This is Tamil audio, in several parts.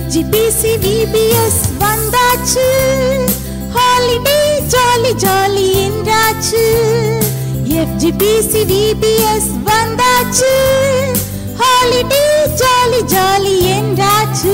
எஃப்ஜிபிசி விபிஎஸ் வந்தாச்சு ஹாலிடே ஜாலி ஜாலி என்றாச்சு எஃப்ஜிபிசி விபிஎஸ் வந்தாச்சு ஹாலிடே ஜாலி ஜாலி என்றாச்சு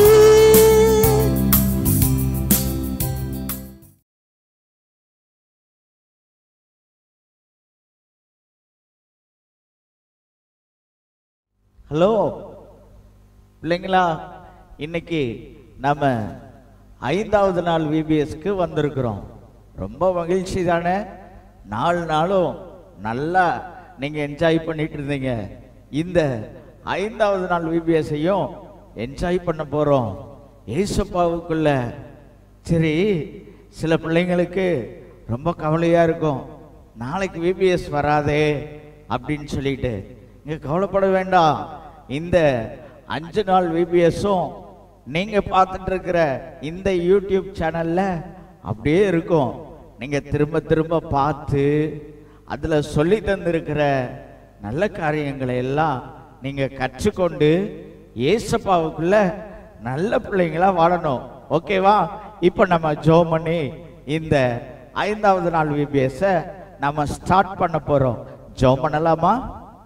ஹலோ பிள்ளைங்களா இன்னைக்கு நம்ம ஐந்தாவது நாள் விபிஎஸ்க்கு வந்திருக்கிறோம் ரொம்ப மகிழ்ச்சி தானே நாலு நாளும் நல்லா நீங்கள் என்ஜாய் பண்ணிட்டு இருந்தீங்க இந்த ஐந்தாவது நாள் விபிஎஸ்ஸையும் என்ஜாய் பண்ண போகிறோம் ஏசப்பாவுக்குள்ள சரி சில பிள்ளைங்களுக்கு ரொம்ப கவலையாக இருக்கும் நாளைக்கு விபிஎஸ் வராதே அப்படின்னு சொல்லிட்டு நீங்க கவலைப்பட வேண்டாம் இந்த அஞ்சு நாள் விபிஎஸும் நீங்க பார்த்துட்டு இருக்கிற இந்த யூடியூப் சேனல்ல அப்படியே இருக்கும் நீங்க திரும்ப திரும்ப பார்த்து அதுல சொல்லி தந்திருக்கிற நல்ல காரியங்களை எல்லாம் நீங்க கற்றுக்கொண்டு ஏசப்பாவுக்குள்ள நல்ல பிள்ளைங்களா வாழணும் ஓகேவா இப்போ நம்ம ஜோ பண்ணி இந்த ஐந்தாவது நாள் விபிஎஸ் நம்ம ஸ்டார்ட் பண்ண போறோம் ஜோ பண்ணலாமா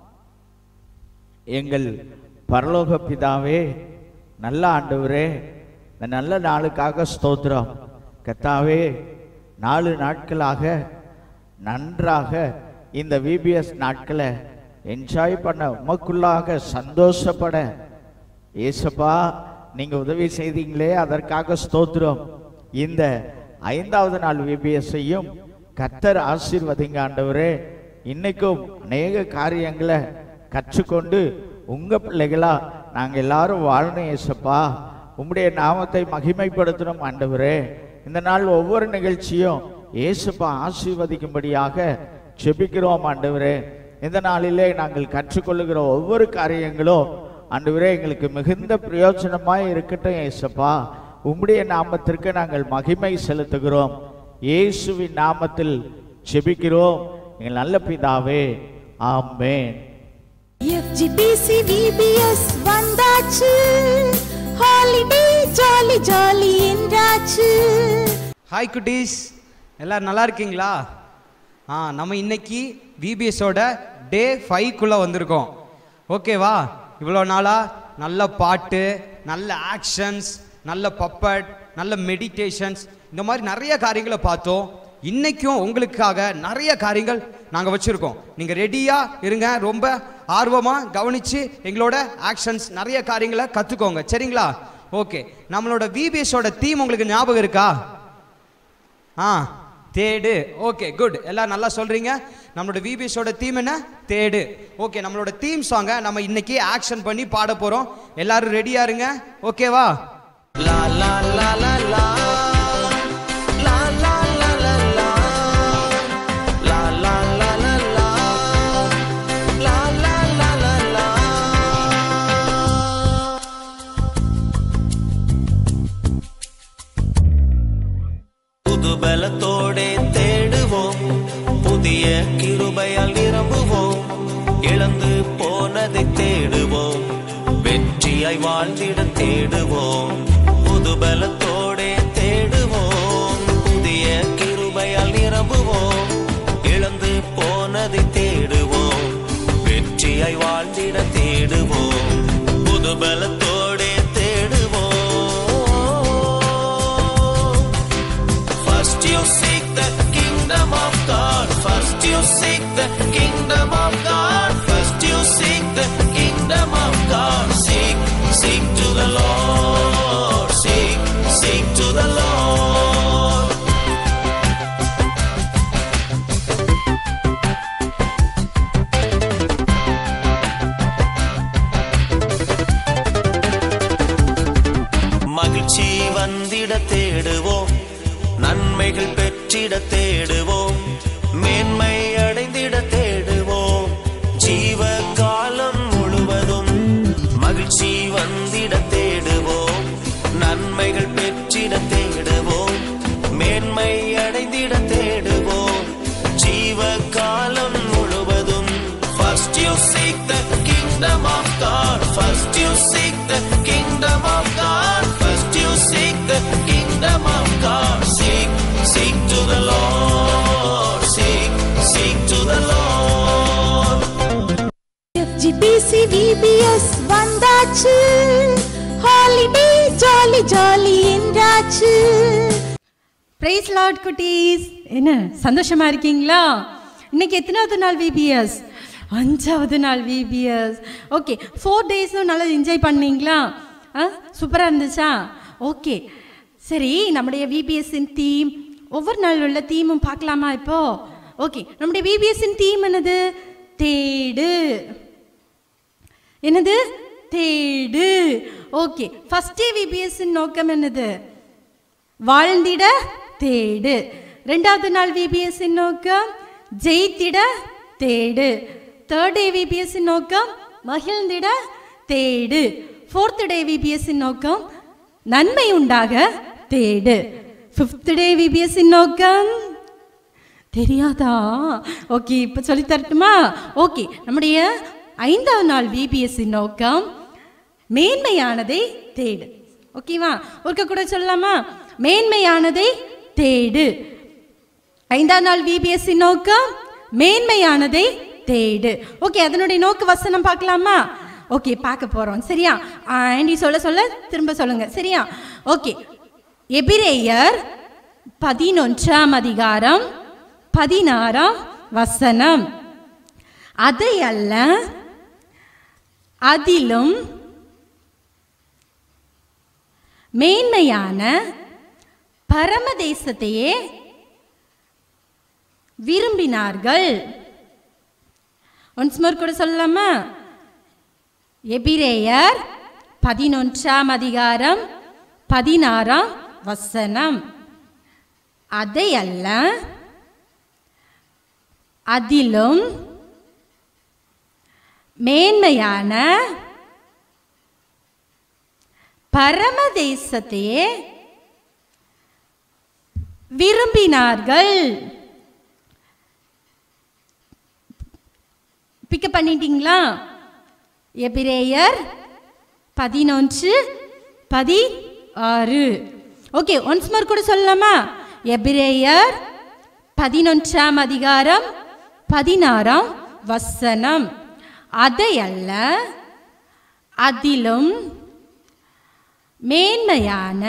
எங்கள் பரலோக பிதாவே நல்ல ஆண்டவரே இந்த நல்ல நாளுக்காக ஸ்தோத்திரம் கத்தாவே நாலு நாட்களாக நன்றாக இந்த விபிஎஸ் நாட்களை என்ஜாய் பண்ண உமக்குள்ளாக சந்தோஷப்பட ஏசப்பா நீங்க உதவி செய்தீங்களே அதற்காக ஸ்தோத்திரம் இந்த ஐந்தாவது நாள் விபிஎஸ்ஸையும் கர்த்தர் ஆசீர்வதிங்க ஆண்டவரே இன்னைக்கும் அநேக காரியங்களை கற்றுக்கொண்டு உங்க பிள்ளைகளா நாங்க எல்லாரும் வாழணும் ஏசப்பா உம்முடைய நாமத்தை மகிமைப்படுத்தணும் ஆண்டவரே இந்த நாள் ஒவ்வொரு நிகழ்ச்சியும் இயேசுப்பா ஆசீர்வதிக்கும்படியாக செபிக்கிறோம் ஆண்டவரே இந்த நாளிலே நாங்கள் கற்றுக்கொள்ளுகிற ஒவ்வொரு காரியங்களும் ஆண்டவரே எங்களுக்கு மிகுந்த பிரயோஜனமாய் இருக்கட்டும் ஏசப்பா உம்முடைய நாமத்திற்கு நாங்கள் மகிமை செலுத்துகிறோம் இயேசுவின் நாமத்தில் செபிக்கிறோம் எங்கள் நல்ல பிதாவே ஆமென் எஃப்ஜிபிசி விபிஎஸ் வந்தாச்சு ஹாலிடே ஜாலி ஜாலி என்றாச்சு ஹாய் குட்டீஸ் எல்லாரும் நல்லா இருக்கீங்களா ஆ நம்ம இன்னைக்கு விபிஎஸோட டே ஃபைவ்க்குள்ளே வந்திருக்கோம் ஓகேவா இவ்வளோ நாளாக நல்ல பாட்டு நல்ல ஆக்ஷன்ஸ் நல்ல பப்பட் நல்ல மெடிடேஷன்ஸ் இந்த மாதிரி நிறைய காரியங்களை பார்த்தோம் இன்னைக்கும் உங்களுக்காக நிறைய காரியங்கள் நாங்கள் வச்சுருக்கோம் நீங்கள் ரெடியாக இருங்க ரொம்ப ஆர்வமாக கவனித்து எங்களோட ஆக்ஷன்ஸ் நிறைய காரியங்களை கற்றுக்கோங்க சரிங்களா ஓகே நம்மளோட விபிஎஸோட தீம் உங்களுக்கு ஞாபகம் இருக்கா ஆ தேடு ஓகே குட் எல்லாம் நல்லா சொல்றீங்க நம்மளோட விபிஎஸோட தீம் என்ன தேடு ஓகே நம்மளோட தீம் சாங்கை நம்ம இன்னைக்கு ஆக்ஷன் பண்ணி பாட போறோம் எல்லாரும் ரெடியா இருங்க ஓகேவா La la la la la La la la la la La la la la la La la la la la புது பலத்தோடே தேடுவோம் புதிய கிருபையால் நிரம்புவோம் இழந்து போனதை தேடுவோம் வெற்றியாய் வாழ்ந்திட தேடுவோம் புது பலத்தோடே தேடுவோம் புதிய கிருபையால் நிரம்புவோம் இழந்து போனதை தேடுவோம் வெற்றியாய் வாழ்ந்திட தேடுவோம் புது பலத்தோடே தேடுவோம் First you seek the kingdom of God. First you seek the kingdom of God. First you seek the kingdom of God. Seek, seek to the Lord. Seek, seek to the Lord. மகிழ்ச்சி வந்திட தேடுவோம் நன்மைகள் பெற்றிட தேடுவோம் மேன்மை அடைந்திட தேடுவோம் ஜீவ காலம் முழுவதும் மகிழ்ச்சி வந்திட தேடுவோம் நன்மைகள் பெற்றிட தேடுவோம் மேன்மை அடைந்திட தேடுவோம் ஜீவ காலம் முழுவதும் First you seek the kingdom of God. First you seek the kingdom of God. First you FGBC VBS வந்தாச்சு ஹாலிடே ஜாலி ஜாலி என்றாச்சு பிரைஸ் லார்ட் குட்டீஸ் என்ன சந்தோஷமா இருக்கீங்களா இன்னைக்கு எத்தனாவது நாள் விபிஎஸ் அஞ்சாவது நாள் விபிஎஸ் ஓகே ஃபோர் டேஸும் நல்லா என்ஜாய் பண்ணீங்களா ஆ சூப்பராக இருந்துச்சா ஓகே சரி நம்முடைய விபிஎஸ்ஸின் தீம் ஒவ்வொரு நாள் உள்ள தீமும் பார்க்கலாமா இப்போ ஓகே நம்முடைய விபிஎஸ்ஸின் தீம் என்னது தேடு என்னது தேடு ஓகே ஃபர்ஸ்ட் விபிஎஸ் நோக்கம் என்னது வாழ்ந்திட தேடு ரெண்டாவது நாள் விபிஎஸ் நோக்கம் ஜெயித்திட தேடு தேர்ட் டே விபிஎஸ் நோக்கம் மகிழ்ந்திட தேடு ஃபோர்த் டே விபிஎஸ் நோக்கம் நன்மை உண்டாக தேடு ஃபிஃப்த் டே விபிஎஸ் நோக்கம் தெரியாதா ஓகே இப்போ சொல்லி தரட்டுமா ஓகே நம்முடைய ஐந்தாவது நாள் விபிஎஸ் நோக்கம் மேன்மையானதை தேடு ஓகேவா ஒருக்க கூட சொல்லலாமா மேன்மையானதை தேடு ஐந்தாம் நாள் விபிஎஸ் நோக்கம் மேன்மையானதை தேடு ஓகே அதனுடைய நோக்க வசனம் பார்க்கலாமா ஓகே பார்க்க போறோம் சரியா ஆண்டி சொல்ல சொல்ல திரும்ப சொல்லுங்க சரியா ஓகே எபிரேயர் பதினொன்றாம் அதிகாரம் பதினாறாம் வசனம் அதை அல்ல அதிலும் மேன்மையான பரமதேசத்தையே விரும்பினார்கள் ஒன்ஸ் மோர் கூட சொல்லலாமா எபிரேயர் பதினொன்றாம் அதிகாரம் பதினாறாம் வசனம் அதை அல்ல அதிலும் மேன்மையான பரமதேசத்தையே விரும்பினார்கள் பிக்கப் பண்ணிட்டீங்களா எபிரேயர் பதினொன்று பதி ஆறு ஓகே ஒன்ஸ் மோர் கூட சொல்லலாமா எபிரேயர் பதினொன்றாம் அதிகாரம் பதினாறாம் வசனம் அதை அல்ல அதிலும் மேன்மையான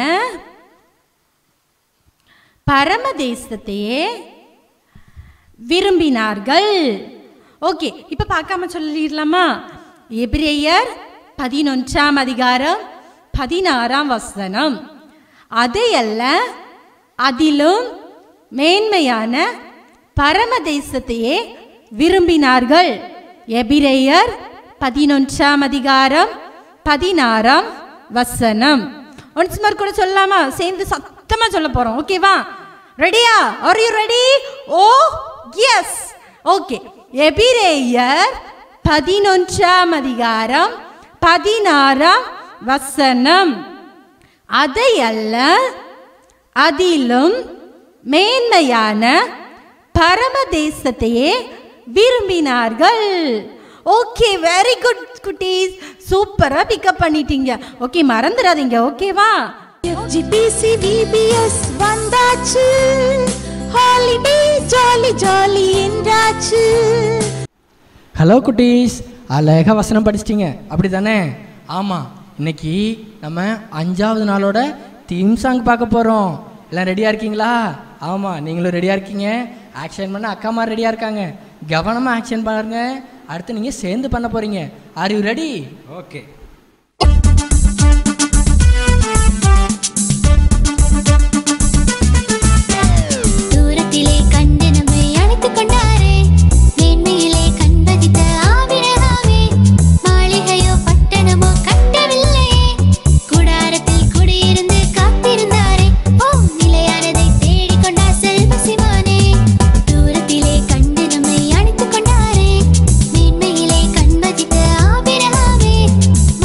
பரமதேசத்தையே விரும்பினார்கள் ஓகே இப்ப பார்க்காம சொல்லிடலாமா எபிரேயர் பதினொன்றாம் அதிகாரம் பதினாறாம் வசனம் அதை அல்ல அதிலும் மேன்மையான பரமதேசத்தையே விரும்பினார்கள் எபிரேயர் பதினொன்றாம் அதிகாரம் பதினாறாம் வசனம் ஒன்ஸ் மோர் கூட சொல்லலாமா சேர்ந்து சத்தமா சொல்ல போறோம் ஓகேவா ரெடியா are you ready oh yes okay எபிரேயர் பதினொன்றாம் அதிகாரம் பதினாறாம் வசனம் அதை அல்ல அதிலும் மேன்மையான பரமதேசத்தையே விரும்பினார்கள் ஓகே வெரி குட் குட்டீஸ் சூப்பரா பிக்கப் பண்ணிட்டீங்க ஓகே மறந்துடாதீங்க ஓகேவா எஃப்ஜிபிசி விபிஎஸ் வந்தாச்சு ஹாலிடே ஜாலி ஜாலி என்றாச்சு ஹலோ குட்டீஸ் அழகாக வசனம் படிச்சிட்டிங்க அப்படி தானே ஆமாம் இன்னைக்கு நம்ம அஞ்சாவது நாளோட தீம் சாங் பார்க்க போகிறோம் எல்லாம் ரெடியாக இருக்கீங்களா ஆமாம் நீங்களும் ரெடியாக இருக்கீங்க ஆக்ஷன் பண்ண அக்காமா ரெடியாக இருக்காங்க கவனமாக ஆக்ஷன் பாருங்க அடுத்து நீங்கள் சேர்ந்து பண்ண போகிறீங்க ஆர் யூ ரெடி ஓகே தூரத்திலே கண்டு நம்மை அழைத்துக் கொண்டாரே மேன்மையிலே கண்பதித்த ஆபிரகாமே மாளிகையோ பட்டணமோ கட்டவில்லையே கூடாரத்தில் குடியிருந்து காத்திருந்தாரே ஓ நிலையானதை தேடிக் கொண்டார் செல்வ சிவானே தூரத்திலே கண்டு நம்மை அழைத்துக் கொண்டாரே மேன்மையிலே கண்பதித்த ஆபிரகாமே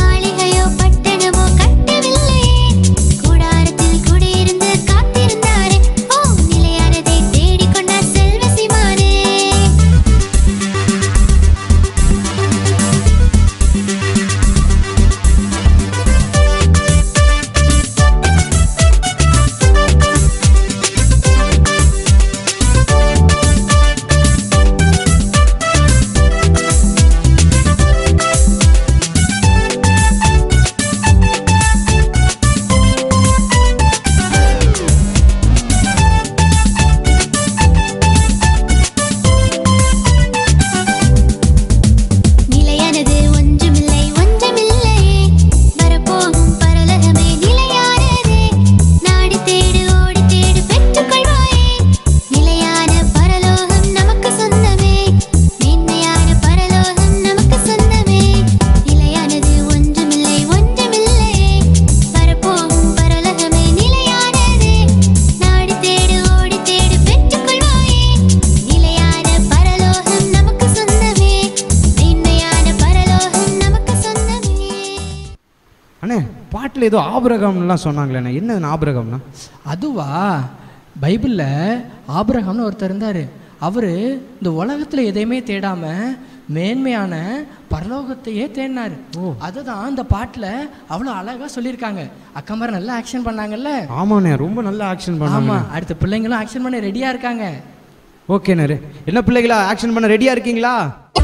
பாட்டில் ஏதோ ஆபிரகம்லாம் சொன்னாங்களேண்ணே என்ன ஆபிரகம்னா அதுவா பைபிளில் ஆபிரகாம்னு ஒருத்தர் இருந்தார் அவர் இந்த உலகத்தில் எதையுமே தேடாம மேன்மையான பரலோகத்தையே தேடினார் அதுதான் இந்த பாட்டில் அவ்வளோ அழகாக சொல்லியிருக்காங்க அக்கா மாதிரி நல்லா ஆக்ஷன் பண்ணாங்கல்ல ஆமாண்ணே ரொம்ப நல்ல ஆக்ஷன் பண்ணாங்க ஆமாம் அடுத்த பிள்ளைங்களும் ஆக்ஷன் பண்ண ரெடியாக இருக்காங்க ஓகேண்ணே என்ன பிள்ளைகளா ஆக்ஷன் பண்ண ரெடியாக இருக்கீங்களா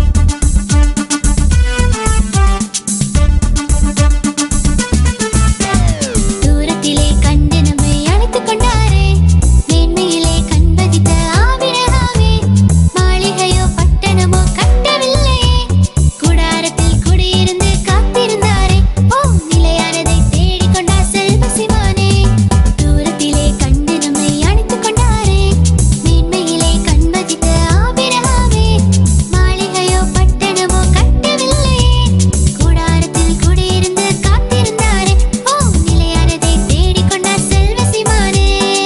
தூரத்திலே கண்டு நம்மை அழைத்துக் கொண்டாரே மேன்மையிலே கண்பதித்த ஆபிரகாமே மாளிகையோ பட்டணமோ கட்டவில்லையே கூடாரத்தில் குடியிருந்து காத்திருந்தாரே ஓ நிலையானதை தேடிக் கொண்டார் செல்வ சிவானே தூரத்திலே கண்டு நம்மை அழைத்துக் கொண்டாரே மேன்மையிலே கண்பதித்த ஆபிரகாமே மாளிகையோ பட்டணமோ கட்டவில்லையே கூடாரத்தில் குடியிருந்து காத்திருந்தாரே ஓ நிலையானதை தேடிக் கொண்டார் செல்வ சிவானே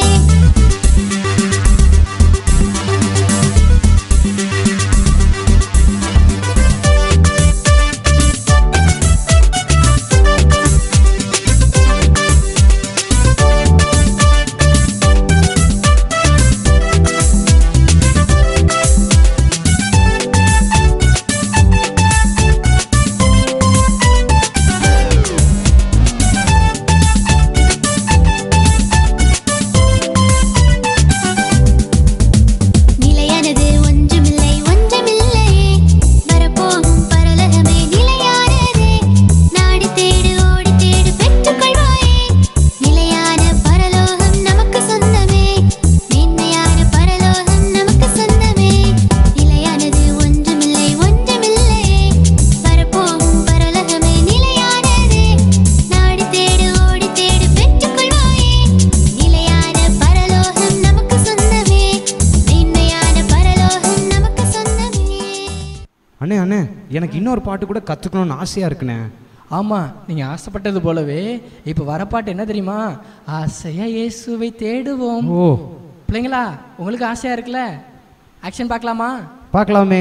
நிலையானது ஒன்றுமில்லை ஒன்றுமில்லையே வரப்போகும் பரலகமே நிலையானதே நாடி தேடு ஓடி தேடு பெற்றுக்கொள்வாயே நிலையான பரலோகம் நமக்கு சொந்தமே மேன்மையான பரலோகம் நமக்கு சொந்தமே நிலையானது ஒன்றுமில்லை ஒன்றுமில்லையே வரப்போகும் பரலகமே நிலையானதே நாடி தேடு ஓடி தேடு பெற்றுக்கொள்வாயே நிலையான பரலோகம் நமக்கு சொந்தமே மேன்மையான பரலோகம் நமக்கு சொந்தமே அண்ணே அண்ணே எனக்கு இன்னொரு பாட்டு கூட கற்றுக்கணும்னு ஆசையாக இருக்குண்ணே ஆமாம் நீங்கள் ஆசைப்பட்டது போலவே இப்போ வரப்பாட்டு என்ன தெரியுமா ஆசையா இயேசுவை தேடுவோம் ஓ பிள்ளைங்களா உங்களுக்கு ஆசையாக இருக்குல்ல ஆக்ஷன் பார்க்கலாமா பார்க்கலாமே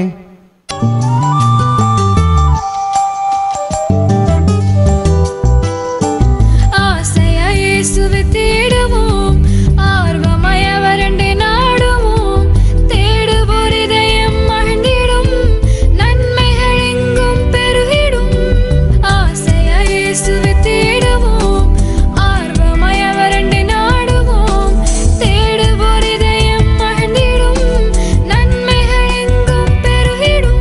ஆசையா இயேசுவை தேடுவோம் ஆர்வமாய் அவரண்டை நாடுவோம் தேடுவோர் இதயம் மகிழ்ந்திடும் நன்மைகள் எங்கும் பெருகிடும் ஆசையா இயேசுவை தேடுவோம் ஆர்வமாய் அவரண்டை நாடுவோம் தேடுவோர் இதயம் மகிழ்ந்திடும் நன்மைகள் எங்கும் பெருகிடும்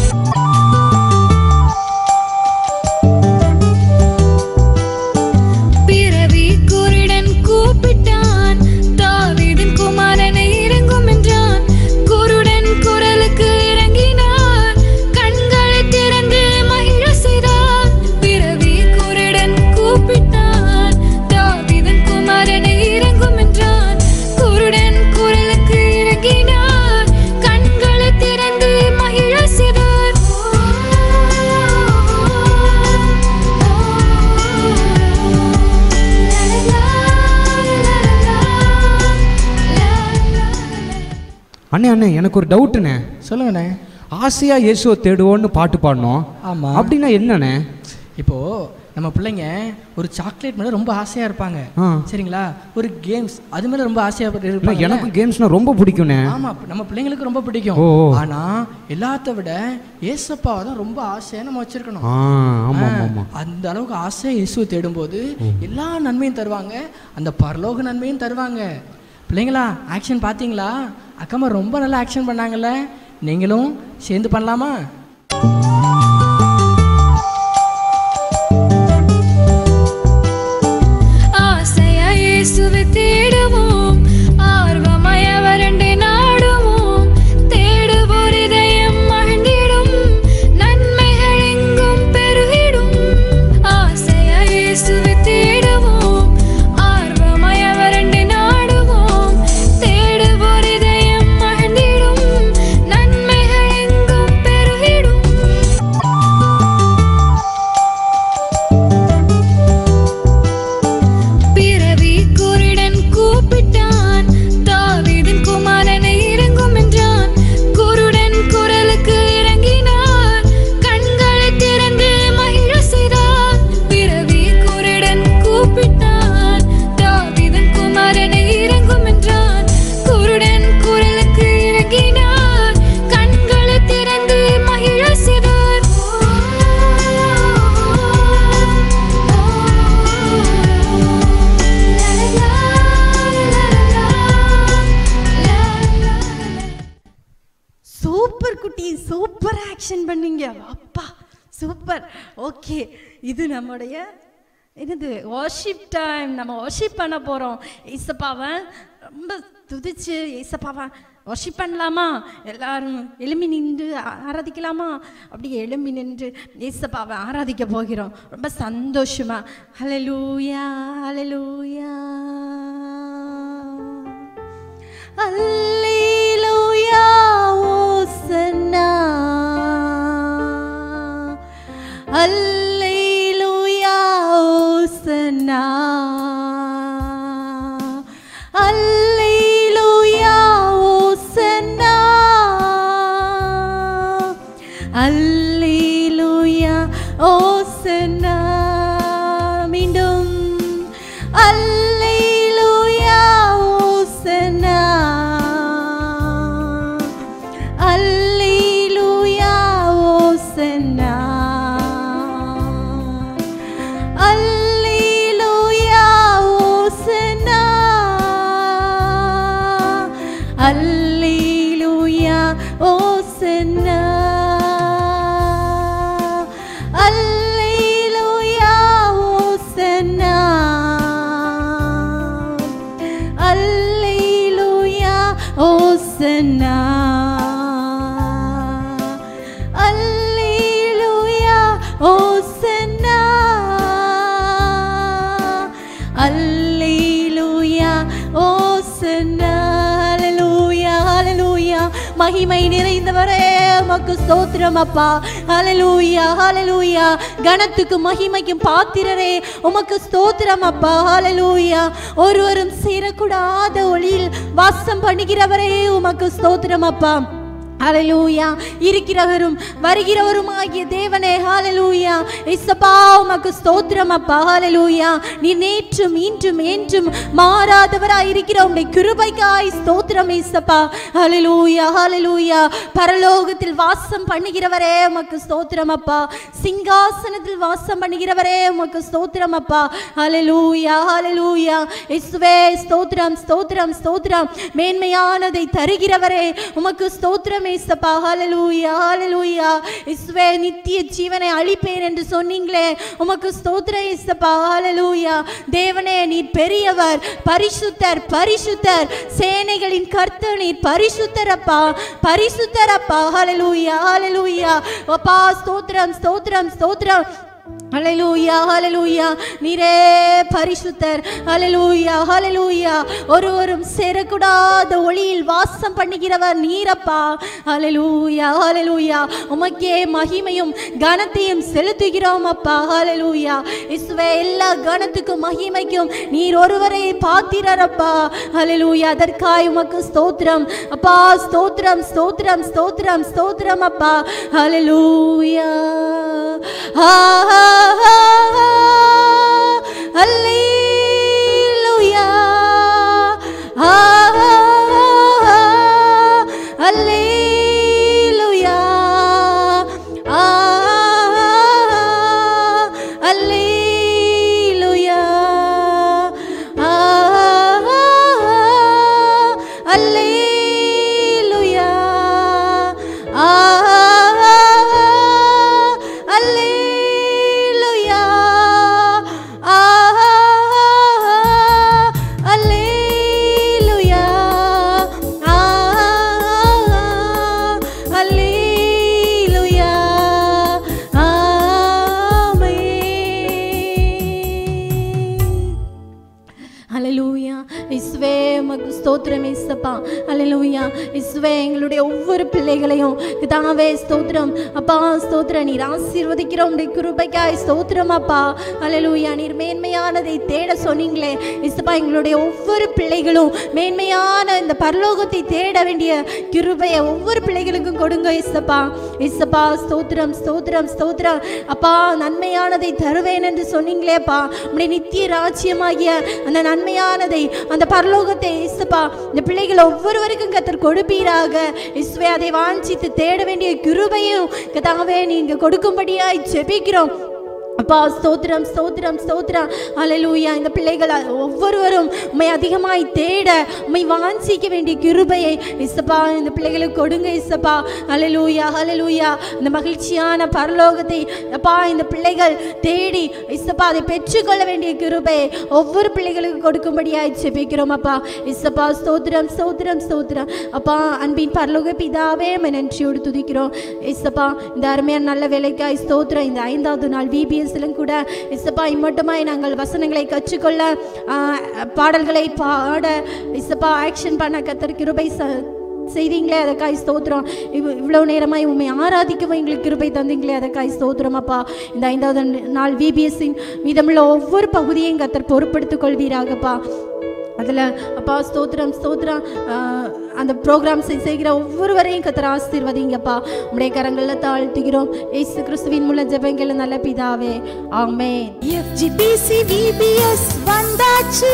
பிறவி குருடன் கூப்பிட்டான் தாவீதின் குமாரனை இறங்கும் என்றான் குருடன் குரலுக்கு இறங்கினார் கண்களை திறந்து மகிழ செய்தார் பிறவி குருடன் கூப்பிட்டான் தாவீதின் குமாரனை இறங்கும் என்றான் குருடன் குரலுக்கு இறங்கினார் கண்களை திறந்து மகிழ செய்தார் அண்ணே அண்ணே எனக்கு ஒரு டவுட்டுண்ணே சொல்லுங்கண்ணே ஆசையாக இயேசுவை தேடுவோன்னு பாட்டு பாடணும் ஆமா. அப்படின்னா என்னண்ணே இப்போது நம்ம பிள்ளைங்க ஒரு சாக்லேட் மேலே ரொம்ப ஆசையாக இருப்பாங்க ஆ. சரிங்களா ஒரு கேம்ஸ் அது மேலே ரொம்ப ஆசையாக இல்லை இருப்பாங்க எனக்கு கேம்ஸ்னால் ரொம்ப பிடிக்குண்ணே ஆமா நம்ம பிள்ளைங்களுக்கு ரொம்ப பிடிக்கும் ஓ, ஓ. ஆனா எல்லாத்த விட ஏசப்பாவை தான் ரொம்ப ஆசையா நம்ம வச்சிருக்கணும் ஆ ஆமாம் ஆமாம் ஆமாம் அந்த அளவுக்கு ஆசை இயேசுவை தேடும்போது எல்லா நன்மையும் தருவாங்க அந்த பரலோக நன்மையும் தருவாங்க பிள்ளைங்களா ஆக்ஷன் பார்த்தீங்களா அக்கம்மா ரொம்ப நல்லா ஆக்ஷன் பண்ணாங்கல்ல நீங்களும் சேர்ந்து பண்ணலாமா ஆசையா இயேசுவை தேடுவோம் ஆர்வமாய் அவரண்டை நாடுவோம் தேடுவோர் இதயம் மகிழ்ந்திடும் நன்மைகள் எங்கும் பெருகிடும் ஆசையா இயேசுவை தேடுவோம் ஆர்வமாய் அவரண்டை நாடுவோம் தேடுவோர் இதயம் மகிழ்ந்திடும் நன்மைகள் எங்கும் பெருகிடும் வந்திருக்கீங்க அப்பா சூப்பர் ஓகே இது நம்முடைய என்னது worship டைம் நம்ம worship பண்ண போகிறோம் ஏசப்பாவை ரொம்ப துதிச்சு ஏசப்பாவை worship பண்ணலாமா எல்லாரும் எழும்பி நின்று ஆ- ஆராதிக்கலாமா அப்படி எழும்பி நின்று ஏசப்பாவை ஆராதிக்க போகிறோம் ரொம்ப சந்தோஷமா ஹalleluya ஹalleluya அல்லேலூயா ஓசன்னா அல்லேலூயா ஓசன்னா அல்லேலூயா ஓசன்னா அல்லேலூயா ஓசன்னா மீண்டும் அல்லேலூயா ஓசன்னா அல்லேலூயா ஓசன்னா அல்லேலூயா ஓசன்னா அல்லேலூயா ஓசன்னா அல்லேலூயா ஓசன்னா அல்லேலூயா ஓசன்னா அல்லேலூயா ஓசன்னா அல்லேலூயா ஓசன்னா ஹalleluya ஹalleluya மகிமை நிறைந்தவரே உமக்கு ஸ்தோத்திரம் அப்பா ஹalleluya ஹalleluya கணத்துக்கு மகிமைக்கும் பாத்திரரே உமக்கு ஸ்தோத்திரம் அப்பா ஹalleluya ஒருவரும் சேரக்கூடாத ஒளியில் வாசம் பண்ணுகிறவரே உமக்கு ஸ்தோத்திரம் அப்பா ஹalleluya இருக்கிறவரும் வருகிறவரும் ஆகிய தேவனே ஹalleluya இயேசப்பா உமக்கு ஸ்தோத்திரம் அப்பா ஹalleluya நீ நேற்றும் இன்றும் என்றும் மாறாதவராய் இருக்கிற உம்முடைய கிருபைக்காய் ஸ்தோத்திரம் இயேசப்பா ஹalleluya ஹalleluya பரலோகத்தில் வாசம் பண்ணுகிறவரே உமக்கு ஸ்தோத்திரம் அப்பா சிங்காசனத்தில் வாசம் பண்ணுகிறவரே உமக்கு ஸ்தோத்திரம் அப்பா ஹalleluya ஹalleluya இயேசுவே ஸ்தோத்திரம் ஸ்தோத்திரம் ஸ்தோத்திரம் மேன்மையானதை தருகிறவரே உமக்கு ஸ்தோத்திரம் ஏசப்பா ஹalleluya ஹalleluya இயேசுவே நித்திய ஜீவனை அளிப்பேன் என்று சொன்னீங்களே உமக்கு ஸ்தோத்திரம் ஏசப்பா ஹalleluya தேவனே நீர் பெரியவர் பரிசுத்தர் பரிசுத்தர் சேனைகளின் கர்த்தர் நீர் பரிசுத்தர் அப்பா பரிசுத்தர் அப்பா ஹalleluya ஹalleluya அப்பா ஸ்தோத்திரம் ஸ்தோத்திரம் ஸ்தோத்திரம் ஹalleluya ஹalleluya நீரே பரிசுத்தர் ஹalleluya ஹalleluya ஒருவரும் சேரக்கூடாத ஒளியில் வாசம் பண்ணுகிறவர் நீரப்பா ஹalleluya ஹalleluya உமக்கே மகிமையும் கனத்தையும் செலுத்துகிறோம் அப்பா ஹalleluya இயேசுவே எல்லா கனத்துக்கும் மகிமைக்கும் நீர் ஒருவரை பாத்திரரப்பா ஹalleluya அதற்காய் உமக்கு ஸ்தோத்திரம் அப்பா ஸ்தோத்திரம் ஸ்தோத்திரம் ஸ்தோத்திரம் ஸ்தோத்திரம் அப்பா ஹalleluya ஆ அல்லேலூயா ஆ அல்லேலூயா ஆ அல்லேலூயா ஆ அல்லேலூயா ஆ அல்லேலூயா ஆ அல்லேலூயா ஆ அல்லேலூயா ஆமென் ஹalleluya இஸ்வே உமக்கு ஸ்தோத்திரம் இசப்பா ஹalleluya இஸ்வே எங்களுடைய ஒவ்வொரு பிள்ளைகளையும் தாவே ஸ்தோத்திரம் அப்பா ஸ்தோத்திரம் நீர் ஆசீர்வதிக்கிறோம் உடைய கிருபைக்காய் ஸ்தோத்திரம் அப்பா ஹalleluya நீர் மேன்மையானதை தேட சொன்னீங்களே இசப்பா எங்களுடைய ஒவ்வொரு பிள்ளைகளும் மேன்மையான இந்த பரலோகத்தை தேட வேண்டிய கிருபையை ஒவ்வொரு பிள்ளைகளுக்கும் கொடுங்க இசப்பா இசப்பா ஸ்தோத்திரம் ஸ்தோத்திரம் ஸ்தோத்திரம் அப்பா நன்மையானதை தருவேன் என்று சொன்னீங்களேப்பா உம்முடைய நித்திய ராஜ்யமாகிய அந்த நன்மையானதை அந்த பரலோகத்தை இசுப்பா இந்த பிள்ளைகள் ஒவ்வொருவருக்கும் கத்தர் கொடுப்பீராக இசுவே அதை வாஞ்சித்து தேட வேண்டிய கிருபையும் கதாவே நீங்க கொடுக்கும்படியாய் ஜெபிக்கிறோம் அப்பா ஸ்தோத்திரம் ஸ்தோத்திரம் ஸ்தோத்திரம் அலலூயா இந்த பிள்ளைகள் அ- ஒவ்வொருவரும் உம்மை அதிகமாய் தேட உம்மை வாஞ்சிக்க வேண்டிய கிருபையை இசப்பா இந்த பிள்ளைகளுக்கு கொடுங்க இசப்பா அலலூயா அலலூயா இந்த மகிழ்ச்சியான பரலோகத்தை அப்பா இந்த பிள்ளைகள் தேடி இசப்பா அதை பெற்றுக்கொள்ள வேண்டிய கிருபையை ஒவ்வொரு பிள்ளைகளுக்கு கொடுக்கும்படியாய் ஜெபிக்கிறோம் அப்பா இசப்பா ஸ்தோத்திரம் ஸ்தோத்திரம் ஸ்தோத்திரம் அப்பா அன்பின் பரலோக பிதாவே உம்மை நன்றியோடு துதிக்கிறோம் இசப்பா இந்த அருமையான நல்ல வேலைக்காய் ஸ்தோத்திரம் இந்த ஐந்தாவது நாள் விபிஎஸ்லும் கூட இசப்பா இம்மட்டுமாய் நாங்கள் வசனங்களை கற்றுக்கொள்ள ஆ, பாடல்களை பாட இசப்பா ஆக்ஷன் பண்ண கத்தர் கிருபை ச செய்தீங்களே அதற்காய் ஸ்தோத்திரம் இவ் இவ்வளோ நேரமாய் உண்மை ஆராதிக்கவும் எங்களுக்கு கிருபை தந்தீங்களே அதற்காய் ஸ்தோத்திரம் அப்பா இந்த ஐந்தாவது நாள் விபிஎஸ்ஸின் மீதமுள்ள ஒவ்வொரு பகுதியையும் கத்தர் பொறுப்படுத்திக் கொள்வீராகப்பா அதில் அப்பா ஸ்தோத்திரம் ஸ்தோத்திரம் ஆஹ், அந்த ப்ரோக்ராம்ஸ் செய்கிற ஒவ்வொருவரையும் கத்தர் ஆசீர்வதிங்கப்பா உடைய கரங்களில் தாழ்த்துகிறோம் ஏசு கிறிஸ்துவின் மூலம் ஜெபங்கள் நல்ல பிதாவே ஆமே எஃப்ஜிபிசி விபிஎஸ் வந்தாச்சு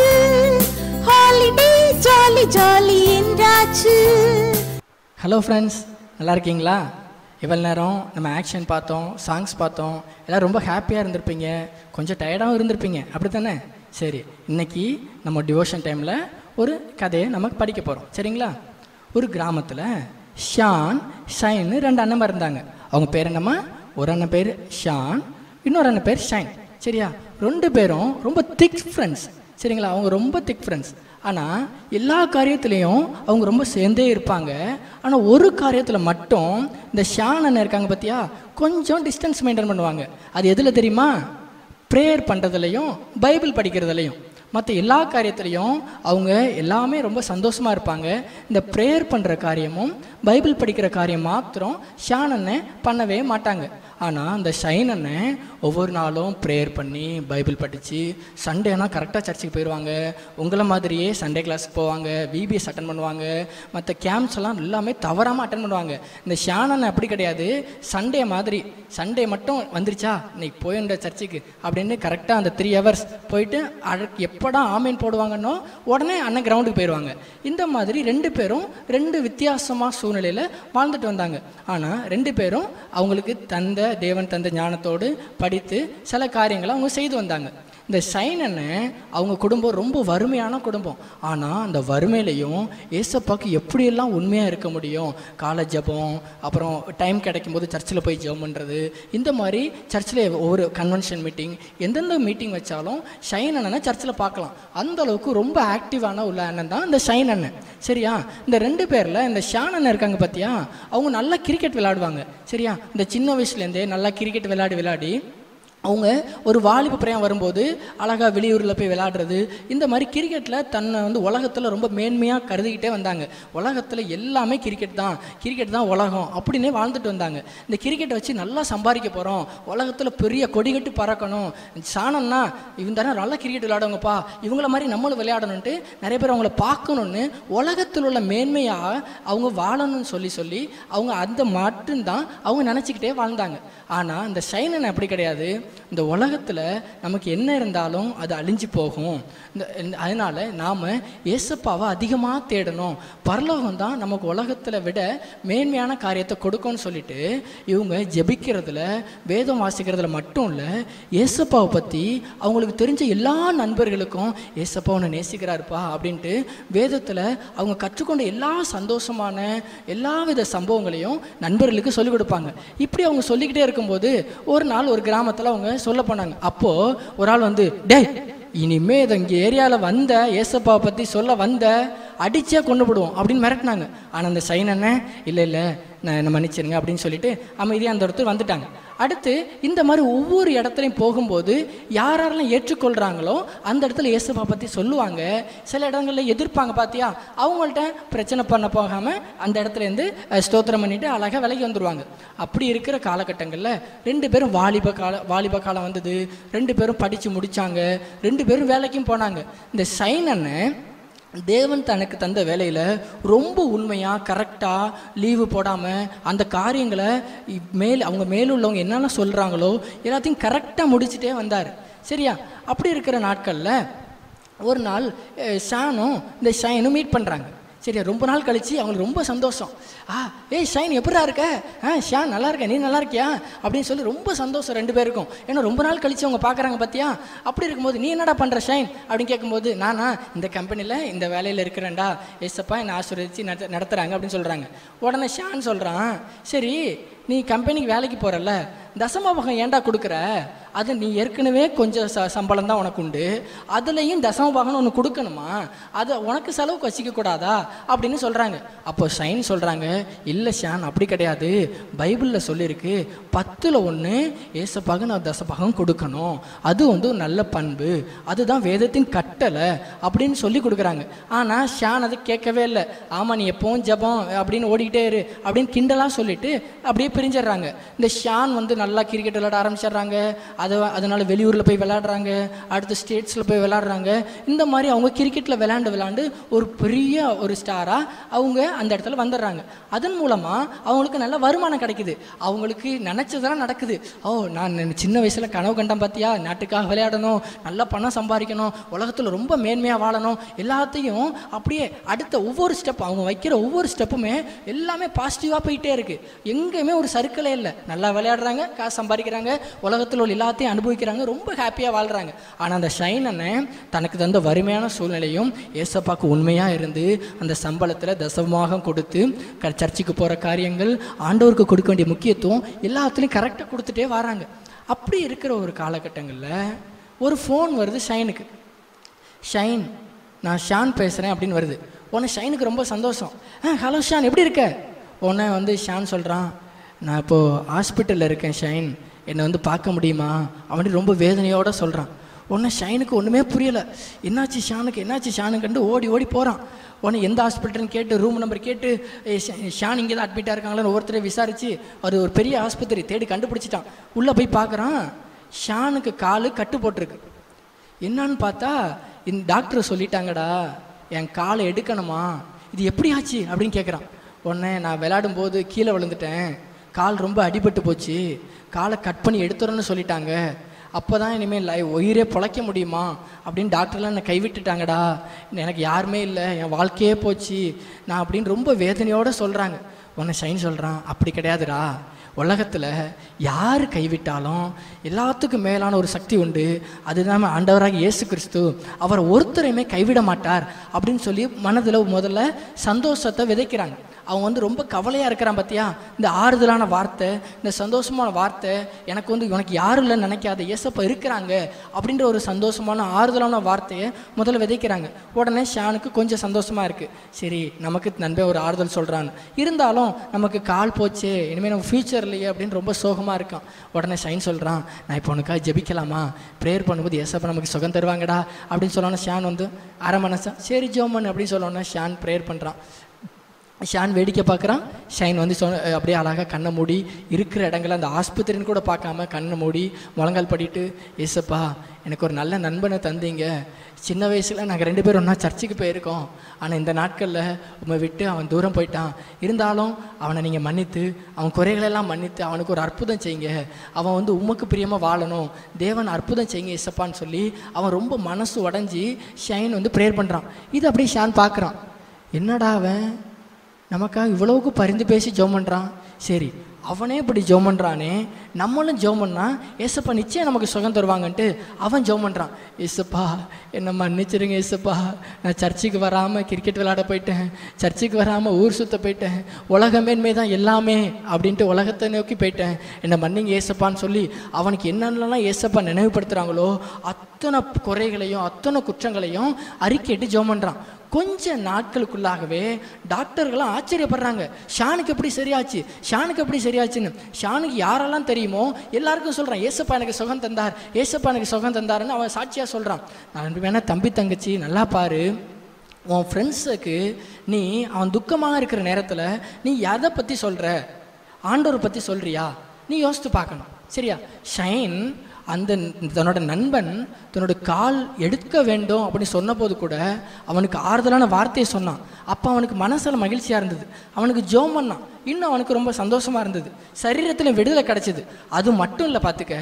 ஹாலிடே ஜாலி ஜாலி என்றாச்சு ஹலோ ஃப்ரெண்ட்ஸ் நல்லா இருக்கீங்களா இவ்வளோ நேரம் நம்ம ஆக்ஷன் பார்த்தோம் சாங்ஸ் பார்த்தோம் எல்லாம் ரொம்ப ஹாப்பியாக இருந்திருப்பீங்க கொஞ்சம் டயர்டாகவும் இருந்திருப்பீங்க அப்படி தானே சரி இன்னைக்கு நம்ம டிவோஷன் டைமில் ஒரு கதையை நம்ம படிக்க போகிறோம் சரிங்களா ஒரு கிராமத்தில் ஷான் ஷைன்னு ரெண்டு அண்ணன் இருந்தாங்க அவங்க பேர் என்னம்மா ஒரு அண்ணன் பேர் ஷான் இன்னொரு அண்ணன் பேர் ஷைன் சரியா ரெண்டு பேரும் ரொம்ப திக் ஃப்ரெண்ட்ஸ் சரிங்களா அவங்க ரொம்ப திக் ஃப்ரெண்ட்ஸ் ஆனால் எல்லா காரியத்துலேயும் அவங்க ரொம்ப சேர்ந்தே இருப்பாங்க ஆனால் ஒரு காரியத்தில் மட்டும் இந்த ஷான் அண்ணன் இருக்காங்க பார்த்தியா கொஞ்சம் டிஸ்டன்ஸ் மெயின்டைன் பண்ணுவாங்க அது எதில் தெரியுமா ப்ரேயர் பண்ணுறதுலையும் பைபிள் படிக்கிறதுலையும் மற்ற எல்லா காரியத்துலேயும் அவங்க எல்லாமே ரொம்ப சந்தோஷமாக இருப்பாங்க இந்த ப்ரேயர் பண்ணுற காரியமும் பைபிள் படிக்கிற காரியம் மாத்திரம் ஷான் அண்ணன் பண்ணவே மாட்டாங்க ஆனால் அந்த ஷைன் அண்ணன் ஒவ்வொரு நாளும் ப்ரேயர் பண்ணி பைபிள் படித்து சண்டேனா கரெக்டாக சர்ச்சுக்கு போயிடுவாங்க உங்களை மாதிரியே சண்டே கிளாஸ்க்கு போவாங்க விபிஎஸ் அட்டன் பண்ணுவாங்க மற்ற கேம்ப்ஸ் எல்லாம் எல்லாமே தவறாமல் அட்டன் பண்ணுவாங்க இந்த ஷான் அண்ணன் அப்படி கிடையாது சண்டே மாதிரி சண்டே மட்டும் வந்துருச்சா இன்னைக்கு போயின்ற சர்ச்சுக்கு அப்படின்னு கரெக்டாக அந்த த்ரீ ஹவர்ஸ் போயிட்டு அழகு எப்படா ஆமீன் போடுவாங்கன்னோ உடனே அண்ணன் கிரவுண்டுக்கு போயிடுவாங்க இந்த மாதிரி ரெண்டு பேரும் ரெண்டு வித்தியாசமாக சூழ்நிலையில் வாழ்ந்துட்டு வந்தாங்க ஆனால் ரெண்டு பேரும் அவங்களுக்கு தந்த தேவன் தந்த ஞானத்தோடு படித்து சில காரியங்களை அவங்க செய்து வந்தாங்க இந்த ஷைன் அண்ணன் அவங்க குடும்பம் ரொம்ப வறுமையான குடும்பம் ஆனால் அந்த வறுமையிலையும் ஏசப்பாக்கு எப்படியெல்லாம் உண்மையாக இருக்க முடியும் காலை ஜெபம் அப்புறம் டைம் கிடைக்கும் போது சர்ச்சில் போய் ஜெபம் பண்ணுறது இந்த மாதிரி சர்ச்சில் ஒவ்வொரு கன்வென்ஷன் மீட்டிங் எந்தெந்த மீட்டிங் வச்சாலும் ஷைன் அண்ணனை சர்ச்சில் பார்க்கலாம் அந்த அளவுக்கு ரொம்ப ஆக்டிவான உள்ள அண்ணன் தான் இந்த ஷைன் அண்ணன் சரியா இந்த ரெண்டு பேரில் இந்த ஷான் அண்ணன் இருக்காங்க பார்த்தியா அவங்க நல்லா கிரிக்கெட் விளையாடுவாங்க சரியா இந்த சின்ன வயசுலேருந்தே நல்லா கிரிக்கெட் விளையாடி விளையாடி அவங்க ஒரு வாலிப பிரியம் வரும்போது அழகாக வெளியூரில் போய் விளையாடுறது இந்த மாதிரி கிரிக்கெட்டில் தன்னை வந்து உலகத்தில் ரொம்ப மேன்மையாக கருதிக்கிட்டே வந்தாங்க உலகத்தில் எல்லாமே கிரிக்கெட் தான் கிரிக்கெட் தான் உலகம் அப்படின்னே வாழ்ந்துட்டு வந்தாங்க இந்த கிரிக்கெட்டை வச்சு நல்லா சம்பாதிக்க போகிறோம் உலகத்தில் பெரிய கொடிகட்டு பறக்கணும் சாணம்னா இவங்க தானே நல்லா கிரிக்கெட் விளையாடுவாங்கப்பா இவங்கள மாதிரி நம்மளும் விளையாடணுன்ட்டு நிறைய பேர் அவங்கள பார்க்கணுன்னு உலகத்தில் உள்ள மேன்மையாக அவங்க வாழணும்னு சொல்லி சொல்லி அவங்க அந்த மட்டும்தான் அவங்க நினச்சிக்கிட்டே வாழ்ந்தாங்க ஆனால் இந்த ஷைனன் அப்படி கிடையாது இந்த உலகத்தில் நமக்கு என்ன இருந்தாலும் அது அழிஞ்சு போகும் இந்த இந்த- அதனால நாம் ஏசப்பாவை அதிகமாக தேடணும் பரலோகம் தான் நமக்கு உலகத்தில் விட மேன்மையான காரியத்தை கொடுக்கும்னு சொல்லிட்டு இவங்க ஜெபிக்கிறதுல வேதம் வாசிக்கிறதுல மட்டும் இல்லை ஏசப்பாவை பற்றி அவங்களுக்கு தெரிஞ்ச எல்லா நண்பர்களுக்கும் ஏசப்பா உன்னை நேசிக்கிறாருப்பா அப்படின்ட்டு வேதத்தில் அவங்க கற்றுக்கொண்ட எல்லா சந்தோஷமான எல்லா வித சம்பவங்களையும் நண்பர்களுக்கு சொல்லிக் கொடுப்பாங்க இப்படி அவங்க சொல்லிக்கிட்டே இருக்கும்போது ஒரு நாள் ஒரு கிராமத்தில் அவங்க சொல்ல போனாங்க அப்போது ஒரு ஆள் வந்து டேய் இனிமே இதை இங்கே ஏரியாவில் வந்த ஏசப்பாவை பற்றி சொல்ல வந்த அடிச்சே கொண்டு விடுவோம் அப்படின்னு மிரட்டினாங்க ஆனால் அந்த சைன் அண்ணன் இல்லை இல்லை நான் என்ன மன்னிச்சிருங்க அப்படின்னு சொல்லிட்டு அமைதியாக அந்த இடத்துல வந்துட்டாங்க அடுத்து இந்த மாதிரி ஒவ்வொரு இடத்துலையும் போகும்போது யார் யாரெல்லாம் ஏற்றுக்கொள்கிறாங்களோ அந்த இடத்துல இயேசுப்பா பற்றி சொல்லுவாங்க சில இடங்களில் எதிர்ப்பாங்க பார்த்தியா அவங்கள்ட்ட பிரச்சனை பண்ண போகாமல் அந்த இடத்துலேருந்து அஹ், ஸ்தோத்திரம் பண்ணிட்டு அழகாக விலகி வந்துடுவாங்க அப்படி இருக்கிற காலகட்டங்களில் ரெண்டு பேரும் வாலிப கால வாலிப காலம் வந்தது ரெண்டு பேரும் படித்து முடித்தாங்க ரெண்டு பேரும் வேலைக்கும் போனாங்க இந்த சைன் அண்ணன் தேவன் தனக்கு தந்த வேலையில் ரொம்ப உண்மையாக கரெக்டாக லீவு போடாமல் அந்த காரியங்களை இ- மேல் அவங்க மேலுள்ளவங்க என்னென்ன சொல்கிறாங்களோ எல்லாத்தையும் கரெக்டாக முடிச்சுட்டே வந்தார் சரியா அப்படி இருக்கிற நாட்களில் ஒரு நாள் அஹ், ஷானும் இந்த ஷைனும் மீட் பண்ணுறாங்க சரியா ரொம்ப நாள் கழிச்சு அவங்களுக்கு ரொம்ப சந்தோஷம் ஆ ஏய் ஷைன் எப்படிடா இருக்க ஆ ஷான் நல்லா இருக்க நீ நல்லா இருக்கியா அப்படின்னு சொல்லி ரொம்ப சந்தோஷம் ரெண்டு பேருக்கும் ஏன்னா ரொம்ப நாள் கழிச்சு அவங்க பார்க்குறாங்க பார்த்தியா அப்படி இருக்கும்போது நீ என்னடா பண்ணுற ஷைன் அப்படின்னு கேட்கும்போது நானா இந்த கம்பெனியில் இந்த வேலையில் இருக்கிறேன்டா ஏசப்பா என்னை ஆசீர்வதிச்சு நட நடத்துகிறாங்க அப்படின்னு சொல்கிறாங்க உடனே ஷான் சொல்கிறான் சரி நீ கம்பெனிக்கு வேலைக்கு போகிறல்ல தசமபாகம் ஏன்டா கொடுக்குற அது நீ ஏற்கனவே கொஞ்சம் ச சம்பளம் தான் உனக்கு உண்டு அதுலேயும் தசமபாகம்னு ஒன்று கொடுக்கணுமா அதை உனக்கு செலவுக்கு வச்சிக்க கூடாதா அப்படின்னு சொல்கிறாங்க அப்போ ஷைன் சொல்கிறாங்க இல்லை ஷான் அப்படி கிடையாது பைபிளில் சொல்லியிருக்கு பத்தில் ஒன்று ஏசப்பாக நான் தசபாகம் கொடுக்கணும் அது வந்து ஒரு நல்ல பண்பு அதுதான் வேதத்தின் கட்டளை அப்படின்னு சொல்லி கொடுக்குறாங்க ஆனால் ஷான் அதை கேட்கவே இல்லை ஆமாம் நீ எப்பவும் ஜெபம் அப்படின்னு ஓடிக்கிட்டே இரு அப்படின்னு கிண்டலாக சொல்லிட்டு அப்படியே பிரிஞ்சிடுறாங்க இந்த ஷான் வந்து நல்லா கிரிக்கெட் விளையாட ஆரம்பிச்சிடுறாங்க அதை அதனால வெளியூரில் போய் விளையாடுறாங்க அடுத்து ஸ்டேட்ஸில் போய் விளையாடுறாங்க இந்த மாதிரி அவங்க கிரிக்கெட்டில் விளையாண்டு விளையாண்டு ஒரு பெரிய ஒரு ஸ்டாராக அவங்க அந்த இடத்துல வந்துடுறாங்க அதன் மூலமாக அவங்களுக்கு நல்ல வருமானம் கிடைக்குது அவங்களுக்கு நினச்சதெல்லாம் நடக்குது ஓ நான் நெ- சின்ன வயசில் கனவு கண்டேன் பார்த்தியா நாட்டுக்காக விளையாடணும் நல்லா பணம் சம்பாதிக்கணும் உலகத்தில் ரொம்ப மேன்மையாக வாழணும் எல்லாத்தையும் அப்படியே அடுத்த ஒவ்வொரு ஸ்டெப் அவங்க வைக்கிற ஒவ்வொரு ஸ்டெப்புமே எல்லாமே பாசிட்டிவாக போயிட்டே இருக்கு எங்கேயுமே ஒரு சர்க்கிளே இல்லை நல்லா விளையாடுறாங்க காசு சம்பாதிக்கிறாங்க உலகத்தில் உள்ள எல்லாத்தையும் அனுபவிக்கிறாங்க ரொம்ப ஹாப்பியாக வாழ்கிறாங்க ஆனால் அந்த ஷைன் அண்ணன் தனக்கு தந்த வறுமையான சூழ்நிலையும் ஏசப்பாக்கு உண்மையாக இருந்து அந்த சம்பளத்தில் தசமாக கொடுத்து க சர்ச்சுக்கு போகிற காரியங்கள் ஆண்டவருக்கு கொடுக்க வேண்டிய முக்கியத்துவம் எல்லாத்துலேயும் கரெக்டாக கொடுத்துட்டே வராங்க அப்படி இருக்கிற ஒரு காலகட்டங்களில் ஒரு ஃபோன் வருது ஷைனுக்கு ஷைன் நான் ஷான் பேசுகிறேன் அப்படின்னு வருது உடனே ஷைனுக்கு ரொம்ப சந்தோஷம் ஆ ஹலோ ஷான் எப்படி இருக்க உடனே வந்து ஷான் சொல்கிறான் நான் இப்போது ஹாஸ்பிட்டலில் இருக்கேன் ஷைன் என்னை வந்து பார்க்க முடியுமா அவன் ரொம்ப வேதனையோடு சொல்கிறான் உடனே ஷைனுக்கு ஒன்றுமே புரியலை என்னாச்சு ஷானுக்கு என்னாச்சு ஷானுக்குன்ட்டு ஓடி ஓடி போகிறான் உடனே எந்த ஹாஸ்பிட்டல்னு கேட்டு ரூம் நம்பர் கேட்டு "ஏய், ஷா- ஷான் இங்கே தான் அட்மிட்டாக இருக்காங்களான்னு ஒவ்வொருத்தரை விசாரித்து அது ஒரு பெரிய ஆஸ்பத்திரி தேடி கண்டுபிடிச்சிட்டான் உள்ளே போய் பார்க்குறான் ஷானுக்கு காலு கட்டு போட்டிருக்கு என்னன்னு பார்த்தா இந்த டாக்டர் சொல்லிட்டாங்கடா என் காலை எடுக்கணுமா இது எப்படி ஆச்சு அப்படின்னு கேட்குறான் உடனே நான் விளையாடும் போது கீழே விழுந்துட்டேன் கால் ரொம்ப அடிபட்டு போச்சு காலை கட் பண்ணி எடுத்துறேன்னு சொல்லிட்டாங்க அப்போ தான் இனிமேல் லை உயிரே பொழைக்க முடியுமா அப்படின்னு டாக்டர்லாம் என்னை கைவிட்டுட்டாங்கடா எனக்கு யாருமே இல்லை என் வாழ்க்கையே போச்சு நான் அப்படின்னு ரொம்ப வேதனையோடு சொல்கிறாங்க உன்னை ஷைன் சொல்கிறான் அப்படி கிடையாதுடா உலகத்தில் யார் கைவிட்டாலும் எல்லாத்துக்கும் மேலான ஒரு சக்தி உண்டு அதுதான் ஆண்டவராக இயேசு கிறிஸ்து அவர் ஒருத்தரையுமே கைவிட மாட்டார் அப்படின்னு சொல்லி மனதில் முதல்ல சந்தோஷத்தை விதைக்கிறாங்க அவங்க வந்து ரொம்ப கவலையாக இருக்கிறான் பார்த்தியா இந்த ஆறுதலான வார்த்தை இந்த சந்தோஷமான வார்த்தை எனக்கு வந்து உனக்கு யாரும் இல்லைன்னு நினைக்காத ஏசப்பா இருக்கிறாங்க அப்படின்ற ஒரு சந்தோஷமான ஆறுதலான வார்த்தையை முதல்ல விதைக்கிறாங்க உடனே ஷானுக்கு கொஞ்சம் சந்தோஷமாக இருக்குது சரி நமக்கு நண்பன் ஒரு ஆறுதல் சொல்கிறான்னு இருந்தாலும் நமக்கு கால் போச்சு இனிமேல் நம்ம ஃப்யூச்சர் இல்லையே அப்படின்னு ரொம்ப சோகமாக இருக்கான் உடனே ஷைன் சொல்கிறான் நான் இப்போ உனக்காக ஜெபிக்கலாமா ப்ரேயர் பண்ணும்போது ஏசப்பா நமக்கு சுகம் தருவாங்கடா அப்படின்னு சொல்லோன்னா ஷான் வந்து அரை மனசா சரி ஜோமன் அப்படின்னு சொல்லோன்னா ஷான் ப்ரேயர் பண்ணுறான் ஷான் வேடிக்கை பார்க்குறான் ஷைன் வந்து சொன்ன அப்படியே அழகாக கண்ணை மூடி இருக்கிற இடங்கள்ல அந்த ஆஸ்பத்திரின்னு கூட பார்க்காம கண்ணை மூடி முழங்கால் படிட்டு ஏசப்பா எனக்கு ஒரு நல்ல நண்பனை தந்தீங்க சின்ன வயசில் நாங்கள் ரெண்டு பேரும் ஒன்றா சர்ச்சுக்கு போயிருக்கோம் ஆனால் இந்த நாட்களில் உண்மை விட்டு அவன் தூரம் போயிட்டான் இருந்தாலும் அவனை நீங்கள் மன்னித்து அவன் குறைகளெல்லாம் மன்னித்து அவனுக்கு ஒரு அற்புதம் செய்யுங்க அவன் வந்து உமக்கு பிரியமாக வாழணும் தேவன் அற்புதம் செய்யுங்க இசப்பான்னு சொல்லி அவன் ரொம்ப மனசு உடஞ்சி ஷைன் வந்து ப்ரேயர் பண்ணுறான் இது அப்படியே ஷான் பார்க்குறான் என்னடா அவன் நமக்காக இவ்வளவுக்கு பரிந்து பேசி ஜெபம் பண்ணுறான் சரி அவனே இப்படி ஜெபம் பண்ணுறானே நம்மளும் ஜெபம் பண்ணா ஏசப்பா நிச்சயம் நமக்கு சுகம் தருவாங்கன்ட்டு அவன் ஜெபம் பண்ணுறான் ஏசப்பா என்னை மன்னிச்சிருங்க ஏசப்பா நான் சர்ச்சுக்கு வராமல் கிரிக்கெட் விளையாட போயிட்டேன் சர்ச்சுக்கு வராமல் ஊர் சுத்த போயிட்டேன் உலகமேன்மை தான் எல்லாமே அப்படின்ட்டு உலகத்தை நோக்கி போயிட்டேன் என்னை மன்னிங்க ஏசப்பான்னு சொல்லி அவனுக்கு என்னென்னலாம் ஏசப்பா நினைவுபடுத்துகிறாங்களோ அத்தனை குறைகளையும் அத்தனை குற்றங்களையும் அறிக்கையிட்டு ஜெபம் பண்ணுறான் கொஞ்ச நாட்களுக்குள்ளாகவே டாக்டர்கள்லாம் ஆச்சரியப்படுறாங்க ஷானுக்கு எப்படி சரியாச்சு ஷானுக்கு எப்படி சரியாச்சுன்னு ஷானுக்கு யாரெல்லாம் தெரியுமோ எல்லாருக்கும் சொல்கிறான் ஏசப்பா எனக்கு சுகம் தந்தார் ஏசப்பா எனக்கு சுகம் தந்தாருன்னு அவன் சாட்சியாக சொல்கிறான் நான் வேணா தம்பி தங்கச்சி நல்லா பாரு உன் ஃப்ரெண்ட்ஸுக்கு நீ அவன் துக்கமாக இருக்கிற நேரத்தில் நீ எதை பற்றி சொல்கிற ஆண்டவரை பற்றி சொல்கிறியா நீ யோசித்து பார்க்கணும் சரியா ஷைன் அந்த தன்னோட நண்பன் தன்னோட கால் எடுக்க வேண்டும் அப்படின்னு சொன்னபோது கூட அவனுக்கு ஆறுதலான வார்த்தையை சொன்னான் அப்போ அவனுக்கு மனசில் மகிழ்ச்சியாக இருந்தது அவனுக்கு ஜோம் பண்ணான் இன்னும் அவனுக்கு ரொம்ப சந்தோஷமாக இருந்தது சரீரத்தில் விடுதலை கிடச்சிது அது மட்டும் இல்லை பார்த்துக்க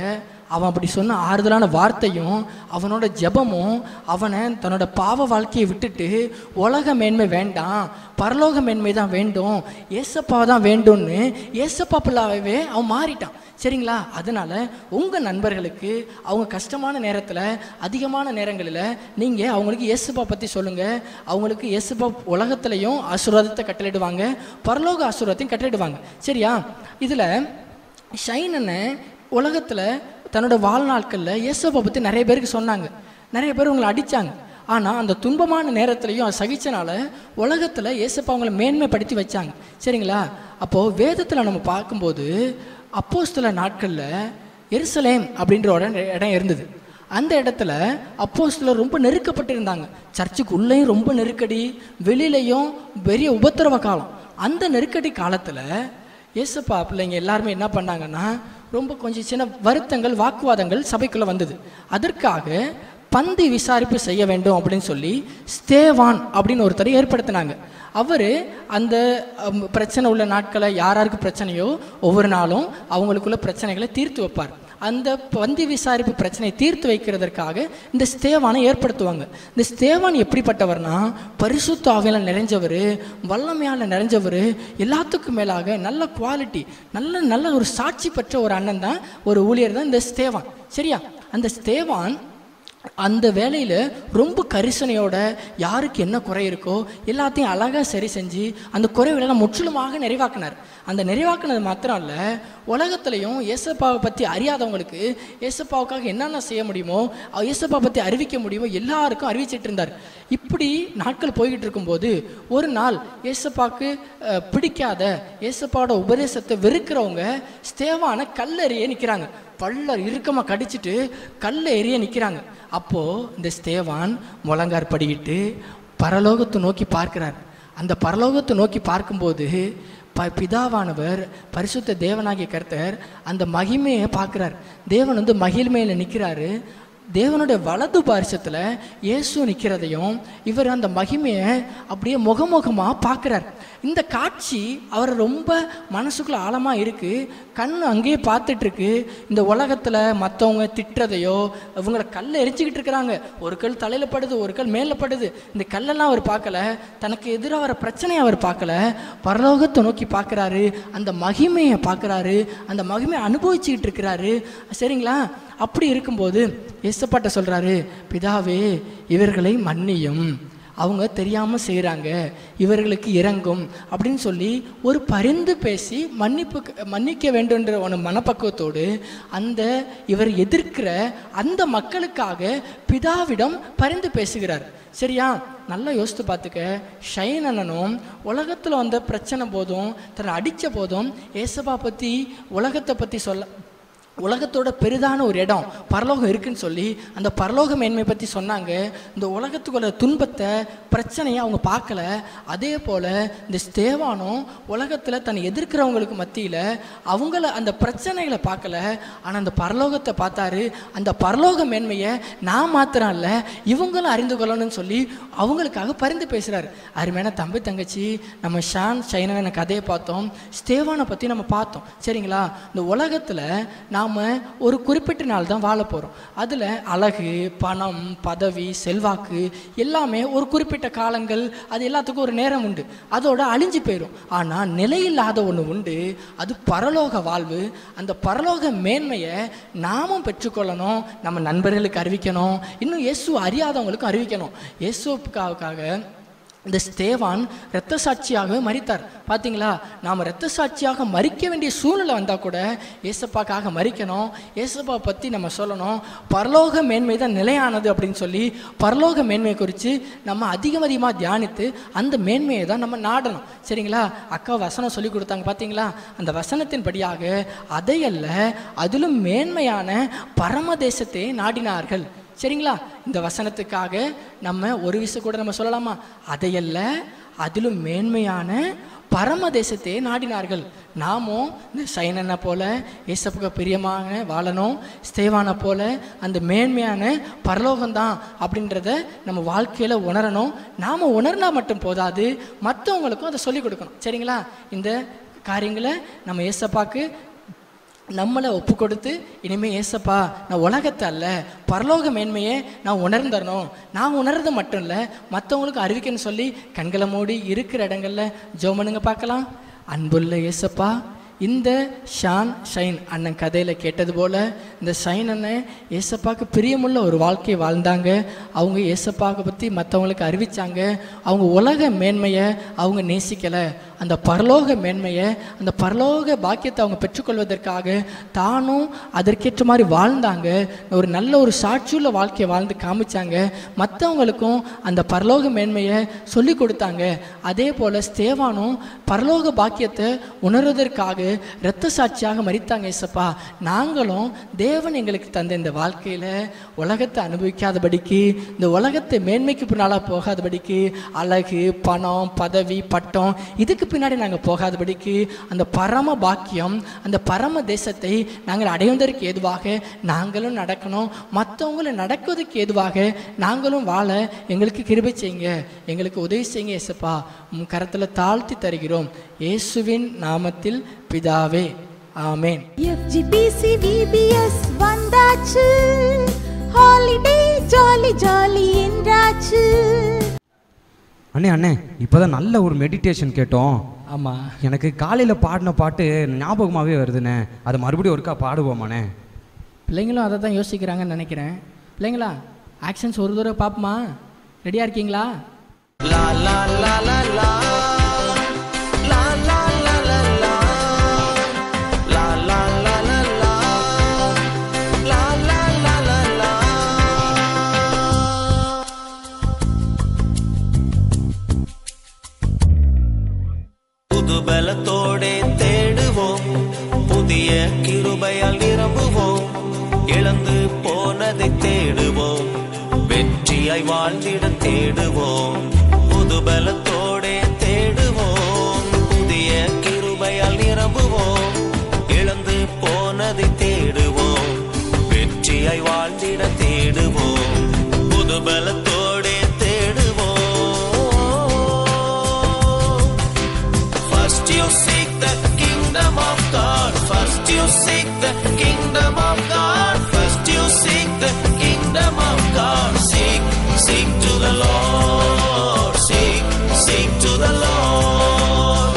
அவன் அப்படி சொன்ன ஆறுதலான வார்த்தையும் அவனோட ஜெபமும் அவனை தன்னோட பாவ வாழ்க்கையை விட்டுட்டு உலக மேன்மை வேண்டாம் பரலோக மேன்மை தான் வேண்டும் ஏசப்பா தான் வேண்டும்னு ஏசப்பா பிள்ளாவே அவன் மாறிட்டான் சரிங்களா அதனால உங்கள் நண்பர்களுக்கு அவங்க கஷ்டமான நேரத்தில் அதிகமான நேரங்களில் நீங்கள் அவங்களுக்கு இயேசுப்பா பற்றி சொல்லுங்கள் அவங்களுக்கு இயேசுப்பா உலகத்துலேயும் ஆசீர்வாதத்தை கட்டளையிடுவாங்க பரலோக ஆசீர்வாதத்தையும் கட்டளையிடுவாங்க சரியா இதில் ஷைனனை உலகத்தில் தன்னோட வாழ்நாட்களில் இயேசுப்பா பற்றி நிறைய பேருக்கு சொன்னாங்க நிறைய பேர் உங்களை அடித்தாங்க ஆனால் அந்த துன்பமான நேரத்துலையும் அது சகிச்சனால உலகத்தில் இயேசுப்பா அவங்கள மேன்மைப்படுத்தி வச்சாங்க சரிங்களா அப்போது வேதத்தில் நம்ம பார்க்கும்போது அப்போஸ்தல நாட்களில் எருசலேம் அப்படின்ற ஒரு இடம் இருந்தது அந்த இடத்துல அப்போஸ்தலர் ரொம்ப நெருக்கப்பட்டிருந்தாங்க சர்ச்சுக்கு உள்ளேயும் ரொம்ப நெருக்கடி வெளியிலையும் பெரிய உபத்திரவ காலம் அந்த நெருக்கடி காலத்தில் ஏசப்பா பிள்ளைங்க எல்லாருமே என்ன பண்ணாங்கன்னா ரொம்ப கொஞ்சம் சின்ன வருத்தங்கள் வாக்குவாதங்கள் சபைக்குள்ளே வந்தது அதற்காக பந்தி விசாரிப்பு செய்ய வேண்டும் அப்படின்னு சொல்லி ஸ்தேவான் அப்படின்னு ஒருத்தரை ஏற்படுத்தினாங்க அவர் அந்த அம், பிரச்சனை உள்ள நாட்களை யார் யாருக்கு பிரச்சனையோ ஒவ்வொரு நாளும் அவங்களுக்குள்ள பிரச்சனைகளை தீர்த்து வைப்பார் அந்த பந்தி விசாரிப்பு பிரச்சனையை தீர்த்து வைக்கிறதற்காக இந்த ஸ்தேவானை ஏற்படுத்துவாங்க இந்த ஸ்தேவான் எப்படிப்பட்டவர்னா பரிசுத்த ஆவியால் நிறைஞ்சவர் வல்லமையால் நிறைஞ்சவர் எல்லாத்துக்கும் மேலாக நல்ல குவாலிட்டி நல்ல நல்ல ஒரு சாட்சி பெற்ற ஒரு அண்ணன் தான் ஒரு ஊழியர் தான் இந்த ஸ்தேவான் சரியா அந்த ஸ்தேவான் அந்த வேலையில் ரொம்ப கரிசனையோட யாருக்கு என்ன குறை இருக்கோ எல்லாத்தையும் அழகாக சரி செஞ்சு அந்த குறைகளெல்லாம் முற்றிலுமாக நிறைவாக்கினார் அந்த நிறைவாக்குனது மாத்திரம் இல்லை உலகத்துலையும் ஏசப்பாவை பற்றி அறியாதவங்களுக்கு ஏசப்பாவுக்காக என்னென்ன செய்ய முடியுமோ அஹ் ஏசப்பா பற்றி அறிவிக்க முடியுமோ எல்லாருக்கும் அறிவிச்சிட்டு இருந்தார் இப்படி நாட்கள் போய்கிட்டு இருக்கும்போது ஒரு நாள் ஏசப்பாவுக்கு அஹ், பிடிக்காத ஏசப்பாவோட உபதேசத்தை வெறுக்கிறவங்க ஸ்தேவான கல்லறியே நிற்கிறாங்க பல்ல இறுக்கமாக கடிச்சிட்டு கல்ல எறிய நிற்கிறாங்க அப்போது இந்த ஸ்தேவான் முழங்கார் படிக்கிட்டு பரலோகத்தை நோக்கி பார்க்கிறார் அந்த பரலோகத்தை நோக்கி பார்க்கும்போது ப பிதாவானவர் பரிசுத்த தேவனாகிய கர்த்தர் அந்த மகிமையை பார்க்குறார் தேவன் வந்து மகிழ்மையில் நிற்கிறாரு தேவனுடைய வலது பாரிசத்தில் இயேசு நிற்கிறதையும் இவர் அந்த மகிமையை அப்படியே முகமுகமாக பார்க்குறார் இந்த காட்சி அவர் ரொம்ப மனசுக்குள்ள ஆழமாக இருக்குது கண் அங்கேயே பார்த்துட்டு இருக்கு இந்த உலகத்தில் மற்றவங்க திட்டுறதையோ இவங்களை கல்லை எரிச்சுக்கிட்டு இருக்கிறாங்க ஒரு கல் தலையில் படுது ஒரு கல் மேலே படுது இந்த கல்லெல்லாம் அவர் பார்க்கல தனக்கு எதிராக வர பிரச்சனையை அவர் பார்க்கல பரலோகத்தை நோக்கி பார்க்குறாரு அந்த மகிமையை பார்க்குறாரு அந்த மகிமையை அனுபவிச்சுக்கிட்டு இருக்கிறாரு சரிங்களா அப்படி இருக்கும்போது ஏசப்பாட்ட சொல்கிறாரு பிதாவே இவர்களை மன்னியும் அவங்க தெரியாமல் செய்கிறாங்க இவர்களுக்கு இறங்கும் அப்படின்னு சொல்லி ஒரு பரிந்து பேசி மன்னிப்பு மன்னிக்க வேண்டும்ன்ற ஒரு மனப்பக்குவத்தோடு அந்த இவர் எதிர்க்கிற அந்த மக்களுக்காக பிதாவிடம் பரிந்து பேசுகிறார் சரியா நல்லா யோசித்து பார்த்துக்க ஷைன் அண்ணனும் உலகத்தில் வந்த பிரச்சனை போதும் தன்னை அடித்த போதும் ஏசப்பா பற்றி உலகத்தை பற்றி சொல்ல உலகத்தோட பெரிதான ஒரு இடம் பரலோகம் இருக்குன்னு சொல்லி அந்த பரலோக மேன்மை பற்றி சொன்னாங்க இந்த உலகத்துக்குள்ள துன்பத்தை பிரச்சனையை அவங்க பார்க்கல அதே போல் இந்த ஸ்தேவானும் உலகத்தில் தன்னை எதிர்க்கிறவங்களுக்கு மத்தியில் அவங்கள அந்த பிரச்சனைகளை பார்க்கல ஆனால் அந்த பரலோகத்தை பார்த்தாரு அந்த பரலோக மேன்மையை நான் மாத்திரம் இல்லை இவங்களும் அறிந்து கொள்ளணும்னு சொல்லி அவங்களுக்காக பரிந்து பேசுகிறார் அருமையான தம்பி தங்கச்சி நம்ம ஷான் ஷைனன் கதையை பார்த்தோம் ஸ்தேவானை பற்றி நம்ம பார்த்தோம் சரிங்களா இந்த உலகத்தில் நாம் ஒரு குறிப்பிட்ட நாள் தான் வாழ போகிறோம் அதில் அழகு பணம் பதவி செல்வாக்கு எல்லாமே ஒரு குறிப்பிட்ட காலங்கள் அது எல்லாத்துக்கும் ஒரு நேரம் உண்டு அதோட அழிஞ்சு போயிடும் ஆனால் நிலையில்லாத ஒன்று உண்டு அது பரலோக வாழ்வு அந்த பரலோக மேன்மையை நாமும் பெற்றுக்கொள்ளணும் நம்ம நண்பர்களுக்கு அறிவிக்கணும் இன்னும் இயேசு அறியாதவங்களுக்கும் அறிவிக்கணும் இயேசுக்காக இந்த ஸ்தேவான் இரத்த சாட்சியாகவே மரித்தார் பார்த்தீங்களா நாம் இரத்த சாட்சியாக மறிக்க வேண்டிய சூழ்நிலை வந்தால் கூட ஏசப்பாக்காக மறிக்கணும் ஏசப்பா பற்றி நம்ம சொல்லணும் பரலோக மேன்மை தான் நிலையானது அப்படின்னு சொல்லி பரலோக மேன்மையை குறித்து நம்ம அதிகம் அதிகமாக தியானித்து அந்த மேன்மையை தான் நம்ம நாடணும் சரிங்களா அக்கா வசனம் சொல்லி கொடுத்தாங்க பார்த்தீங்களா அந்த வசனத்தின் படியாக அதையல்ல அதிலும் மேன்மையான பரமதேசத்தை நாடினார்கள் சரிங்களா இந்த வசனத்துக்காக நம்ம ஒரு விஷயம் கூட நம்ம சொல்லலாமா அதையல்ல அதிலும் மேன்மையான பரம தேசத்தை நாடினார்கள் நாமும் இந்த சைனனை போல ஏசப்புக்கு பிரியமாக வாழணும் ஸ்தேவானை போல அந்த மேன்மையான பரலோகம்தான் அப்படின்றத நம்ம வாழ்க்கையில் உணரணும் நாம் உணர்னா மட்டும் போதாது மற்றவங்களுக்கும் அதை சொல்லிக் கொடுக்கணும் சரிங்களா இந்த காரியங்களை நம்ம ஏசப்பாக்கு நம்மளை ஒப்பு கொடுத்து இனிமே ஏசப்பா நான் உலகத்தை அல்ல பரலோக மேன்மையை நான் உணர்ந்தரணும் நான் உணர்றது மட்டும் இல்லை மற்றவங்களுக்கு அறிவிக்கணும்னு சொல்லி கண்களை மூடி இருக்கிற இடங்கள்ல ஜோமனுங்க பார்க்கலாம் அன்புள்ள ஏசப்பா இந்த ஷான் ஷைன் அண்ணன் கதையில் கேட்டது போல் இந்த ஷைன் அண்ணன் ஏசப்பாவுக்கு பிரியமுள்ள ஒரு வாழ்க்கையை வாழ்ந்தாங்க அவங்க ஏசப்பாவை பற்றி மற்றவங்களுக்கு அறிவிச்சாங்க அவங்க உலக மேன்மையை அவங்க நேசிக்கலை அந்த பரலோக மேன்மையை அந்த பரலோக பாக்கியத்தை அவங்க பெற்றுக்கொள்வதற்காக தானும் அதற்கேற்ற மாதிரி வாழ்ந்தாங்க ஒரு நல்ல ஒரு சாட்சியுள்ள வாழ்க்கையை வாழ்ந்து காமிச்சாங்க மற்றவங்களுக்கும் அந்த பரலோக மேன்மையை சொல்லி கொடுத்தாங்க அதே போல் ஸ்தேவானும் பரலோக பாக்கியத்தை உணர்வதற்காக இரத்த சாட்சியாக மறித்தாங்க ஏசப்பா நாங்களும் தேவன் எங்களுக்கு தந்த இந்த வாழ்க்கையில் உலகத்தை அனுபவிக்காதபடிக்கு இந்த உலகத்தை மேன்மைக்கு பின்னாலாக போகாதபடிக்கு அழகு பணம் பதவி பட்டம் இதுக்கு பின்னாடி நாங்கள் போகாதபடிக்கு அந்த பரம பாக்கியம் அந்த பரம தேசத்தை நாங்கள் அடைவதற்கு ஏதுவாக நாங்களும் நடக்கணும் மற்றவங்களை நடக்குவதற்கு ஏதுவாக நாங்களும் வாழ எங்களுக்கு கிருபை செய்யுங்க எங்களுக்கு உதவி செய்யுங்க ஏசப்பா உம் கரத்தில் தாழ்த்தி தருகிறோம் இயேசுவின் நாமத்தில் பிதாவே ஆமேன் எஃப்ஜிபிசி விபிஎஸ் வந்தாச்சு ஹாலிடே ஜாலி ஜாலி என்றாச்சு அண்ணே அண்ணே இப்போதான் நல்ல ஒரு மெடிடேஷன் கேட்டோம் ஆமாம் எனக்கு காலையில் பாடின பாட்டு ஞாபகமாகவே வருதுண்ணே அதை மறுபடியும் ஒருக்கா பாடுவோமாண்ணே பிள்ளைங்களும் அதை தான் யோசிக்கிறாங்கன்னு நினைக்கிறேன் பிள்ளைங்களா ஆக்ஷன்ஸ் ஒரு தடவை பார்ப்போமா ரெடியாக இருக்கீங்களா La la la la la. La la la la la. La la la la la. La la la la la. புது பலத்தோடே தேடுவோம் புதிய கிருபையால் நிரம்புவோம் இழந்து போனதை தேடுவோம் வெற்றியாய் வாழ்ந்திட தேடுவோம் புது பலத்தோடே தேடுவோம் புதிய கிருபையால் நிரம்புவோம் இழந்து போனதை தேடுவோம் வெற்றியாய் வாழ்ந்திட தேடுவோம் புது பலத்தோடே தேடுவோம் First you seek the kingdom of God. First you seek the kingdom of God. First you seek the kingdom of God. Seek, seek to the Lord. Seek, seek to the Lord.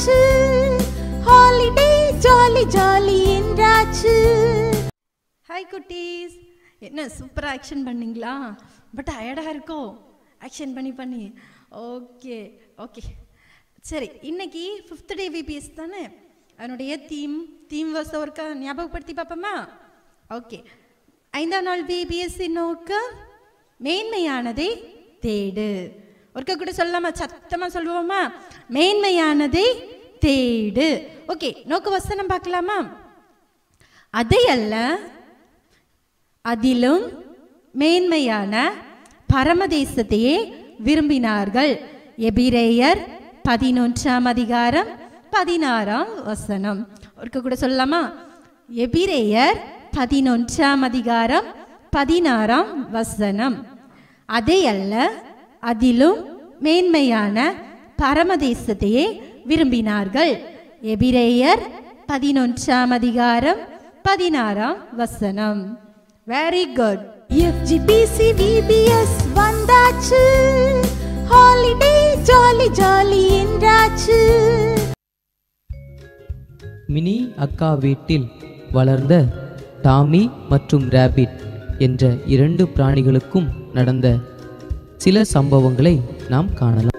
வந்தாச்சு ஹாலிடே ஜாலி ஜாலி என்றாச்சு ஹாய் குட்டீஸ் என்ன சூப்பராக ஆக்ஷன் பண்ணீங்களா பட் டயர்டாக இருக்கோ ஆக்ஷன் பண்ணி பண்ணி ஓகே ஓகே சரி இன்னைக்கு ஃபிஃப்த் டே விபிஎஸ் தானே அதனுடைய தீம் தீம் வர்ஸ் ஒருக்கா ஞாபகப்படுத்தி பார்ப்போமா ஓகே ஐந்தாம் நாள் விபிஎஸ் நோக்கம் மேன்மையானதை தேடு ஒருக்கா கூட சொல்லாமா சத்தமாக சொல்லுவோமா மேன்மையானதை தேடு ஓகே நோக்க வசனம் பார்க்கலாமா அதை அல்ல அதிலும் மேன்மையான பரமதேசத்தையே விரும்பினார்கள் எபிரேயர் பதினொன்றாம் அதிகாரம் பதினாறாம் வசனம் ஒருக்க கூட சொல்லலாமா எபிரேயர் பதினொன்றாம் அதிகாரம் பதினாறாம் வசனம் அதை அல்ல அதிலும் மேன்மையான பரமதேசத்தையே விரும்பினார்கள் எபிரேயர் பதினொன்றாம் அதிகாரம் பதினாறாம் வசனம் வெரி குட் எஃப்ஜிபிசி விபிஎஸ் வந்தாச்சு ஹாலிடே ஜாலி ஜாலி என்றாச்சு மினி அக்கா வீட்டில் வளர்ந்த டாமி மற்றும் ரேபிட் என்ற இரண்டு பிராணிகளுக்கும் நடந்த சில சம்பவங்களை நாம் காணலாம்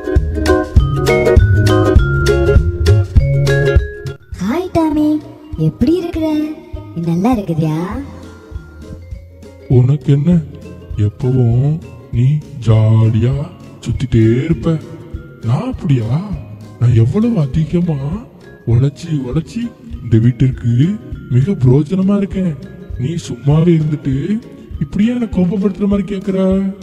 ஹாய் டாமி எப்படி இருக்கிற நீ நல்லா இருக்குதியா உனக்கு என்ன எப்பவும் நீ ஜாலியா சுத்திட்டே இருப்ப நான் அப்படியா நான் எவ்வளவு அதிகமா உழைச்சி உழைச்சி இந்த வீட்டிற்கு மிக பிரயோஜனமா இருக்கேன் நீ சும்மாவே இருந்துட்டு இப்படியே என்ன கோபப்படுத்துற மாதிரி கேக்குற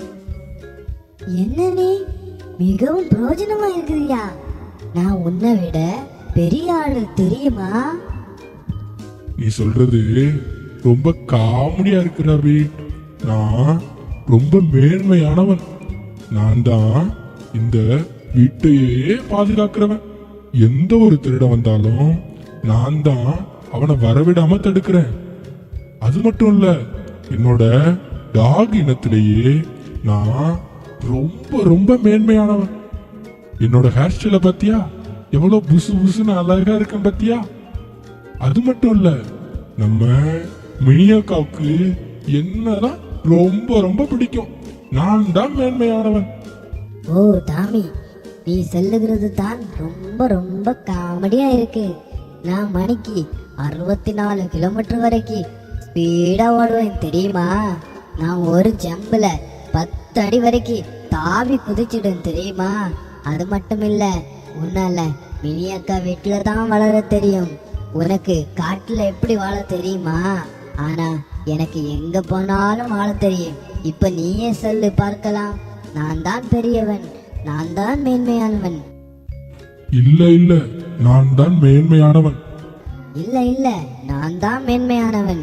என்ன நீ மிகவும் பிரயோஜனமா இருக்குதியா நான் உன்னை விட பெரிய ஆளு தெரியுமா நீ சொல்றது ரொம்ப காமெடியா இருக்கு ரவி நான் ரொம்ப மேன்மையானவன் நான் தான் இந்த வீட்டையே பாதுகாக்கிறவன் எந்த ஒரு திருடன் வந்தாலும் நான் தான் அவனை வரவிடாம தடுக்கிறேன் அது மட்டும் இல்ல என்னோட டாக் இனத்திலேயே நான் ரொம்ப ரொம்ப மேன்மையானவன் என்னோட ஹேர் ஸ்டைல பாத்தியா எவ்வளவு புசு புசுன்னு அழகா இருக்கேன் பாத்தியா அது மட்டும் இல்ல நம்ம மினியாக்காவுக்கு என்னதான் ரொம்ப ரொம்ப பிடிக்கும் நான் தான் மேன்மையானவன் ஓ டாமி நீ சொல்லுகிறது தான் ரொம்ப ரொம்ப காமெடியா இருக்கு நான் மணிக்கு அறுபத்தி நாலு கிலோமீட்டர் வரைக்கும் ஸ்பீடா ஓடுவேன் தெரியுமா நான் ஒரு ஜம்பில் பத்து அடி வரைக்கும் தாவி குதிச்சிடுவேன் தெரியுமா அது மட்டும் இல்ல உன்னால மினியக்கா வீட்டில் தான் வளர தெரியும் உனக்கு காட்டுல எப்படி வாழ தெரியுமா ஆனா எனக்கு எங்க போனாலும் வாழ தெரியும் இப்ப நீயே சொல்லு பார்க்கலாம் நான் தான் பெரியவன் நான் தான் மேன்மையானவன் இல்ல இல்ல நான் தான் மேன்மையானவன் இல்ல இல்ல நான் தான் மேன்மையானவன்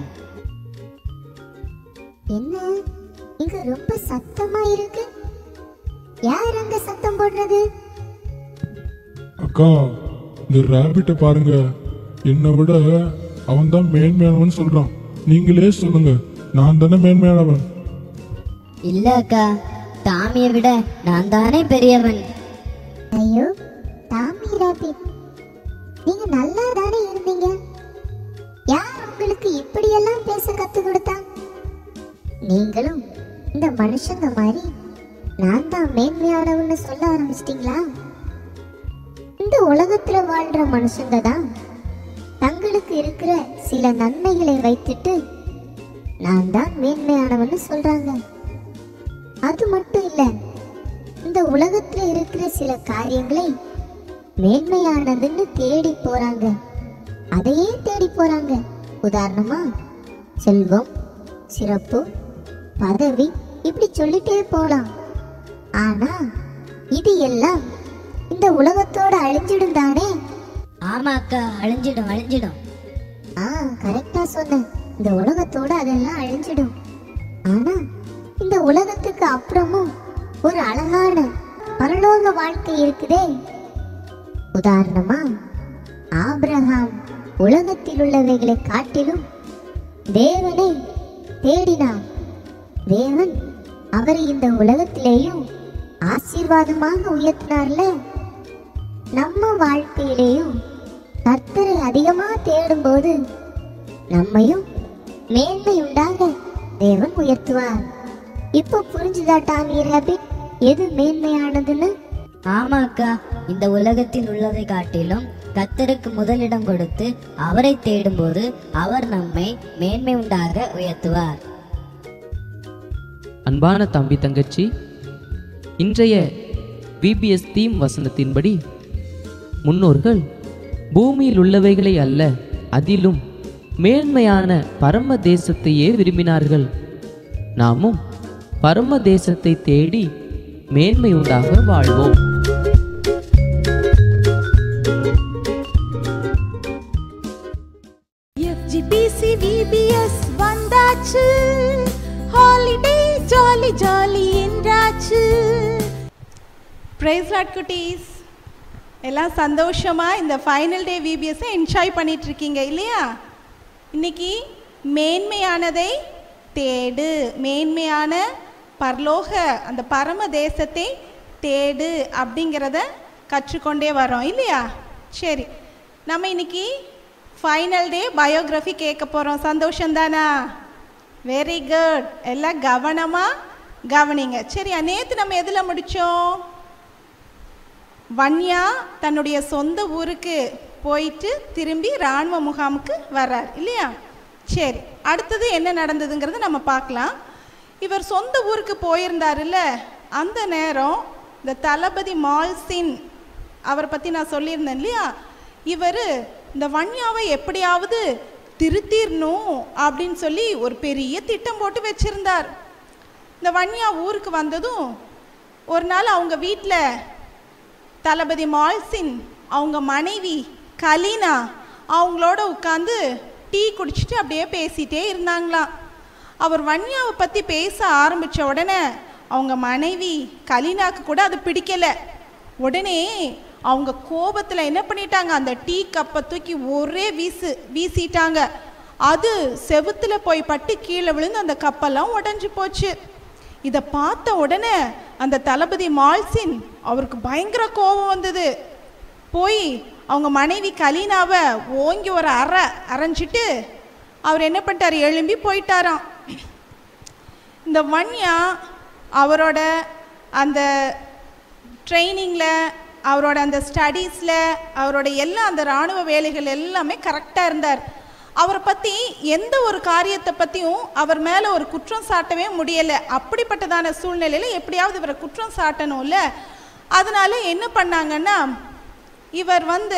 என்ன இங்க ரொம்ப சத்தமா இருக்கு யார் அங்க சத்தம் போடுறது அக்கா இந்த ரேபிட்டை பாருங்க என்னை விட அவன் தான் மேன்மையானவன் சொல்றான் நீங்களே சொல்லுங்க நான் தானே மேன்மையானவன் இல்ல அக்கா டாமியை விட நான் தானே பெரியவன் ஐயோ டாமி ராபிட் நீங்க நல்லா தானே இருந்தீங்க யார் உங்களுக்கு இப்படியெல்லாம் பேச கத்து கொடுத்தா நீங்களும் இந்த மனுஷங்க மாதிரி நான் தான் மேன்மையானவன்னு சொல்ல ஆரம்பிச்சிட்டீங்களா இந்த உலகத்துல வாழ்ற மனுஷங்க தான் தங்களுக்கு இருக்கிற சில நன்மைகளை வைத்துட்டு நான் தான் மேன்மையானவன்னு சொல்றாங்க அது மட்டும் இல்ல இந்த உலகத்துல இருக்கிற சில காரியங்களை மேன்மையானதுன்னு தேடி போறாங்க அதையே தேடி போறாங்க உதாரணமா செல்வம் சிறப்பு பதவி இப்படி சொல்லிட்டே போலாம் ஆனா இது எல்லாம் இந்த உலகத்தோட அழிஞ்சிடும் தானே ஆமா அக்கா அழிஞ்சிடும் அழிஞ்சிடும் ஆ கரெக்டா சொன்ன இந்த உலகத்தோட அதெல்லாம் அழிஞ்சிடும் ஆனா இந்த உலகத்துக்கு அப்புறமும் ஒரு அழகான பரலோக வாழ்க்கை இருக்குதே உதாரணமா ஆபிரகாம் உலகத்தில் உள்ளவைகளை காட்டிலும் தேவனை தேடினான் தேவன் அவரை இந்த உலகத்திலேயும் ஆசீர்வாதமாக உயர்த்தினார்ல நம்ம வாழ்க்கையிலேயும் கத்தரை அதிகமா தேடும்போது நம்மையும் மேன்மை உண்டாக தேவன் உயர்த்துவார் இப்போ புரிஞ்சுதா டாமி ரேபிட் எது மேன்மையானதுன்னு ஆமா அக்கா இந்த உலகத்தில் உள்ளதை காட்டிலும் கத்தருக்கு முதலிடம் கொடுத்து அவரை தேடும்போது அவர் நம்மை மேன்மை உண்டாக உயர்த்துவார் அன்பான தம்பி தங்கச்சி இன்றைய விபிஎஸ் தீம் வசனத்தின்படி முன்னோர்கள் பூமியில் உள்ளவைகளை அல்ல அதிலும் மேன்மையான பரம தேசத்தையே விரும்பினார்கள் நாமும் பரம தேசத்தை தேடி மேன்மை உண்டாக வாழ்வோம் எஃப்ஜிபிசி விபிஎஸ் வந்தாச்சு ஹாலிடே ஜாலி ஜாலி என்றாச்சு பிரைஸ் லாட் குட்டீஸ் எல்லாம் சந்தோஷமா இந்த ஃபைனல் டே விபிஎஸ்ஸை என்ஜாய் பண்ணிட்டு இருக்கீங்க இல்லையா இன்னைக்கு மேன்மையானதை தேடு மேன்மையான பரலோக அந்த பரம தேசத்தை தேடு அப்படிங்கிறத கற்றுக்கொண்டே வரோம் இல்லையா சரி நம்ம இன்னைக்கு ஃபைனல் டே பயோகிராஃபி கேட்க போகிறோம் சந்தோஷம்தானா வெரி குட் எல்லாம் கவனமாக கவனிங்க சரி நேற்று நம்ம எதில் முடித்தோம் வன்யா தன்னுடைய சொந்த ஊருக்கு போயிட்டு திரும்பி இராணுவ முகாமுக்கு வர்றார் இல்லையா சரி அடுத்தது என்ன நடந்ததுங்கிறத நம்ம பார்க்கலாம் இவர் சொந்த ஊருக்கு போயிருந்தாருல்ல அந்த நேரம் இந்த தளபதி மால்சின் அவரை பற்றி நான் சொல்லியிருந்தேன் இல்லையா இவர் இந்த வன்யாவை எப்படியாவது திருத்திரணும் அப்படின்னு சொல்லி ஒரு பெரிய திட்டம் போட்டு வச்சிருந்தார் இந்த வன்யா ஊருக்கு வந்ததும் ஒரு நாள் அவங்க வீட்டில் தளபதி மால்சின் அவங்க மனைவி கலீனா அவங்களோட உட்காந்து டீ குடிச்சிட்டு அப்படியே பேசிட்டே இருந்தாங்களாம் அவர் வன்யாவை பற்றி பேச ஆரம்பித்த உடனே அவங்க மனைவி கலீனாக்கு கூட அது பிடிக்கல உடனே அவங்க கோபத்தில் என்ன பண்ணிட்டாங்க அந்த டீ கப்பை தூக்கி ஒரே வீசு வீசிட்டாங்க அது செவுத்துல போய் பட்டு கீழே விழுந்து அந்த கப்பெல்லாம் உடஞ்சி போச்சு இதை பார்த்த உடனே அந்த தளபதி மால்சின் அவருக்கு பயங்கர கோபம் வந்தது போய் அவங்க மனைவி கலீனாவை ஓங்கி ஒரு அறை அரைஞ்சிட்டு அவர் என்ன பண்ணிட்டார் எழும்பி போயிட்டாராம் இந்த வன்யா அவரோட அந்த ட்ரைனிங்கில் அவரோட அந்த ஸ்டடீஸில் அவரோட எல்லா அந்த இராணுவ வேலைகள் எல்லாமே கரெக்டாக இருந்தார் அவரை பற்றி எந்த ஒரு காரியத்தை பற்றியும் அவர் மேலே ஒரு குற்றம் சாட்டவே முடியலை அப்படிப்பட்டதான சூழ்நிலையில் எப்படியாவது இவரை குற்றம் சாட்டணும்ல அதனால என்ன பண்ணாங்கன்னா இவர் வந்து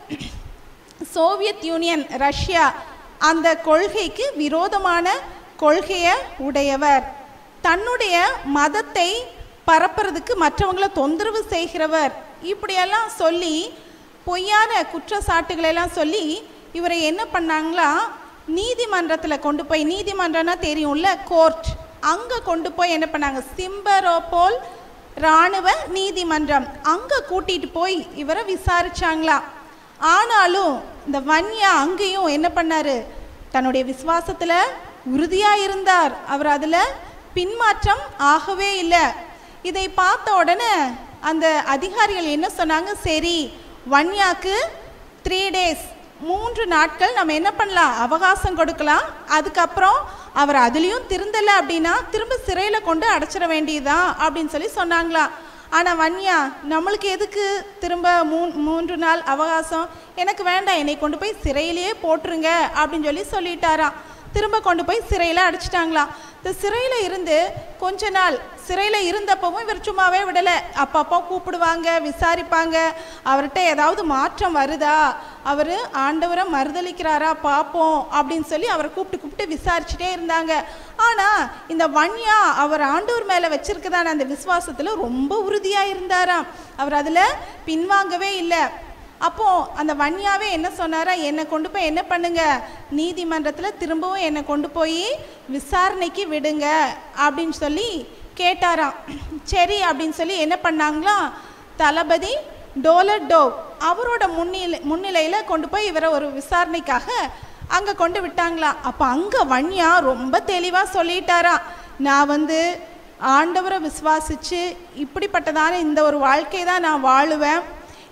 சோவியத் யூனியன் ரஷ்யா அந்த கொள்கைக்கு விரோதமான கொள்கையை உடையவர் தன்னுடைய மதத்தை பரப்புறதுக்கு மற்றவங்களை தொந்தரவு செய்கிறவர் இப்படியெல்லாம் சொல்லி பொய்யான குற்றச்சாட்டுகளை எல்லாம் சொல்லி இவரை என்ன பண்ணாங்களா நீதிமன்றத்தில் கொண்டு போய் நீதிமன்றம்னா தெரியும்ல கோர்ட் அங்கே கொண்டு போய் என்ன பண்ணாங்க சிம்பரோபோல் இராணுவ நீதிமன்றம் அங்கே கூட்டிட்டு போய் இவரை விசாரிச்சாங்களா ஆனாலும் இந்த வன்யா அங்கேயும் என்ன பண்ணாரு தன்னுடைய விசுவாசத்தில் உறுதியாக இருந்தார் அவர் அதில் பின்மாற்றம் ஆகவே இல்லை இதை பார்த்த உடனே அந்த அதிகாரிகள் என்ன சொன்னாங்க சரி வன்யாக்கு த்ரீ டேஸ் மூன்று நாட்கள் நம்ம என்ன பண்ணலாம் அவகாசம் கொடுக்கலாம் அதுக்கப்புறம் அவர் அதுலேயும் திருந்தலை அப்படின்னா திரும்ப சிறையில் கொண்டு அடைச்சிட வேண்டியதுதான் அப்படின்னு சொல்லி சொன்னாங்களா ஆனால் வன்யா நம்மளுக்கு எதுக்கு திரும்ப மூ மூன்று நாள் அவகாசம் எனக்கு வேண்டாம் என்னை கொண்டு போய் சிறையிலேயே போட்டுருங்க அப்படின்னு சொல்லி சொல்லிட்டாராம் திரும்ப கொண்டு போய் சிறையில் அடைச்சிட்டாங்களாம் இந்த சிறையில் இருந்து கொஞ்ச நாள் சிறையில் இருந்தப்பவும் இவர் சும்மாவே விடலை அப்பப்போ கூப்பிடுவாங்க விசாரிப்பாங்க அவர்கிட்ட ஏதாவது மாற்றம் வருதா அவர் ஆண்டவரை மறுதளிக்கிறாரா பார்ப்போம் அப்படின்னு சொல்லி அவரை கூப்பிட்டு கூப்பிட்டு விசாரிச்சுட்டே இருந்தாங்க ஆனால் இந்த வன்யா அவர் ஆண்டவர் மேலே வச்சிருக்கதான அந்த விசுவாசத்தில் ரொம்ப உறுதியாக இருந்தாராம் அவர் அதில் பின்வாங்கவே இல்லை அப்போ அந்த வன்யாவே என்ன சொன்னாரா என்னை கொண்டு போய் என்ன பண்ணுங்க நீதிமன்றத்தில் திரும்பவும் என்னை கொண்டு போய் விசாரணைக்கு விடுங்க அப்படின்னு சொல்லி கேட்டாராம் சரி அப்படின்னு சொல்லி என்ன பண்ணாங்களாம் தளபதி டோலர் டோவ் அவரோட முன்னிலை முன்னிலையில் கொண்டு போய் இவரை ஒரு விசாரணைக்காக அங்கே கொண்டு விட்டாங்களாம் அப்போ அங்கே வன்யா ரொம்ப தெளிவாக சொல்லிட்டாராம் நான் வந்து ஆண்டவரை விசுவாசிச்சு இப்படிப்பட்டதான இந்த ஒரு வாழ்க்கை தான் நான் வாழுவேன்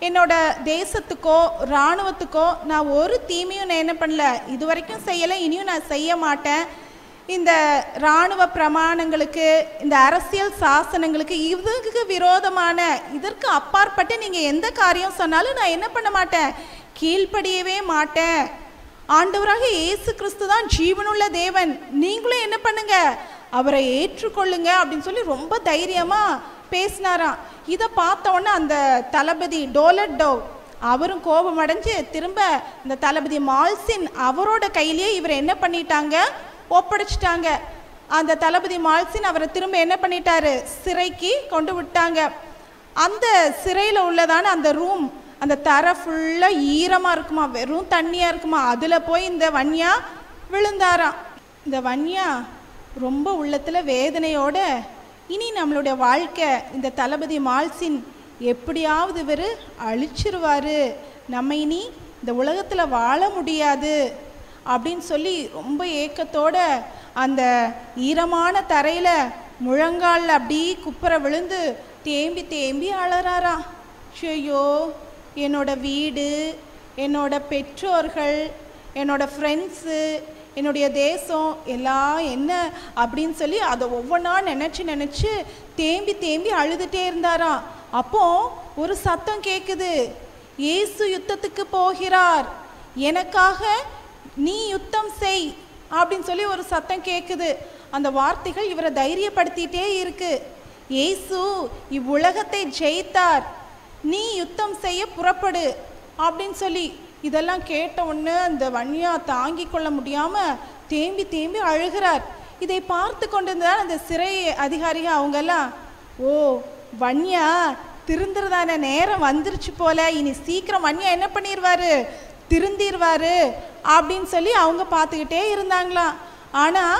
என்னோட தேசத்துக்கோ இராணுவத்துக்கோ நான் ஒரு தீமையும் நான் என்ன பண்ணல இது வரைக்கும் செய்யலை இனியும் நான் செய்ய மாட்டேன் இந்த இராணுவ பிரமாணங்களுக்கு இந்த அரசியல் சாசனங்களுக்கு இதுக்கு விரோதமான இதற்கு அப்பாற்பட்டு நீங்கள் எந்த காரியம் சொன்னாலும் நான் என்ன பண்ண மாட்டேன் கீழ்ப்படியவே மாட்டேன் ஆண்டவராக இயேசு கிறிஸ்து தான் ஜீவனுள்ள தேவன் நீங்களும் என்ன பண்ணுங்க அவரை ஏற்றுக்கொள்ளுங்க அப்படின்னு சொல்லி ரொம்ப தைரியமா பேசினாராம் இதை பார்த்த உடனே அந்த தளபதி டோலட் டோ அவரும் கோபம் அடைஞ்சு திரும்ப இந்த தளபதி மால்சின் அவரோட கையிலேயே இவர் என்ன பண்ணிட்டாங்க ஒப்படைச்சிட்டாங்க அந்த தளபதி மால்சின் அவரை திரும்ப என்ன பண்ணிட்டாரு சிறைக்கு கொண்டு விட்டாங்க அந்த சிறையில் உள்ளதான அந்த ரூம் அந்த தரை ஃபுல்லாக ஈரமாக இருக்குமா வெறும் தண்ணியாக இருக்குமா அதில் போய் இந்த வன்யா விழுந்தாராம் இந்த வன்யா ரொம்ப உள்ளத்தில் வேதனையோட இனி நம்மளுடைய வாழ்க்கை இந்த தளபதி மால்சின் எப்படியாவது இவர் அழிச்சிருவாரு நம்ம இனி இந்த உலகத்தில் வாழ முடியாது அப்படின்னு சொல்லி ரொம்ப ஏக்கத்தோட அந்த ஈரமான தரையில் முழங்காலில் அப்படி குப்புற விழுந்து தேம்பி தேம்பி அழறாரா ஐயோ என்னோட வீடு என்னோட பெற்றோர்கள் என்னோட ஃப்ரெண்ட்ஸு என்னுடைய தேசம் எல்லாம் என்ன அப்படின்னு சொல்லி அதை ஒவ்வொன்றா நினச்சி நினச்சி தேம்பி தேம்பி அழுதுகிட்டே இருந்தாராம் அப்போ ஒரு சத்தம் கேட்குது இயேசு யுத்தத்துக்கு போகிறார் எனக்காக நீ யுத்தம் செய் அப்படின்னு சொல்லி ஒரு சத்தம் கேட்குது அந்த வார்த்தைகள் இவரை தைரியப்படுத்திட்டே இருக்கு இயேசு இவ்வுலகத்தை ஜெயித்தார் நீ யுத்தம் செய்ய புறப்படு அப்படின்னு சொல்லி இதெல்லாம் கேட்ட உடனே அந்த வன்னியா தாங்கிக் கொள்ள முடியாம தேம்பி தேம்பி அழுகிறார் இதை பார்த்து கொண்டிருந்தார் அந்த சிறை அதிகாரிகள் அவங்கெல்லாம் ஓ வன்யா திருந்துறதான நேரம் வந்துருச்சு போல இனி சீக்கிரம் வன்யா என்ன பண்ணிடுவாரு திருந்திருவாரு அப்படின்னு சொல்லி அவங்க பார்த்துக்கிட்டே இருந்தாங்களாம் ஆனால்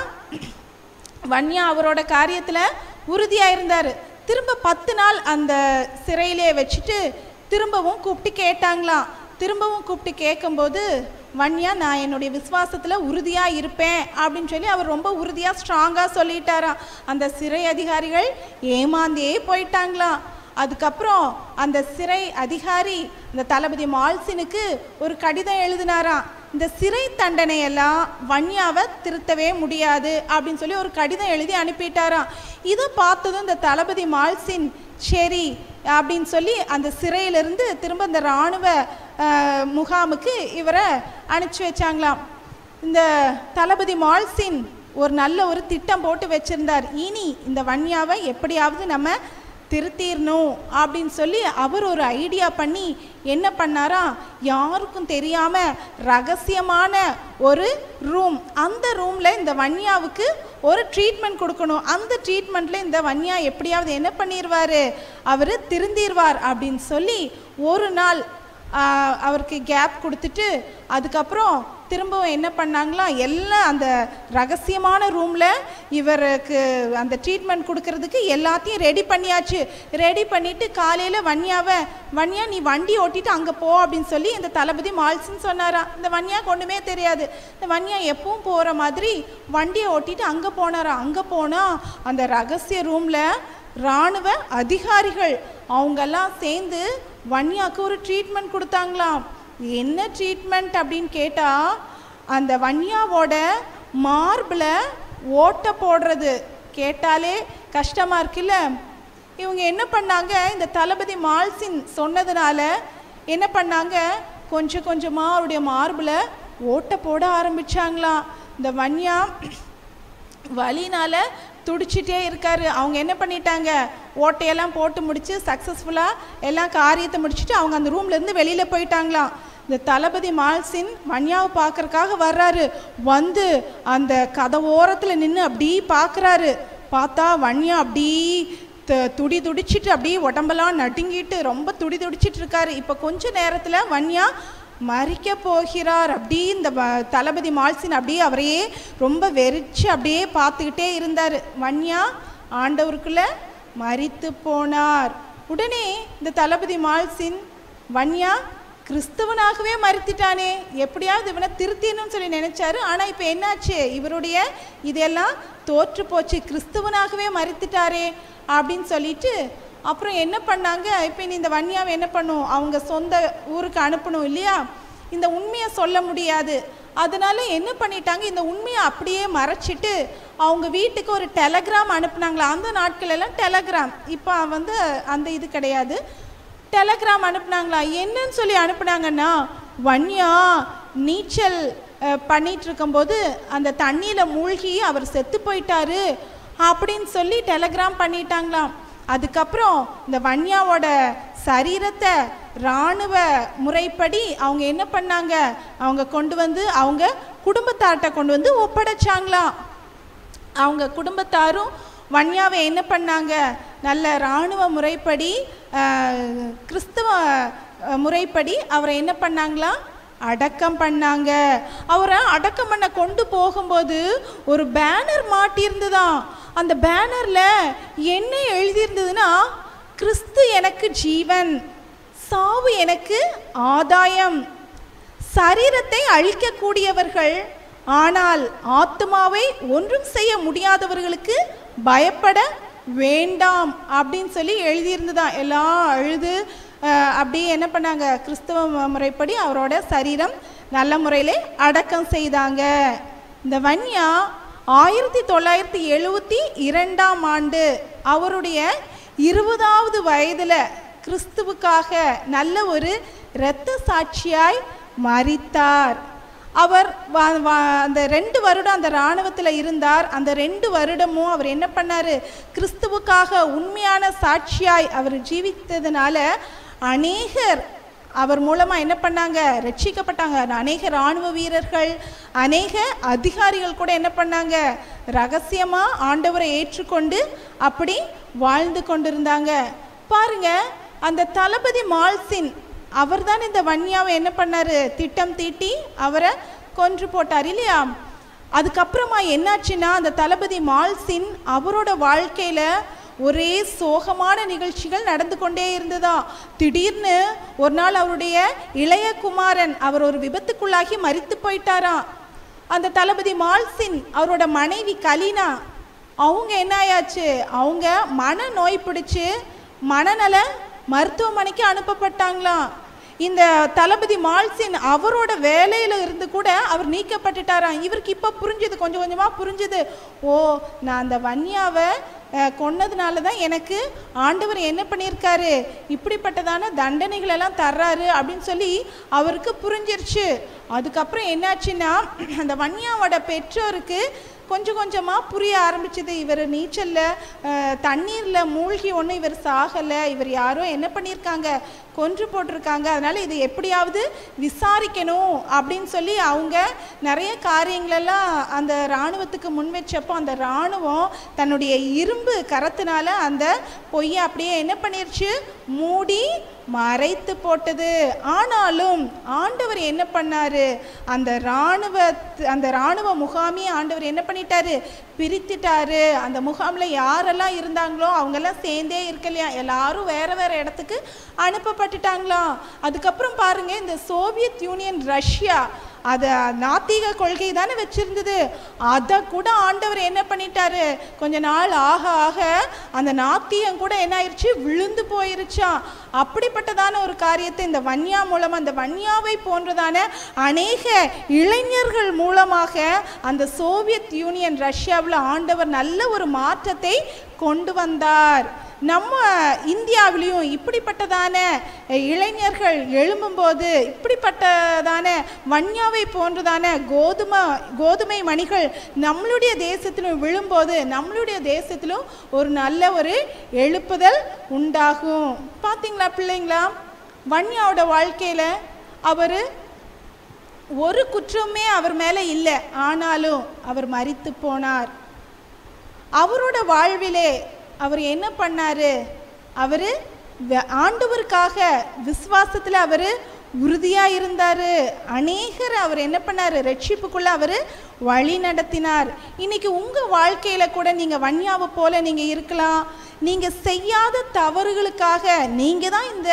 வன்யா அவரோட காரியத்தில் உறுதியாக இருந்தார் திரும்ப பத்து நாள் அந்த சிறையிலே வச்சுட்டு திரும்பவும் கூப்பிட்டு கேட்டாங்களாம் திரும்பவும் கூப்பிட்டு கேட்கும்போது வன்யா நான் என்னுடைய விசுவாசத்தில் உறுதியாக இருப்பேன் அப்படின்னு சொல்லி அவர் ரொம்ப உறுதியாக ஸ்ட்ராங்காக சொல்லிட்டாராம் அந்த சிறை அதிகாரிகள் ஏமாந்தே போயிட்டாங்களாம் அதுக்கப்புறம் அந்த சிறை அதிகாரி அந்த தளபதி மால்சினுக்கு ஒரு கடிதம் எழுதினாராம் இந்த சிறை தண்டனையெல்லாம் வன்யாவை திருத்தவே முடியாது அப்படின்னு சொல்லி ஒரு கடிதம் எழுதி அனுப்பிட்டாராம் இதை பார்த்ததும் இந்த தளபதி மால்சின் சரி அப்படின்னு சொல்லி அந்த சிறையிலிருந்து திரும்ப இந்த இராணுவ அஹ், முகாமுக்கு இவரை அனுப்பிச்சி வச்சாங்களாம் இந்த தளபதி மால்சின் ஒரு நல்ல ஒரு திட்டம் போட்டு வச்சிருந்தார் இனி இந்த வன்யாவை எப்படியாவது நம்ம திருத்திடணும் அப்படின்னு சொல்லி அவர் ஒரு ஐடியா பண்ணி என்ன பண்ணாராம் யாருக்கும் தெரியாம ரகசியமான ஒரு ரூம் அந்த ரூம்ல இந்த வன்யாவுக்கு ஒரு ட்ரீட்மெண்ட் கொடுக்கணும் அந்த ட்ரீட்மெண்ட்ல இந்த வன்யா எப்படியாவது என்ன பண்ணிடுவாரு அவர் திருந்திடுவார் அப்படின்னு சொல்லி ஒரு நாள் ஆஹ், அவருக்கு கேப் கொடுத்துட்டு அதுக்கப்புறம் திரும்பவும் என்ன பண்ணாங்களா எல்லாம் அந்த ரகசியமான ரூமில் இவருக்கு அந்த ட்ரீட்மெண்ட் கொடுக்கறதுக்கு எல்லாத்தையும் ரெடி பண்ணியாச்சு ரெடி பண்ணிட்டு காலையில் வன்யாவை வன்யா நீ வண்டி ஓட்டிட்டு அங்கே போ அப்படின்னு சொல்லி இந்த தளபதி மால்ஸ்ன்னு சொன்னாராம் இந்த வன்யாக்கு ஒன்றுமே தெரியாது இந்த வன்யா எப்பவும் போகிற மாதிரி வண்டியை ஓட்டிட்டு அங்கே போனாராம் அங்கே போனால் அந்த ரகசிய ரூமில் இராணுவ அதிகாரிகள் அவங்கெல்லாம் சேர்ந்து வன்யாக்கு ஒரு ட்ரீட்மெண்ட் கொடுத்தாங்களாம் என்ன ட்ரீட்மெண்ட் அப்படின்னு கேட்டால் அந்த வன்யாவோட மார்பில் ஓட்டை போடுறது கேட்டாலே கஷ்டமாக இருக்குல்ல இவங்க என்ன பண்ணாங்க இந்த தளபதி மால்சின் சொன்னதுனால என்ன பண்ணாங்க கொஞ்சம் கொஞ்சமாக அவருடைய மார்பில் ஓட்டை போட ஆரம்பிச்சாங்களாம் இந்த வன்யா வலினால துடிச்சிட்டே இருக்காரு அவங்க என்ன பண்ணிட்டாங்க ஓட்டையெல்லாம் போட்டு முடிச்சு சக்ஸஸ்ஃபுல்லாக எல்லாம் காரியத்தை முடிச்சுட்டு அவங்க அந்த ரூம்ல இருந்து வெளியில் போயிட்டாங்களாம் இந்த தளபதி மால்சின் வன்யாவை பார்க்கறக்காக வர்றாரு வந்து அந்த கதவோரத்தில் நின்று அப்படி பார்க்குறாரு பார்த்தா வன்யா அப்படி த- துடி துடிச்சிட்டு அப்படியே உடம்பெல்லாம் நடுங்கிட்டு ரொம்ப துடி துடிச்சிட்டு இருக்காரு இப்போ கொஞ்ச நேரத்தில் வன்யா மறிக்க போகிறார் அப்படி இந்த வ- தளபதி மால்சின் அப்படியே அவரையே ரொம்ப வெறிச்சு அப்படியே பார்த்துக்கிட்டே இருந்தார் வன்யா ஆண்டவருக்குள்ள மறித்து போனார் உடனே இந்த தளபதி மால்சின் வன்யா கிறிஸ்தவனாகவே மறித்துட்டானே எப்படியாவது இவனை திருத்திடணும்னு சொல்லி நினைச்சாரு ஆனால் இப்போ என்னாச்சு இவருடைய இதெல்லாம் தோற்று போச்சு கிறிஸ்தவனாகவே மறித்துட்டாரே அப்படின்னு சொல்லிட்டு அப்புறம் என்ன பண்ணாங்க இப்போ இனி இந்த வன்னியாவை என்ன பண்ணும் அவங்க சொந்த ஊருக்கு அனுப்பணும் இல்லையா இந்த உண்மையை சொல்ல முடியாது அதனால என்ன பண்ணிட்டாங்க இந்த உண்மையை அப்படியே மறைச்சிட்டு அவங்க வீட்டுக்கு ஒரு டெலகிராம் அனுப்புனாங்களா அந்த நாட்கள் எல்லாம் டெலகிராம் இப்போ வந்து அந்த இது கிடையாது டெலகிராம் அனுப்புனாங்களா என்னன்னு சொல்லி அனுப்புனாங்கன்னா வன்யா நீச்சல் அஹ், பண்ணிட்டு இருக்கும்போது அந்த தண்ணியில் மூழ்கி அவர் செத்து போயிட்டாரு அப்படின்னு சொல்லி டெலகிராம் பண்ணிட்டாங்களாம் அதுக்கப்புறம் இந்த வன்யாவோட சரீரத்தை இராணுவ முறைப்படி அவங்க என்ன பண்ணாங்க அவங்க கொண்டு வந்து அவங்க குடும்பத்தார்கிட்ட கொண்டு வந்து ஒப்படைச்சாங்களாம் அவங்க குடும்பத்தாரும் வன்யாவை என்ன பண்ணாங்க நல்ல இராணுவ முறைப்படி ஆஹ், கிறிஸ்தவ அஹ், முறைப்படி அவரை என்ன பண்ணாங்களாம் அடக்கம் பண்ணாங்க அவரை அடக்கம் பண்ண கொண்டு போகும்போது ஒரு பேனர் மாட்டியிருந்ததாம் அந்த பேனர்ல என்ன எழுதியிருந்ததுன்னா கிறிஸ்து எனக்கு ஜீவன் சாவு எனக்கு ஆதாயம் சரீரத்தை அழிக்கக்கூடியவர்கள் ஆனால் ஆத்மாவை ஒன்றும் செய்ய முடியாதவர்களுக்கு பயப்பட வேண்டாம் அப்படின்னு சொல்லி எழுதியிருந்ததாம் எல்லாம் அழுது அஹ், அப்படியே என்ன பண்ணாங்க கிறிஸ்தவ மு- முறைப்படி அவரோட சரீரம் நல்ல முறையிலே அடக்கம் செய்தாங்க இந்த வன்யா ஆயிரத்தி தொள்ளாயிரத்தி எழுவத்தி இரண்டாம் ஆண்டு அவருடைய இருபதாவது வயதில் கிறிஸ்துவுக்காக நல்ல ஒரு இரத்த சாட்சியாய் மரித்தார் அவர் வா- வா- அந்த ரெண்டு வருடம் அந்த இராணுவத்தில் இருந்தார் அந்த ரெண்டு வருடமும் அவர் என்ன பண்ணார் கிறிஸ்துவுக்காக உண்மையான சாட்சியாய் அவர் ஜீவித்ததுனால அநேகர் அவர் மூலமாக என்ன பண்ணாங்க ரட்சிக்கப்பட்டாங்க அநேக இராணுவ வீரர்கள் அநேக அதிகாரிகள் கூட என்ன பண்ணாங்க ரகசியமாக ஆண்டவரை ஏற்றுக்கொண்டு அப்படி வாழ்ந்து கொண்டிருந்தாங்க பாருங்க அந்த தளபதி மால்சின் அவர் தான் இந்த வன்யாவை என்ன பண்ணாரு திட்டம் தீட்டி அவரை கொன்று போட்டார் இல்லையா அதுக்கப்புறமா என்னாச்சுன்னா அந்த தளபதி மால்சின் அவரோட வாழ்க்கையில ஒரே சோகமான நிகழ்ச்சிகள் நடந்து கொண்டே இருந்ததா திடீர்னு ஒரு நாள் அவருடைய இளைய குமாரன் அவர் ஒரு விபத்துக்குள்ளாகி மரித்து போயிட்டாராம் அந்த தளபதி மால்சின் அவரோட மனைவி கலீனா அவங்க என்ன ஆயாச்சு அவங்க மன நோய் பிடிச்சு மனநல மருத்துவமனைக்கு அனுப்பப்பட்டாங்களாம் இந்த தளபதி மால்சின் அவரோட வேலையில இருந்து கூட அவர் நீக்கப்பட்டுட்டாராம் இவருக்கு இப்போ புரிஞ்சுது கொஞ்சம் கொஞ்சமா புரிஞ்சுது ஓ நான் அந்த வன்யாவை அஹ், கொன்னதுனால தான் எனக்கு ஆண்டவர் என்ன பண்ணியிருக்காரு இப்படிப்பட்டதான தண்டனைகள் எல்லாம் தர்றாரு அப்படின்னு சொல்லி அவருக்கு புரிஞ்சிருச்சு அதுக்கப்புறம் என்னாச்சுன்னா அந்த வன்யாவோட பெற்றோருக்கு கொஞ்சம் கொஞ்சமாக புரிய ஆரம்பிச்சது இவர் நீச்சலில் தண்ணீரில் மூழ்கி ஒன்றும் இவர் சாகலை இவர் யாரோ என்ன பண்ணியிருக்காங்க கொன்று போட்டிருக்காங்க அதனால் இதை எப்படியாவது விசாரிக்கணும் அப்படின்னு சொல்லி அவங்க நிறைய காரியங்களெல்லாம் அந்த இராணுவத்துக்கு முன் வச்சப்போ அந்த இராணுவம் தன்னுடைய இரும்பு கரத்தினால அந்த பொய்யை அப்படியே என்ன பண்ணிருச்சு மூடி மறைத்து போட்டது ஆனாலும் ஆண்டவர் என்ன பண்ணாரு அந்த இராணுவ அந்த இராணுவ முகாமையே ஆண்டவர் என்ன பண்ணிட்டாரு பிரித்துட்டாரு அந்த முகாமில் யாரெல்லாம் இருந்தாங்களோ அவங்கெல்லாம் சேர்ந்தே இருக்கலையா எல்லாரும் வேற வேற இடத்துக்கு அனுப்பப்பட்டுட்டாங்களாம் அதுக்கப்புறம் பாருங்க இந்த சோவியத் யூனியன் ரஷ்யா அதை நாத்திக கொள்கை தானே வச்சிருந்தது அதை கூட ஆண்டவர் என்ன பண்ணிட்டாரு கொஞ்ச நாள் ஆக ஆக அந்த நாத்தியம் கூட என்ன ஆயிடுச்சு விழுந்து போயிருச்சாம் அப்படிப்பட்டதான ஒரு காரியத்தை இந்த வன்யா மூலமா அந்த வன்யாவை போன்றதான அநேக இளைஞர்கள் மூலமாக அந்த சோவியத் யூனியன் ரஷ்யாவில் ஆண்டவர் நல்ல ஒரு மாற்றத்தை கொண்டு வந்தார் நம்ம இந்தியாவிலையும் இப்படிப்பட்டதான இளைஞர்கள் எழும்பும்போது இப்படிப்பட்டதான வன்யாவை போன்றதான கோதுமை கோதுமை மணிகள் நம்மளுடைய தேசத்திலும் விழும்போது நம்மளுடைய தேசத்திலும் ஒரு நல்ல ஒரு எழுப்புதல் உண்டாகும் பார்த்தீங்களா பிள்ளைங்களா வன்யாவோட வாழ்க்கையில் அவர் ஒரு குற்றமே அவர் மேலே இல்லை ஆனாலும் அவர் மரித்து போனார் அவரோட வாழ்விலே அவர் என்ன பண்ணாரு அவர் ஆண்டவருக்காக விசுவாசத்தில் அவர் உறுதியாக இருந்தார் அநேகர் அவர் என்ன பண்ணார் ரட்சிப்புக்குள்ளே அவர் வழி நடத்தினார் இன்னைக்கு உங்கள் வாழ்க்கையில் கூட நீங்கள் வன்யாவை போல நீங்கள் இருக்கலாம் நீங்கள் செய்யாத தவறுகளுக்காக நீங்கள் தான் இந்த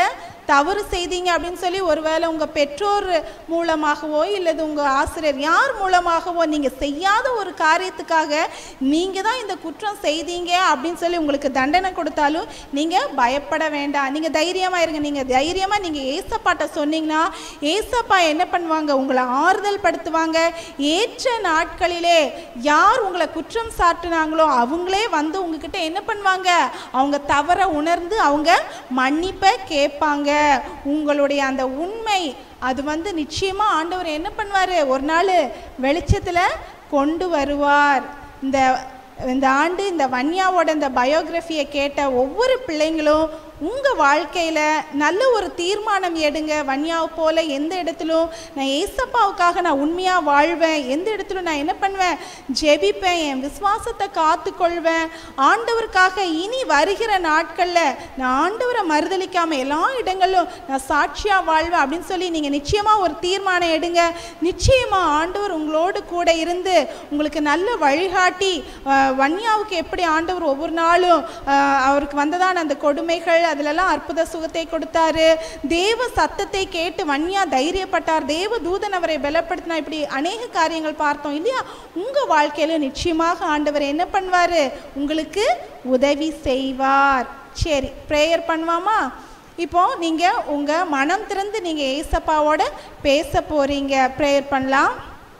தவறு செய்தீங்க அப்படின்னு சொல்லி ஒருவேளை உங்கள் பெற்றோர் மூலமாகவோ இல்லது உங்கள் ஆசிரியர் யார் மூலமாகவோ நீங்கள் செய்யாத ஒரு காரியத்துக்காக நீங்கள் தான் இந்த குற்றம் செய்தீங்க அப்படின்னு சொல்லி உங்களுக்கு தண்டனை கொடுத்தாலும் நீங்கள் பயப்பட வேண்டாம் நீங்கள் தைரியமாக இருங்க நீங்கள் தைரியமாக நீங்கள் ஏசப்பாட்ட சொன்னீங்கன்னா ஏசப்பா என்ன பண்ணுவாங்க உங்களை ஆறுதல் படுத்துவாங்க ஏற்ற நாட்களிலே யார் உங்களை குற்றம் சாட்டுனாங்களோ அவங்களே வந்து உங்ககிட்ட என்ன பண்ணுவாங்க அவங்க தவற உணர்ந்து அவங்க மன்னிப்பை கேட்பாங்க உங்களுடைய அந்த உண்மை அது வந்து நிச்சயமா ஆண்டவர் என்ன பண்ணுவார் ஒரு நாள் வெளிச்சத்தில் கொண்டு வருவார் இந்த இந்த ஆண்டு இந்த வன்யாவோட இந்த பயோகிராஃபியை கேட்ட ஒவ்வொரு பிள்ளைங்களும் உங்கள் வாழ்க்கையில் நல்ல ஒரு தீர்மானம் எடுங்க வன்யாவை போல எந்த இடத்திலும் நான் ஏசப்பாவுக்காக நான் உண்மையாக வாழ்வேன் எந்த இடத்திலும் நான் என்ன பண்ணுவேன் ஜெபிப்பேன் என் விசுவாசத்தை காத்துக்கொள்வேன் ஆண்டவருக்காக இனி வருகிற நாட்களில் நான் ஆண்டவரை மறுதளிக்காமல் எல்லா இடங்களிலும் நான் சாட்சியாக வாழ்வேன் அப்படின்னு சொல்லி நீங்கள் நிச்சயமாக ஒரு தீர்மானம் எடுங்க நிச்சயமாக ஆண்டவர் உங்களோடு கூட இருந்து உங்களுக்கு நல்ல வழிகாட்டி அஹ், வன்யாவுக்கு எப்படி ஆண்டவர் ஒவ்வொரு நாளும் அஹ், அவருக்கு வந்ததான அந்த கொடுமைகள் அதிலெல்லாம் அற்புத சுகத்தை கொடுத்தாரு தேவ சத்தத்தை கேட்டு வன்யா தைரியப்பட்டார் தேவ தூதன் அவரை பலப்படுத்தினா இப்படி அநேக காரியங்கள் பார்த்தோம் இல்லையா உங்கள் வாழ்க்கையில நிச்சயமாக ஆண்டவர் என்ன பண்ணுவார் உங்களுக்கு உதவி செய்வார் சரி ப்ரேயர் பண்ணுவாமா இப்போ நீங்கள் உங்கள் மனம் திறந்து நீங்கள் ஏசப்பாவோட பேச போகிறீங்க ப்ரேயர் பண்ணலாம்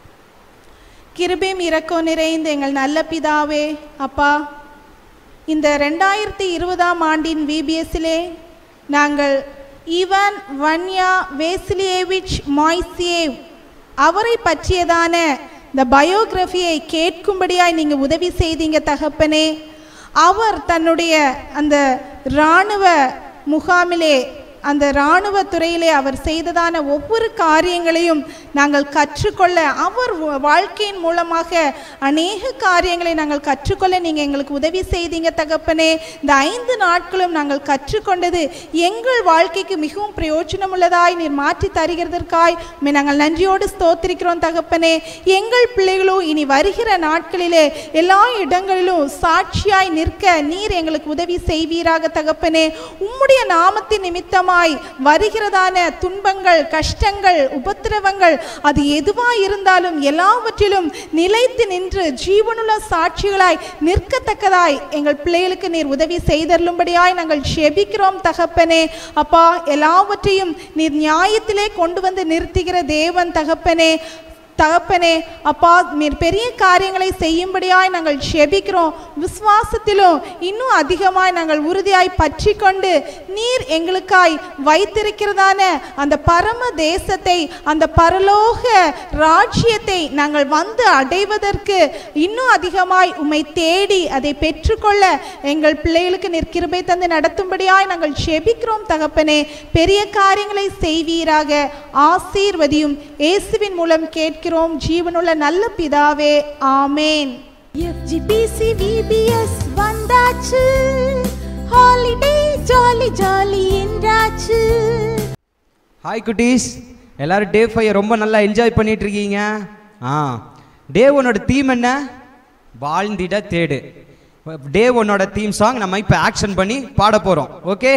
கிருபையும் இரக்கம் நிறைந்த எங்கள் நல்ல பிதாவே அப்பா இந்த ரெண்டாயிரத்தி இருபதாம் ஆண்டின் விபிஎஸ்ஸிலே நாங்கள் ஈவன் வன்யா வேசிலியேவிச் மாய்சியேவ் அவரை பற்றியதான இந்த பயோகிராஃபியை கேட்கும்படியாய் நீங்கள் உதவி செய்தீங்க தகப்பனே அவர் தன்னுடைய அந்த இராணுவ முகாமிலே அந்த இராணுவ துறையிலே அவர் செய்ததான ஒவ்வொரு காரியங்களையும் நாங்கள் கற்றுக்கொள்ள அவர் வ- வாழ்க்கையின் மூலமாக அநேக காரியங்களை நாங்கள் கற்றுக்கொள்ள நீங்கள் எங்களுக்கு உதவி செய்தீங்க தகப்பனே இந்த ஐந்து நாட்களும் நாங்கள் கற்றுக்கொண்டது எங்கள் வாழ்க்கைக்கு மிகவும் பிரயோஜனமுள்ளதாய் நீர் மாற்றி தருகிறதற்காய் உம்மை நாங்கள் நன்றியோடு ஸ்தோத்திரிக்கிறோம் தகப்பனே எங்கள் பிள்ளைகளும் இனி வருகிற நாட்களிலே எல்லா இடங்களிலும் சாட்சியாய் நிற்க நீர் எங்களுக்கு உதவி செய்வீராக தகப்பனே உம்முடைய நாமத்தின் நிமித்தமாய் வருகிறதான துன்பங்கள் கஷ்டங்கள் உபத்திரவங்கள் அது எதுவாய் இருந்தாலும் எல்லாவற்றிலும் நிலைத்து நின்று ஜீவனுள்ள சாட்சிகளாய் நிற்கத்தக்கதாய் எங்கள் பிள்ளைகளுக்கு நீர் உதவி செய்தருளும்படியாய் நாங்கள் செபிக்கிறோம் தகப்பனே அப்பா எல்லாவற்றையும் நீர் நியாயத்திலே கொண்டு வந்து நிறுத்துகிற தேவன் தகப்பனே தகப்பனே அப்பா நீர் பெரிய காரியங்களை செய்யும்படியாய் நாங்கள் செபிக்கிறோம் விசுவாசத்திலும் இன்னும் அதிகமாய் நாங்கள் உறுதியாய் பற்றி கொண்டு நீர் எங்களுக்காய் வைத்திருக்கிறதான அந்த பரம தேசத்தை அந்த பரலோக ராஜ்யத்தை நாங்கள் வந்து அடைவதற்கு இன்னும் அதிகமாய் உம்மை தேடி அதை பெற்றுக்கொள்ள எங்கள் பிள்ளைகளுக்கு நீர் கிருபை தந்து நடத்தும்படியாய் நாங்கள் செபிக்கிறோம் தகப்பனே பெரிய காரியங்களை செய்வீராக ஆசீர்வதியும் இயேசுவின் மூலம் கேட்கிறோம் ஜீவனுள்ள நல்ல பிதாவே ஆமேன் எஃப்ஜிபிசி விபிஎஸ் வந்தாச்சு ஹாலிடே ஜாலி ஜாலி என்றாச்சு ஹாய் குட்டீஸ் எல்லாரும் டே ஃபைவ் ரொம்ப நல்லா என்ஜாய் பண்ணிட்டு இருக்கீங்க ஆ டே ஒன்னோட தீம் என்ன வாழ்ந்திட தேடு டே ஒன்னோட தீம் சாங் நம்ம இப்போ ஆக்ஷன் பண்ணி பாட போகிறோம் ஓகே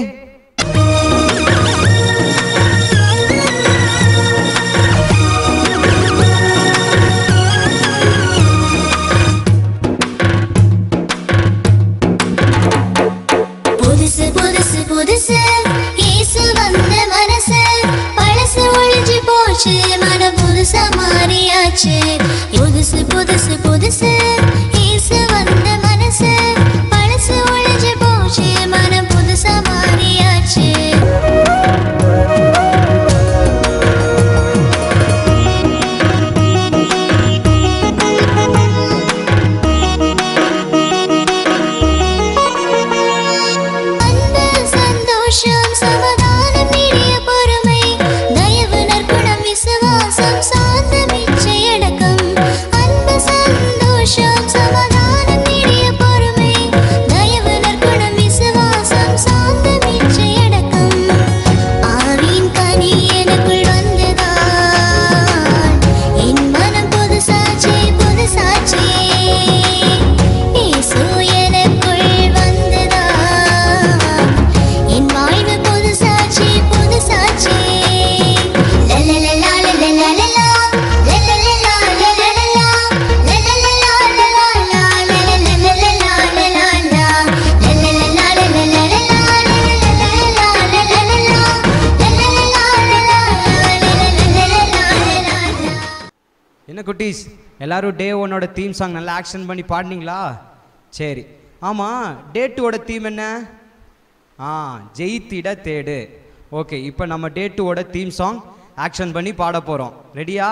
புதுசு புதுசு புதுசு இயேசு வந்த மனசு பழசு ஒழிஞ்சு போச்சு மனம் புதுசா மாறியாச்சு புதுசு புதுசு புதுசு இயேசு வந்த மனசு பழசு ஒழிஞ்சு போச்சு மனம் புதுசா மாறியாச்சு அன்பு சந்தோஷம் சமாதானம் நீடிய பொறுமை தயவு நற்குணம் விசுவாசம் சாந்தம் இச்சை அடக்கம் என்ன குட்டீஸ் எல்லாரும் டே ஒன்னோட தீம் சாங் நல்லா ஆக்ஷன் பண்ணி பாடினீங்களா சரி ஆமாம் டே டூவோட தீம் என்ன ஆ ஜெயித்திட தேடு ஓகே இப்போ நம்ம டே டூவோட தீம் சாங் ஆக்ஷன் பண்ணி பாட போகிறோம் ரெடியா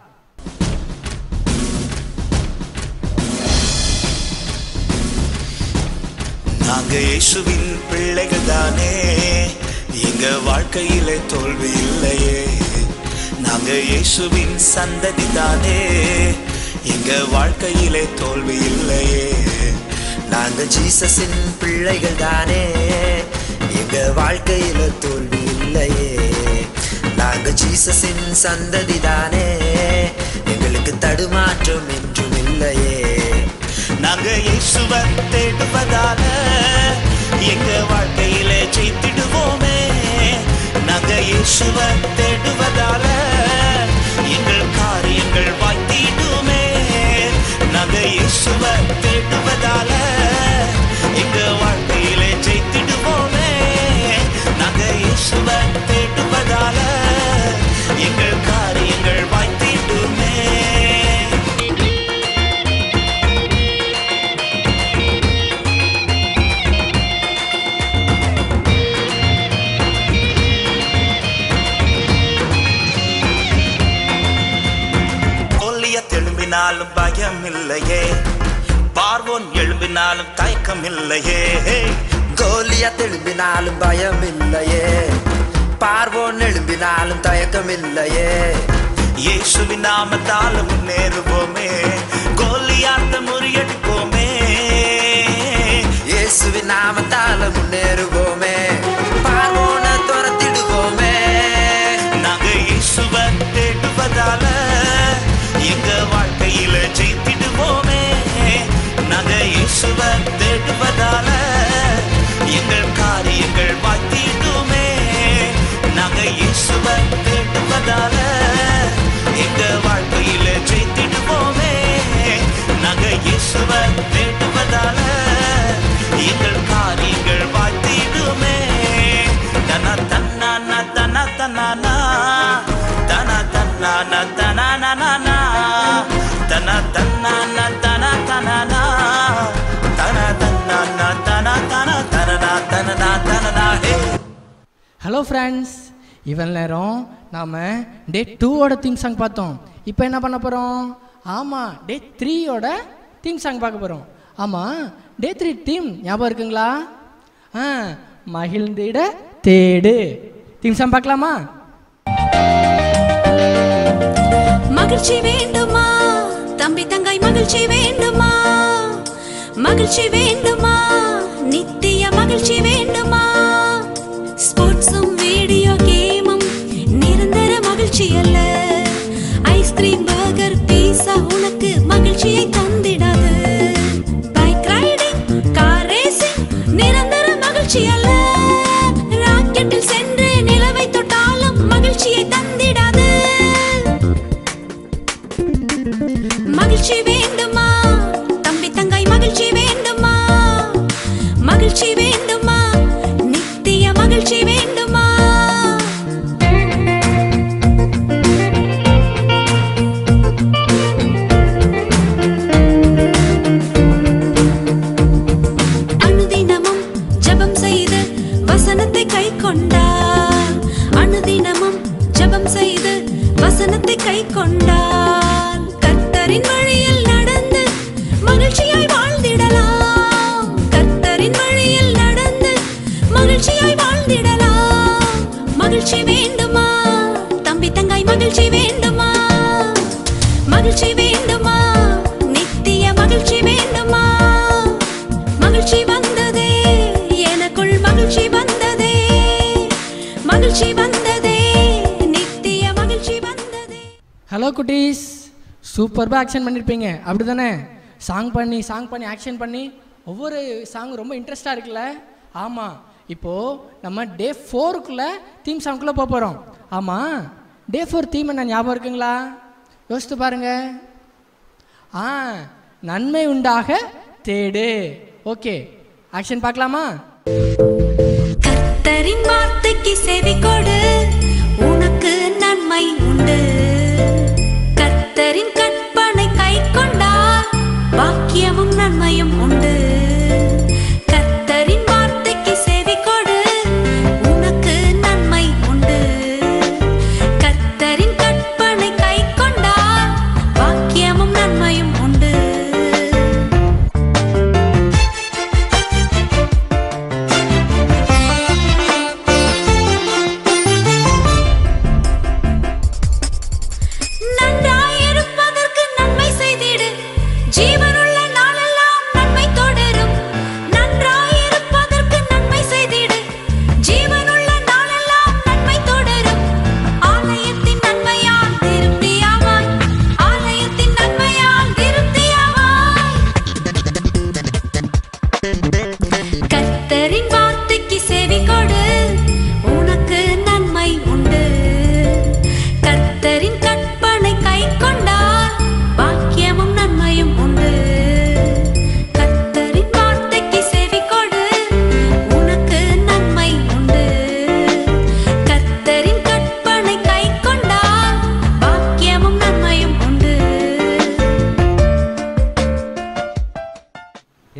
நாங்க இயேசுவின் பிள்ளைகள் தானே எங்க வாழ்க்கையிலே தோல்வி இல்லையே நாங்க இயேசுவின் சந்ததி தானே எங்க வாழ்க்கையிலே தோல்வி இல்லையே நாங்க ஜீசஸின் பிள்ளைகள் தானே எங்க வாழ்க்கையில தோல்வி இல்லையே நாங்க ஜீசஸின் சந்ததி தானே எங்களுக்கு தடுமாற்றம் என்றும் இல்லையே நாங்க இயேசுவை தேடுவதால எங்க வாழ்க்கையிலே ஜெயித்திடுவோமே நாங்க இயேசுவை தேடுவதால எங்கள் காரியங்கள் வாய்த்திடுமே நாங்க இயேசுவை தேடுவதால எங்க வாழ்க்கையிலே ஜெயித்திடுவோமே நாங்க இயேசுவை தேடுவதால எங்கள் காரியங்கள் வாய்த்திடுமே கோலிய எழும்பினாலும் பயம் இல்லையே பார்வோன் எழும்பினாலும் தயக்கம் இல்லையே கோலியா எழும்பினாலும் பயம் இல்லையே பார்வோன் எழும்பினாலும் தயக்கம் இல்லையே இயேசுவின் நாமத்தால முன்னேறுவோமே கோலியாத்த முறியடிப்போமே இயேசுவின் நாமத்தால முன்னேறுவோமே பார்வோன துரத்திடுவோமே நாங்க இயேசுவை தேடுவதால எங்க வாழ்க்கையில ஜெயித்திடுவோமே நாங்க இயேசுவை தேடுவதால எங்கள் காரியங்கள் வாய்த்திடுமே நாங்க இயேசுவை தேடுவதால எங்க வாழ்க்கையில ஜெயித்திடுவோமே நாங்க இயேசுவை தேடுவதால எங்கள் காரியங்கள் வாய்த்திடுமே தன தன்னா தன தன்னா தன தன்னா தன தன தன தன தன தன தன தன தன தன தன தன ஹே ஹலோ ஃப்ரெண்ட்ஸ் இவன் நேரம் நாம் டே டூவோட தீம் சாங் பார்த்தோம் இப்போ என்ன பண்ண போகிறோம் ஆமாம் டே த்ரீயோட தீம் சாங் பார்க்க போகிறோம் ஆமாம் டே த்ரீ தீம் ஞாபகம் இருக்குங்களா ஆ மகிழ்ந்திட தேடு தீம் சாங் பார்க்கலாமா மகிழ்ச்சி வேண்டுமா தம்பி தங்காய் மகிழ்ச்சி வேண்டுமா மகிழ்ச்சி வேண்டுமா நித்திய மகிழ்ச்சி வேண்டுமா ஸ்போர்ட்ஸும் வீடியோ கேமும் நிரந்தர மகிழ்ச்சி அல்ல ஐஸ்கிரீம் பர்கர் பீஸா உனக்கு மகிழ்ச்சியை தந்திடாது பைக் ரைடிங் கார் ரேசிங் நிரந்தர மகிழ்ச்சி அல்ல ராக்கெட்டில் சென்று நிலவை தொட்டாலும் மகிழ்ச்சியை தந்திடாது மகிழ்ச்சி வேண்டுமா தம்பி தங்காய் மகிழ்ச்சி வேண்டுமா மகிழ்ச்சி வேண்டுமா நித்திய மகிழ்ச்சி வேண்டுமா அனுதினமும் ஜெபம் செய்து வசனத்தை கை கொண்டார் அனுதினமும் ஜெபம் செய்து வசனத்தை கை கொண்டார் கர்த்தரின் வழியில் நடந்து மகிழ்ச்சியாய் வாழ்ந்திடலாம் கர்த்தரின் வழியில் நடந்து மகிழ்ச்சியாய் வாழ்ந்திடலாம் மகிழ்ச்சி வேண்டுமா தம்பி தங்காய் மகிழ்ச்சி வேண்டுமா மகிழ்ச்சி வேண்டுமா நித்திய மகிழ்ச்சி வேண்டுமா மகிழ்ச்சி வந்ததே எனக்குள் மகிழ்ச்சி வந்ததே மகிழ்ச்சி வந்ததே நித்திய மகிழ்ச்சி வந்ததே ஹலோ குட்டீஸ் சூப்பர்பாக ஆக்ஷன் பண்ணியிருப்பீங்க அப்படி தானே சாங் பண்ணி சாங் பண்ணி ஆக்ஷன் பண்ணி ஒவ்வொரு சாங் ரொம்ப இன்ட்ரெஸ்டாக இருக்குல்ல ஆமாம் இப்போது நம்ம டே ஃபோருக்குள்ளே தீம் சாங்குள்ளே போக போகிறோம் ஆமாம் டே ஃபோர் தீம் என்ன ஞாபகம் இருக்குங்களா யோசித்து பாருங்க ஆ நன்மை உண்டாக தேடு ஓகே ஆக்ஷன் பார்க்கலாமா கர்த்தரின் வார்த்தைக்கு செவி கொடு உனக்கு நன்மை உண்டு கர்த்தரின் கட்டளை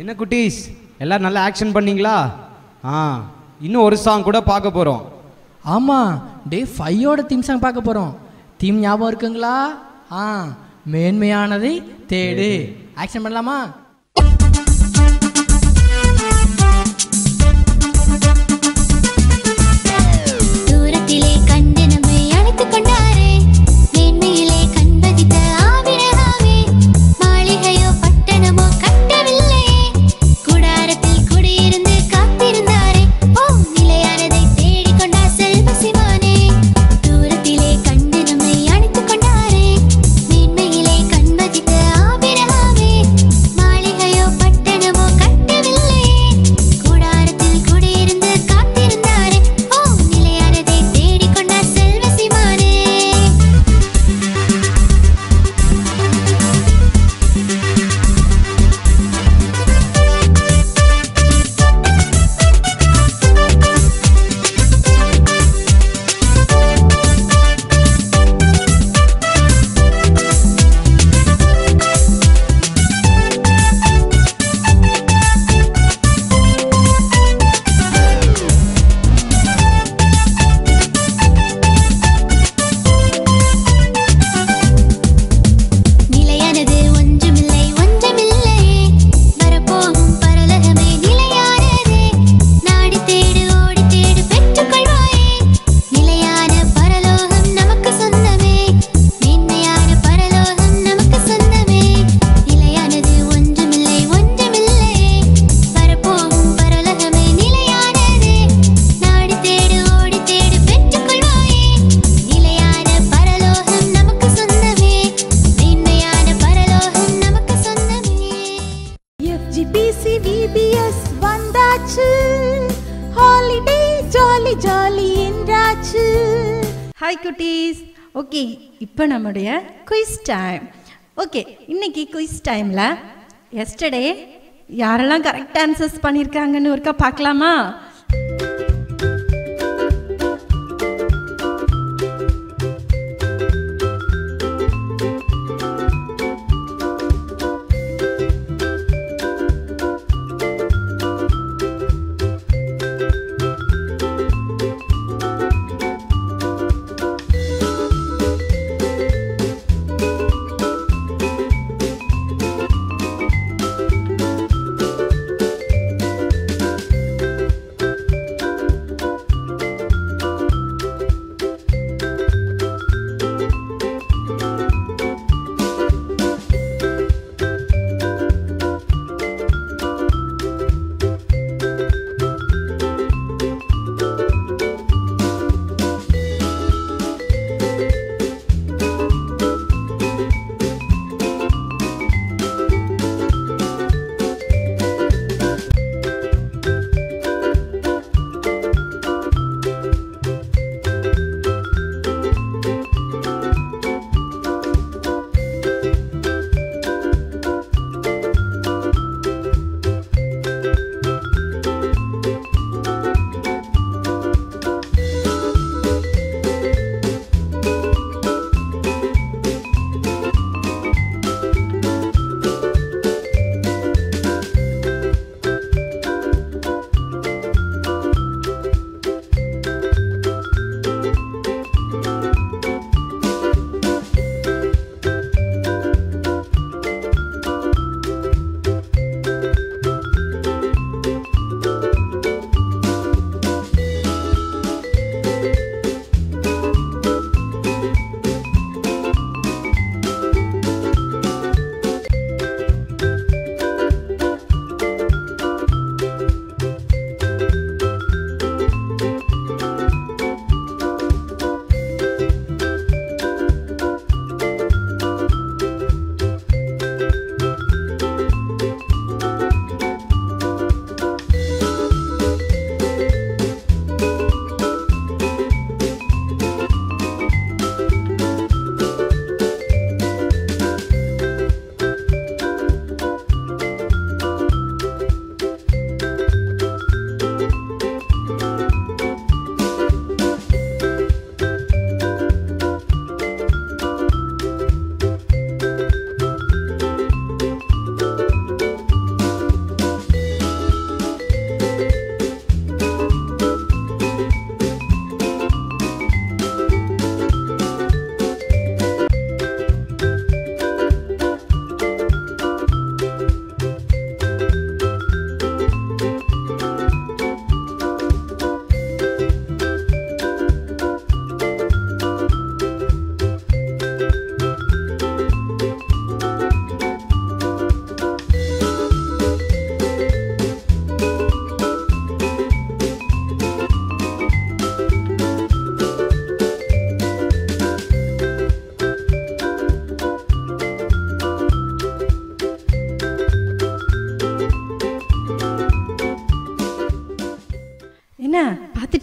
என்ன குட்டீஸ் எல்லாரும் நல்லா ஆக்ஷன் பண்ணீங்களா ஆ இன்னும் ஒரு சாங் கூட பார்க்க போகிறோம் ஆமாம் டே ஃபையோட தீம் சாங் பார்க்க போகிறோம் தீம் ஞாபகம் இருக்குங்களா ஆ மேன்மையானதை தேடு ஆக்ஷன் பண்ணலாமா தூரத்திலே கண்டு நம்மை அழைத்துக் கொண்டாரே மேன்மையிலே கண்பதித்த ஆபிரகாமே மாளிகையோ பட்டணமோ கட்டவில்லையே கூடாரத்தில் குடியிருந்து காத்திருந்தாரே ஓ நிலையானதை தேடிக் கொண்டார் செல்வ சிவானே தூரத்திலே கண்டு நம்மை அழைத்துக் கொண்டாரே மேன்மையிலே கண்பதித்த ஆபிரகாமே மாளிகையோ பட்டணமோ கட்டவில்லையே கூடாரத்தில் குடியிருந்து காத்திருந்தாரே ஓ நிலையானதை தேடிக் கொண்டார் செல்வ சிவானே நிலையானது ஒன்றுமில்லை ஒன்றுமில்லையே வரப்போகும் பரலகமே நிலையானதே நாடி தேடு ஓடி தேடு பெற்றுக்கொள்வாயே நிலையான பரலோகம் நமக்கு சொந்தமே மேன்மையான பரலோகம் நமக்கு சொந்தமே நிலையானது ஒன்றுமில்லை ஒன்றுமில்லையே வரப்போகும் பரலகமே நிலையானதே நாடி தேடு ஓடி தேடு பெற்றுக்கொள்வாயே நிலையான பரலோகம் நமக்கு சொந்தமே மேன்மையான பரலோகம் நமக்கு சொந்தமே எஃப்ஜிபிசி விபிஎஸ் வந்தாச்சு ஹாலிடே ஜாலி ஜாலி என்றாச்சு ஹாய் குட்டீஸ் ஓகே இப்போ நம்முடைய குயிஸ் டைம் ஓகே இன்னைக்கு குயிஸ் டைமில் எஸ்டர்டே யாரெல்லாம் கரெக்ட் ஆன்சர்ஸ் பண்ணியிருக்காங்கன்னு ஒருக்கா பார்க்கலாமா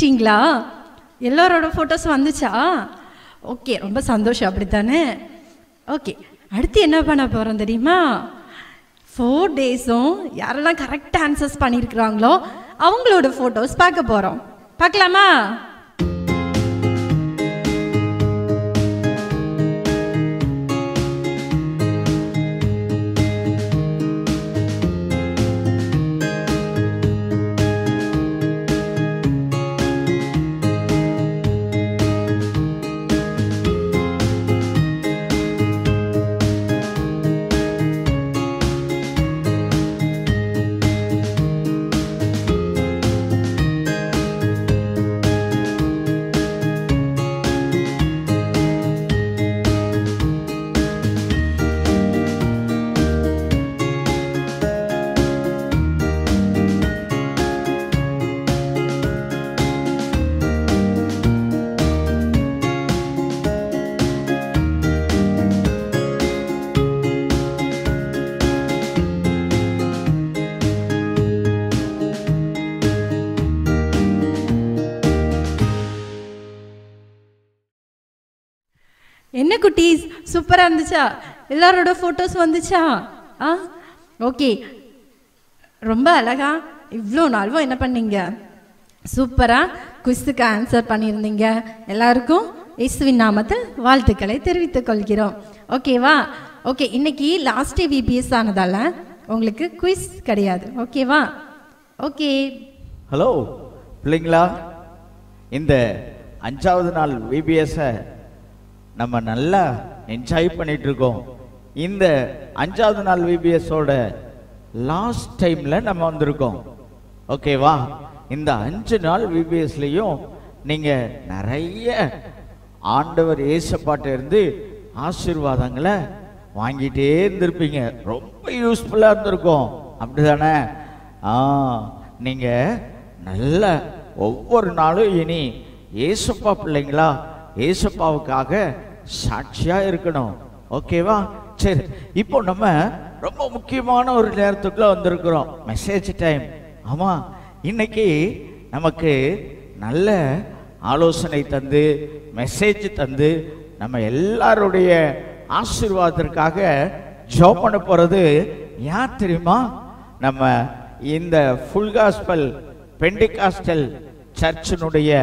பிடிச்சிட்டிங்களா எல்லாரோட ஃபோட்டோஸ் வந்துச்சா ஓகே ரொம்ப சந்தோஷம் அப்படித்தானே ஓகே அடுத்து என்ன பண்ண போகிறோம் தெரியுமா ஃபோர் டேஸும் யாரெல்லாம் கரெக்டாக ஆன்சர்ஸ் பண்ணியிருக்கிறாங்களோ அவங்களோட ஃபோட்டோஸ் பார்க்க போகிறோம் பார்க்கலாமா என்ன குட்டீஸ் சூப்பராக இருந்துச்சா எல்லாரோட ஃபோட்டோஸ் வந்துச்சா ஆ ஓகே ரொம்ப அழகா இவ்வளோ நாளும் என்ன பண்ணீங்க சூப்பராக குவிஸுக்கு ஆன்சர் பண்ணியிருந்தீங்க எல்லாருக்கும் இயேசுவின் நாமத்தில் வாழ்த்துக்களை தெரிவித்துக் கொள்கிறோம் ஓகேவா ஓகே இன்னைக்கு லாஸ்ட் டே விபிஎஸ் ஆனதால உங்களுக்கு குவிஸ் கிடையாது ஓகேவா ஓகே ஹலோ பிள்ளைங்களா இந்த அஞ்சாவது நாள் விபிஎஸ்ஸை நம்ம நல்லா என்ஜாய் பண்ணிட்டு இருக்கோம் இந்த அஞ்சாவது நாள் விபிஎஸோட லாஸ்ட் டைம்ல நம்ம வந்திருக்கோம் ஓகேவா இந்த அஞ்சு நாள் விபிஎஸ்லையும் நீங்க நிறைய ஆண்டவர் ஏசப்பாட்ட இருந்து ஆசீர்வாதங்களை வாங்கிட்டே இருந்திருப்பீங்க ரொம்ப யூஸ்ஃபுல்லா இருந்திருக்கும் அப்படிதானே ஆ நீங்க நல்ல ஒவ்வொரு நாளும் இனி ஏசப்பா பிள்ளைங்களா ஏசப்பாவுக்காக சாட்சியா இருக்கணும் ஓகேவா சரி இப்போ நம்ம ரொம்ப முக்கியமான ஒரு நேரத்துக்குள்ள வந்திருக்கிறோம் மெசேஜ் டைம் ஆமா இன்னைக்கு நமக்கு நல்ல ஆலோசனை தந்து மெசேஜ் தந்து நம்ம எல்லாருடைய ஆசீர்வாதத்திற்காக ஜோம் பண்ண போறது யார் தெரியுமா நம்ம இந்த ஃபுல் காஸ்பல் பெண்டிகாஸ்டல் சர்ச்சினுடைய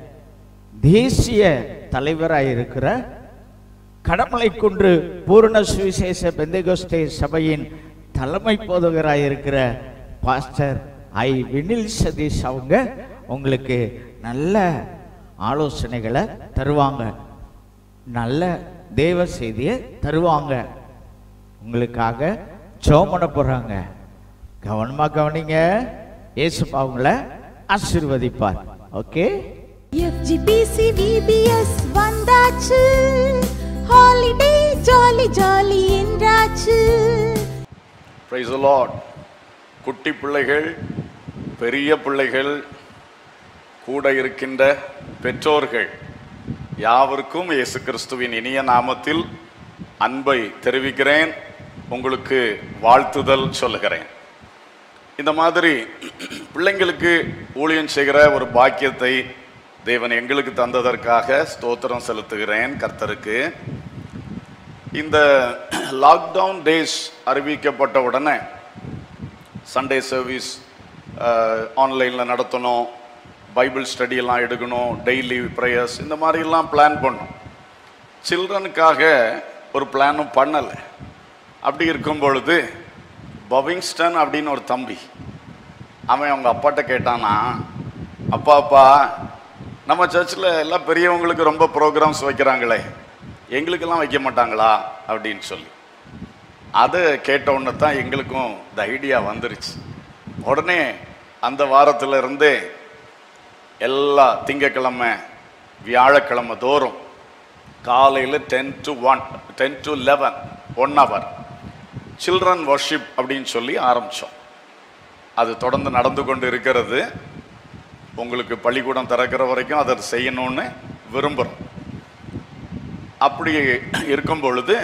தேசிய தலைவராக இருக்கிற கடமலை குன்று பூரண சுவிசேஷ பெந்தகோஸ்தே சபையின் தலைமை போதகராக இருக்கிற பாஸ்டர் ஐ வினில் சதீஷ் அவங்க உங்களுக்கு நல்ல ஆலோசனைகளை தருவாங்க நல்ல தேவ செய்தியை தருவாங்க உங்களுக்காக ஜெபம் பண்ண போறாங்க கவனமா கவனிங்க இயேசுப்பா உங்களை ஆசீர்வதிப்பார் ஓகே எஃப்ஜிபிசி விபிஎஸ் வந்தாச்சு ஹாலிடே ஜாலி ஜாலி என்றாச்சு பிரைஸ் லார்ட் குட்டி பிள்ளைகள் பெரிய பிள்ளைகள் கூட இருக்கின்ற பெற்றோர்கள் யாவருக்கும் இயேசு கிறிஸ்துவின் இனிய நாமத்தில் அன்பை தெரிவிக்கிறேன் உங்களுக்கு வாழ்த்துதல் சொல்லுகிறேன் இந்த மாதிரி பிள்ளைங்களுக்கு ஊழியம் செய்கிற ஒரு பாக்கியத்தை தேவன் எங்களுக்கு தந்ததற்காக ஸ்தோத்திரம் செலுத்துகிறேன் கர்த்தருக்கு இந்த லாக்டவுன் டேஸ் அறிவிக்கப்பட்ட உடனே சண்டே சர்வீஸ் ஆன்லைனில் நடத்தணும் பைபிள் ஸ்டடி எல்லாம் எடுக்கணும் டெய்லி ப்ரேயர்ஸ் இந்த மாதிரிலாம் பிளான் பண்ணோம் சில்ட்ரனுக்காக ஒரு பிளானும் பண்ணலை அப்படி இருக்கும் பொழுது பவிங்ஸ்டன் அப்படின்னு ஒரு தம்பி அவன் அவங்க அப்பாட்ட கேட்டானா அப்பா அப்பா நம்ம சர்ச்சில் எல்லாம் பெரியவங்களுக்கு ரொம்ப ப்ரோக்ராம்ஸ் வைக்கிறாங்களே எங்களுக்கெல்லாம் வைக்க மாட்டாங்களா அப்படின்னு சொல்லி அதை கேட்ட உடனே தான் எங்களுக்கும் இந்த ஐடியா வந்துருச்சு உடனே அந்த வாரத்துல இருந்தே எல்லா திங்கக்கிழமை வியாழக்கிழமை தோறும் காலையில் ten to one ten to eleven one hour children worship அப்படின்னு சொல்லி ஆரம்பித்தோம் அது தொடர்ந்து நடந்து கொண்டு இருக்கிறது உங்களுக்கு பள்ளிக்கூடம் திறக்கிற வரைக்கும் அதை செய்யணும்னு விரும்புகிறோம் அப்படி இருக்கும் பொழுது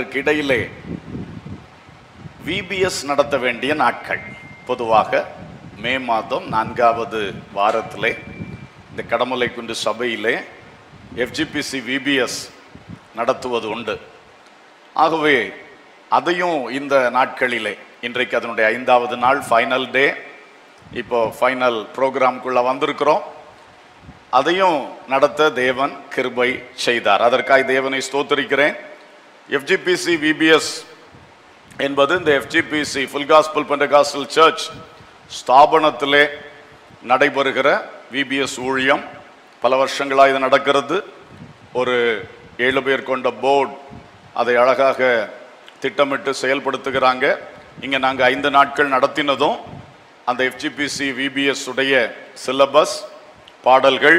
அதற்கிடையிலே விபிஎஸ் நடத்த வேண்டிய நாட்கள் பொதுவாக மே மாதம் நான்காவது வாரத்திலே இந்த கடமலை குண்டு சபையிலே எஃப்ஜிபிசி விபிஎஸ் நடத்துவது உண்டு ஆகவே அதையும் இந்த நாட்களிலே இன்றைக்கு அதனுடைய ஐந்தாவது நாள் ஃபைனல் டே இப்போ ஃபைனல் ப்ரோக்ராம்குள்ளே வந்திருக்கிறோம் அதையும் நடத்த தேவன் கிருபை செய்தார் அதற்காக தேவனை ஸ்தோத்திரிக்கிறேன் எஃப்ஜிபிசி விபிஎஸ் என்பது இந்த FGPC full gospel pentecostal church ஸ்தாபனத்திலே நடைபெறுகிற விபிஎஸ் ஊழியம் பல வருஷங்களாக இது நடக்கிறது ஒரு ஏழு பேர் கொண்ட போர்டு அதை அழகாக திட்டமிட்டு செயல்படுத்துகிறாங்க இங்கே நாங்கள் ஐந்து நாட்கள் நடத்தினதும் அந்த எஃப்ஜிபிசி விபிஎஸ் உடைய சிலபஸ் பாடல்கள்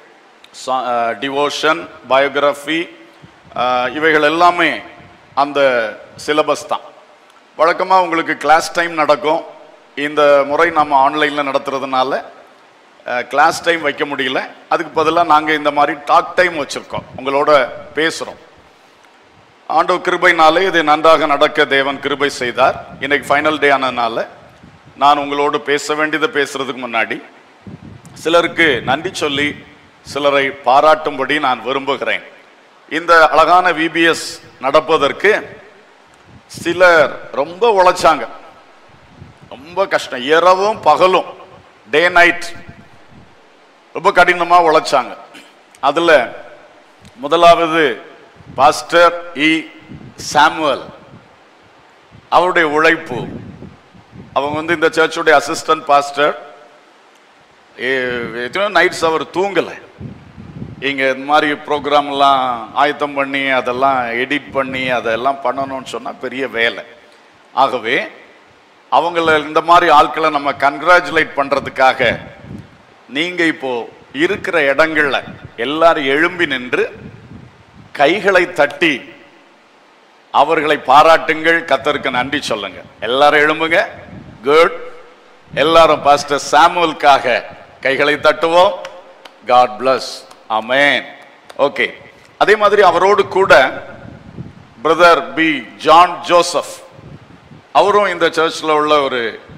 டிவோஷன் பயோகிராஃபி இவைகள் எல்லாமே அந்த சிலபஸ் தான் வழக்கமாக உங்களுக்கு கிளாஸ் டைம் நடக்கும் இந்த முறை நம்ம ஆன்லைனில் நடத்துறதுனால கிளாஸ் டைம் வைக்க முடியல அதுக்கு பதிலாக நாங்கள் இந்த மாதிரி டாக் டைம் வச்சுருக்கோம் உங்களோட பேசுகிறோம் ஆண்டோ கிருபைனாலே இது நன்றாக நடக்க தேவன் கிருபை செய்தார் இன்னைக்கு ஃபைனல் டே ஆனதுனால நான் உங்களோடு பேச வேண்டியதை பேசுறதுக்கு முன்னாடி சிலருக்கு நன்றி சொல்லி சிலரை பாராட்டும்படி நான் விரும்புகிறேன் இந்த அழகான விபிஎஸ் நடப்பதற்கு சிலர் ரொம்ப உழைச்சாங்க ரொம்ப கஷ்டம் இரவும் பகலும் டே நைட் ரொம்ப கடினமா உழைச்சாங்க அதுல முதலாவது பாஸ்டர் இ சாமுவல் அவருடைய உழைப்பு அவங்க வந்து இந்த சர்ச்சுடைய அசிஸ்டன்ட் பாஸ்டர் எத்தனையோ நைட்ஸ் அவர் தூங்கலை இங்க இந்த மாதிரி ப்ரோக்ராம்லாம் ஆயத்தம் பண்ணி அதெல்லாம் எடிட் பண்ணி அதெல்லாம் பண்ணணும்னு சொன்னா பெரிய வேலை ஆகவே அவங்கள இந்த மாதிரி ஆட்களை நம்ம கங்க்ராச்சுலேட் பண்றதுக்காக நீங்க இப்போ இருக்கிற இடங்கள்ல எல்லாரும் எழும்பி நின்று கைகளை தட்டி அவர்களை பாராட்டுங்கள் கத்தருக்கு நன்றி சொல்லுங்க எல்லாரும் எழும்புங்க குட் எல்லாரும் பாஸ்டர் சாமுவலுக்காக கைகளை தட்டுவோம் காட் பிளஸ் அமேன் ஓகே அதே மாதிரி அவரோடு கூட பிரதர் பி ஜான் ஜோசப் அவரும் இந்த சர்ச்சில் உள்ள ஒரு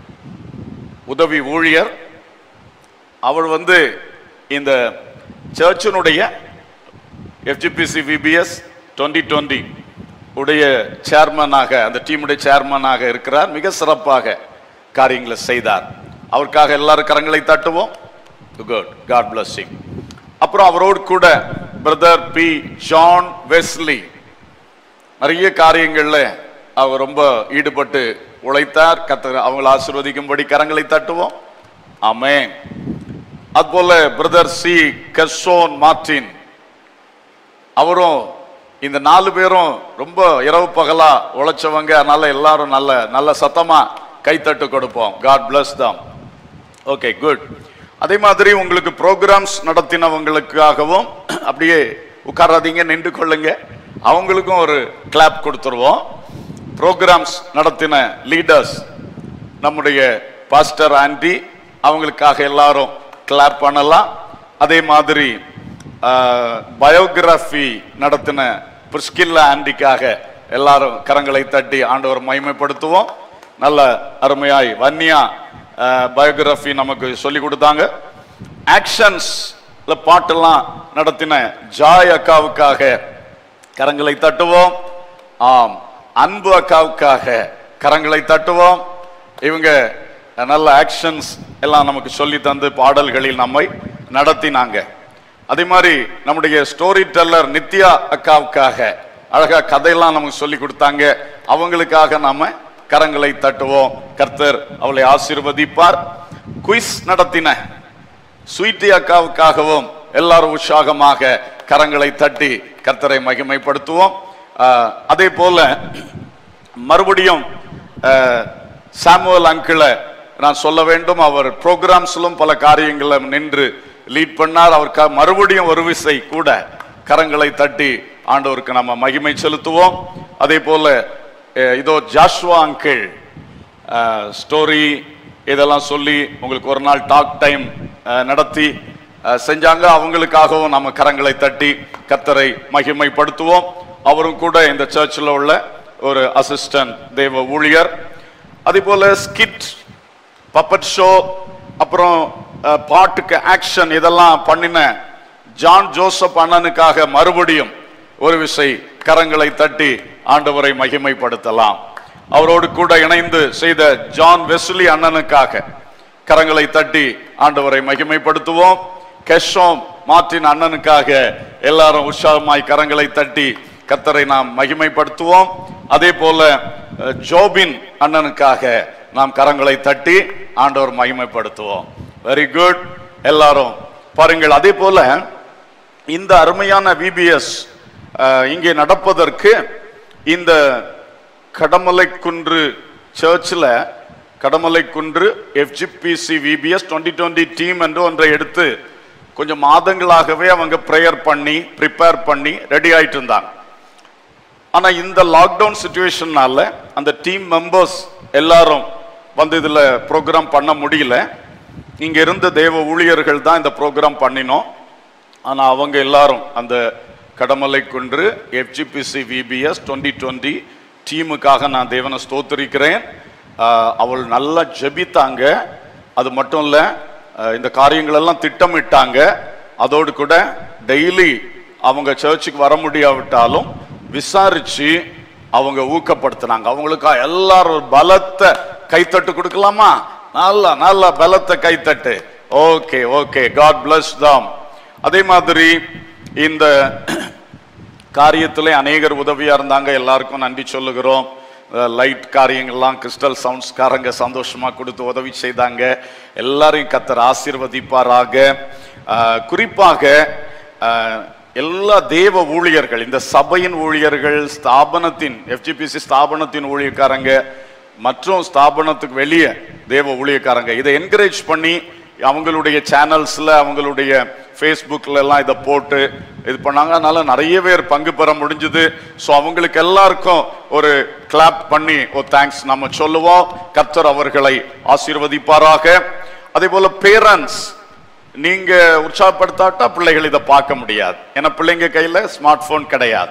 உதவி ஊழியர் அவர் வந்து இந்த சர்ச்சினுடைய எஃப்ஜிபிசி விபிஎஸ் டுவெண்ட்டி டுவெண்ட்டி உடைய சேர்மனாக அந்த டீமுடைய சேர்மனாக இருக்கிறார் மிக சிறப்பாக காரியங்களை செய்தார் அவருக்காக எல்லாரும் கரங்களை தட்டுவோம் குட் காட் பிளஸ் him அப்புறம் அவரோடு கூட பிரதர் பி ஜான் வெஸ்லி நிறைய காரியங்கள்ல அவர் ரொம்ப ஈடுபட்டு உழைத்தார் கத்த அவங்களை ஆசீர்வதிக்கும்படி கரங்களை தட்டுவோம் ஆமென் அதுபோல பிரதர் சி கர்ஷோன் மார்டின் அவரும் இந்த நாலு பேரும் ரொம்ப இரவு பகலா உழைச்சவங்க அதனால எல்லாரும் நல்ல நல்ல சத்தமா கைத்தட்டு கொடுப்போம் God bless them okay good அதே மாதிரி உங்களுக்கு ப்ரோக்ராம்ஸ் நடத்தினவங்களுக்காகவும் அப்படியே உட்காராதீங்க நின்று கொள்ளுங்க அவங்களுக்கும் ஒரு கிளாப் கொடுத்துருவோம் ப்ரோக்ராம்ஸ் நடத்தின லீடர்ஸ் நம்முடைய பாஸ்டர் ஆண்டி அவங்களுக்காக எல்லாரும் கிளாப் பண்ணலாம் அதே மாதிரி பயோகிராஃபி நடத்தின பிரிஸ்கில்லா ஆண்டிக்காக எல்லாரும் கரங்களை தட்டி ஆண்டவர் மகிமைப்படுத்துவோம் நல்ல அருமையாய் வன்னியா பயோகிராஃபி நமக்கு சொல்லி கொடுத்தாங்க ஆக்ஷன்ஸ் பாட்டெல்லாம் நடத்தின ஜாய் அக்காவுக்காக கரங்களை தட்டுவோம் ஆம் அன்பு அக்காவுக்காக கரங்களை தட்டுவோம் இவங்க நல்ல ஆக்ஷன்ஸ் எல்லாம் நமக்கு சொல்லி தந்து பாடல்களில் நம்மை நடத்தினாங்க அதே மாதிரி நம்முடைய ஸ்டோரி டெல்லர் நித்யா அக்காவுக்காக அழகா கதையெல்லாம் நமக்கு சொல்லி கொடுத்தாங்க அவங்களுக்காக நாம கரங்களை தட்டுவோம் கர்த்தர் அவளை ஆசீர்வதிப்பார் குயிஸ் நடத்தின ஸ்வீட்டி அக்காவுக்காகவும் எல்லாரும் உற்சாகமாக கரங்களை தட்டி கர்த்தரை மகிமைப்படுத்துவோம் ஆஹ், அதே போல மறுபடியும் ஆஹ், சாமுவல் அங்கிளை நான் சொல்ல வேண்டும் அவர் ப்ரோக்ராம்ஸ்லும் பல காரியங்களை நின்று லீட் பண்ணார் அவருக்காக மறுபடியும் ஒரு விசை கூட கரங்களை தட்டி ஆண்டவருக்கு நம்ம மகிமை செலுத்துவோம் அதே போல அஹ், இதோ ஜாஷ்வா அங்கிள் ஸ்டோரி இதெல்லாம் சொல்லி உங்களுக்கு ஒரு நாள் டாக் டைம் நடத்தி அஹ், செஞ்சாங்க அவங்களுக்காகவும் நம்ம கரங்களை தட்டி கர்த்தரை மகிமைப்படுத்துவோம் அவரும் கூட இந்த சர்ச்சில் உள்ள ஒரு அசிஸ்டன்ட் தேவ ஊழியர் அதே போல ஸ்கிட் பப்பட் ஷோ அப்புறம் அஹ், பாட்டுக்கு ஆக்ஷன் இதெல்லாம் பண்ணின ஜான் ஜோசப் அண்ணனுக்காக மறுபடியும் ஒரு விசை கரங்களை தட்டி ஆண்டவரை மகிமைப்படுத்தலாம் அவரோடு கூட இணைந்து செய்த ஜான் வெஸ்லி அண்ணனுக்காக கரங்களை தட்டி ஆண்டவரை மகிமைப்படுத்துவோம் கெஷோம் மார்ட்டின் அண்ணனுக்காக எல்லாரும் உற்சாகமாய் கரங்களை தட்டி கர்த்தரை நாம் மகிமைப்படுத்துவோம் அதே போல அஹ், ஜோபின் அண்ணனுக்காக நாம் கரங்களை தட்டி ஆண்டவர் மகிமைப்படுத்துவோம் வெரி குட் எல்லாரும் பாருங்கள் அதே போல இந்த அருமையான விபிஎஸ் இங்கே நடப்பதற்கு இந்த கடமலை குன்று சர்ச்சில் Kadamalai Kundru FGPC VBS twenty twenty team என்று ஒன்றை எடுத்து கொஞ்சம் மாதங்களாகவே அவங்க ப்ரேயர் பண்ணி ப்ரிப்பேர் பண்ணி ரெடி ஆயிட்டு இருந்தாங்க ஆனா இந்த லாக்டவுன் சுச்சுவேஷன்னால அந்த டீம் மெம்பர்ஸ் எல்லாரும் வந்து இதுல ப்ரோக்ராம் பண்ண முடியல இங்க இருந்த தேவ ஊழியர்கள் தான் இந்த ப்ரோக்ராம் பண்ணினோம் ஆனா அவங்க எல்லாரும் அந்த Kadamalai Kundru FGPC VBS twenty twenty டீமுக்காக நான் தேவனை ஸ்தோத்திரிக்கிறேன் ஆஹ் அவள் நல்லா ஜெபித்தாங்க அது மட்டும் இல்ல ஆஹ் இந்த காரியங்கள் எல்லாம் திட்டமிட்டாங்க அதோடு கூட டெய்லி அவங்க சர்ச்சுக்கு வர முடியாவிட்டாலும் விசாரிச்சு அவங்க ஊக்கப்படுத்தினாங்க அவங்களுக்கா எல்லாரும் ஒரு பலத்த கைத்தட்டு கொடுக்கலாமா நல்லா நல்லா பலத்த கைத்தட்டு okay okay God bless them அதே மாதிரி இந்த காரியத்திலே அநேகர் உதவியா இருந்தாங்க எல்லாருக்கும் நன்றி சொல்லுகிறோம் லைட் காரியங்கள்லாம் கிறிஸ்டல் சவுண்ட்ஸ் காரங்க சந்தோஷமா கொடுத்து உதவி செய்தாங்க எல்லாரையும் கத்தர் ஆசீர்வதிப்பாராக அஹ், குறிப்பாக அஹ், எல்லா தேவ ஊழியர்கள் இந்த சபையின் ஊழியர்கள் ஸ்தாபனத்தின் எஃப்ஜிபிசி ஸ்தாபனத்தின் ஊழியக்காரங்க மற்றும் ஸ்தாபனத்துக்கு வெளியே தேவ ஊழியக்காரங்க இதை என்கரேஜ் பண்ணி அவங்களுடைய சேனல்ஸ்ல அவங்களுடைய ஃபேஸ்புக்ல எல்லாம் இதை போட்டு இது பண்ணாங்க அதனால நிறைய பேர் பங்கு பெற முடிஞ்சது ஸோ அவங்களுக்கு எல்லாருக்கும் ஒரு கிளாப் பண்ணி ஒரு தேங்க்ஸ் நம்ம சொல்லுவோம் கர்த்தர் அவர்களை ஆசீர்வதிப்பாராக அதே போல பேரண்ட்ஸ் நீங்க உற்சாகப்படுத்தாட்டா பிள்ளைகள் இதை பார்க்க முடியாது ஏன்னா பிள்ளைங்க கையில ஸ்மார்ட் போன் கிடையாது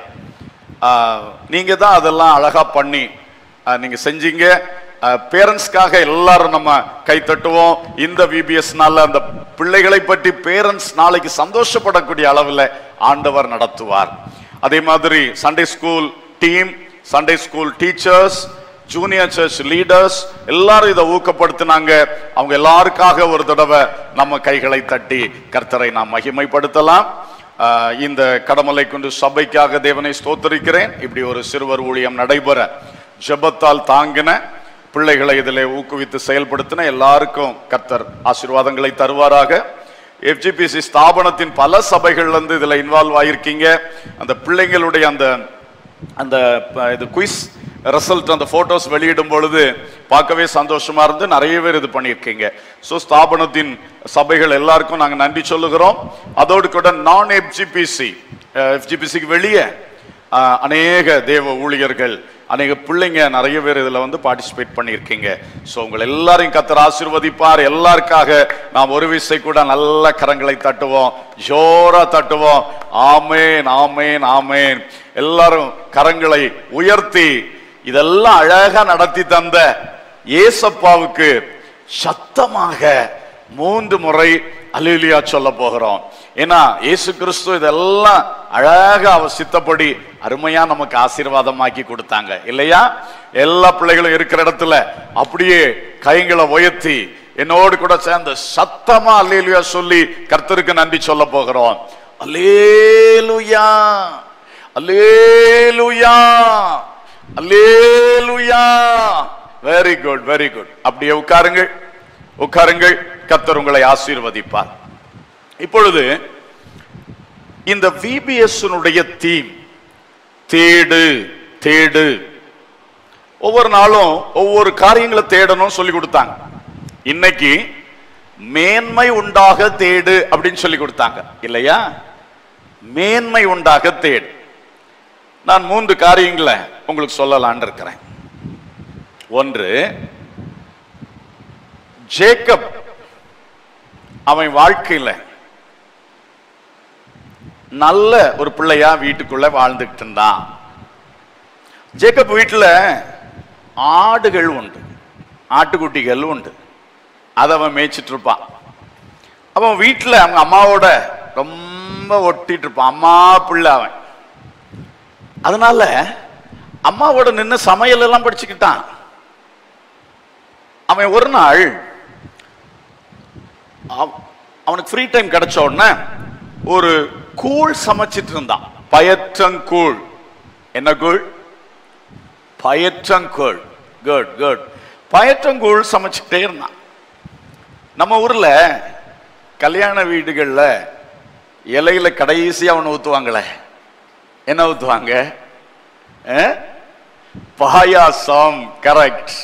ஆஹ், நீங்க தான் அதெல்லாம் அழகா பண்ணி ஆஹ், நீங்க செஞ்சீங்க பேரண்ட்ஸ்க்காக எல்லாரும் நம்ம கை தட்டுவோம் இந்த விபிஎஸ்னால அந்த பிள்ளைகளை பற்றி பேரண்ட்ஸ் நாளைக்கு சந்தோஷப்படக்கூடிய அளவில் ஆண்டவர் நடத்துவார் அதே மாதிரி Sunday school team Sunday school teachers junior church leaders எல்லாரும் இதை ஊக்கப்படுத்தினாங்க அவங்க எல்லாருக்காக ஒரு தடவை நம்ம கைகளை தட்டி கர்த்தரை நாம் மகிமைப்படுத்தலாம் ஆஹ் இந்த கடமலை கொண்டு சபைக்காக தேவனை ஸ்தோத்தரிக்கிறேன் இப்படி ஒரு சிறுவர் ஊழியம் நடைபெற ஜெபத்தால் தாங்கின பிள்ளைகளை இதில் ஊக்குவித்து செயல்படுத்தின எல்லாருக்கும் கர்த்தர் ஆசீர்வாதங்களை தருவாராக எஃப்ஜிபிசி ஸ்தாபனத்தின் பல சபைகள்ல இருந்து இதுல இன்வால்வ் ஆயிருக்கீங்க அந்த பிள்ளைங்களுடைய அந்த அந்த ப- இது குயிஸ் ரிசல்ட் அந்த போட்டோஸ் வெளியிடும் பொழுது பார்க்கவே சந்தோஷமா இருந்து நிறைய பேர் இது பண்ணியிருக்கீங்க ஸோ ஸ்தாபனத்தின் சபைகள் எல்லாருக்கும் நாங்கள் நன்றி சொல்லுகிறோம் அதோடு கூட நான் எஃப்ஜிபிசி எஃப்ஜிபிசிக்கு வெளியே அஹ், அநேக தேவ ஊழியர்கள் அநேக பிள்ளைங்க நிறைய பேர் இதுல வந்து பார்ட்டிசிபேட் பண்ணியிருக்கீங்க ஸோ உங்களை எல்லாரையும் கத்தர் ஆசீர்வதிப்பார் எல்லாருக்காக நாம் ஒரு விசை கூட நல்ல கரங்களை தட்டுவோம் ஜோரா தட்டுவோம் ஆமேன் ஆமேன் ஆமேன் எல்லாரும் கரங்களை உயர்த்தி இதெல்லாம் அழகா நடத்தி தந்த ஏசப்பாவுக்கு சத்தமாக மூன்று முறை அல்லேலூயா சொல்ல போகிறோம் ஏன்னா இயேசு கிறிஸ்து இதெல்லாம் அழகா அவர் சித்தப்படி அருமையா நமக்கு ஆசீர்வாதமாக்கி கொடுத்தாங்க இல்லையா எல்லா பிள்ளைகளும் இருக்கிற இடத்துல அப்படியே கைங்களை உயர்த்தி என்னோடு கூட சேர்ந்து சத்தமா அல்லேலூயா சொல்லி கர்த்தருக்கு நன்றி சொல்ல போகிறோம் அல்லேலூயா அல்லேலூயா அல்லேலூயா வெரி குட் வெரி குட் அப்படியே உட்காருங்கள் உட்காருங்கள் கர்த்தர் உங்களை ஆசீர்வதிப்பார் இப்பொழுது இந்த VBS னுடைய தீம் தேடு தேடு ஒவ்வொரு நாளும் ஒவ்வொரு காரியங்களை தேடணும் சொல்லி கொடுத்தாங்க இன்னைக்கு மேன்மை உண்டாக தேடு அப்படின்னு சொல்லி கொடுத்தாங்க இல்லையா மேன்மை உண்டாக தேடு நான் மூன்று காரியங்களை உங்களுக்கு சொல்லலாம்னு இருக்கிறேன் ஒன்று ஜேக்கப் அவன் வாழ்க்கையில நல்ல ஒரு பிள்ளையா வீட்டுக்குள்ள வாழ்ந்துகிட்டு இருந்தான் ஜேக்கப் வீட்டுல ஆடுகள் உண்டு ஆட்டுக்குட்டிகள் உண்டு அதை அவன் மேய்ச்சிட்டு இருப்பான் அவன் வீட்டில் அவங்க அம்மாவோட ரொம்ப ஒட்டிட்டு இருப்பான் அம்மா பிள்ளை அவன் அதனால அம்மாவோட நின்று சமையல் எல்லாம் படிச்சுக்கிட்டான் அவன் ஒரு நாள் அவ- அவனுக்கு ஃப்ரீ டைம் கிடைச்ச உடனே ஒரு கூழ் சமைச்சிட்டு இருந்தான் பயற்றங்கூழ் என்ன கூழ் பயற்றங்கூழ் குட் குட் பயற்றங்கூழ் சமைச்சிட்டே இருந்தான் நம்ம ஊர்ல கல்யாண வீடுகள்ல இலையில கடைசி அவன் ஊத்துவாங்களே என்ன ஊத்துவாங்க அஹ்? பாயாசம் கரெக்ட்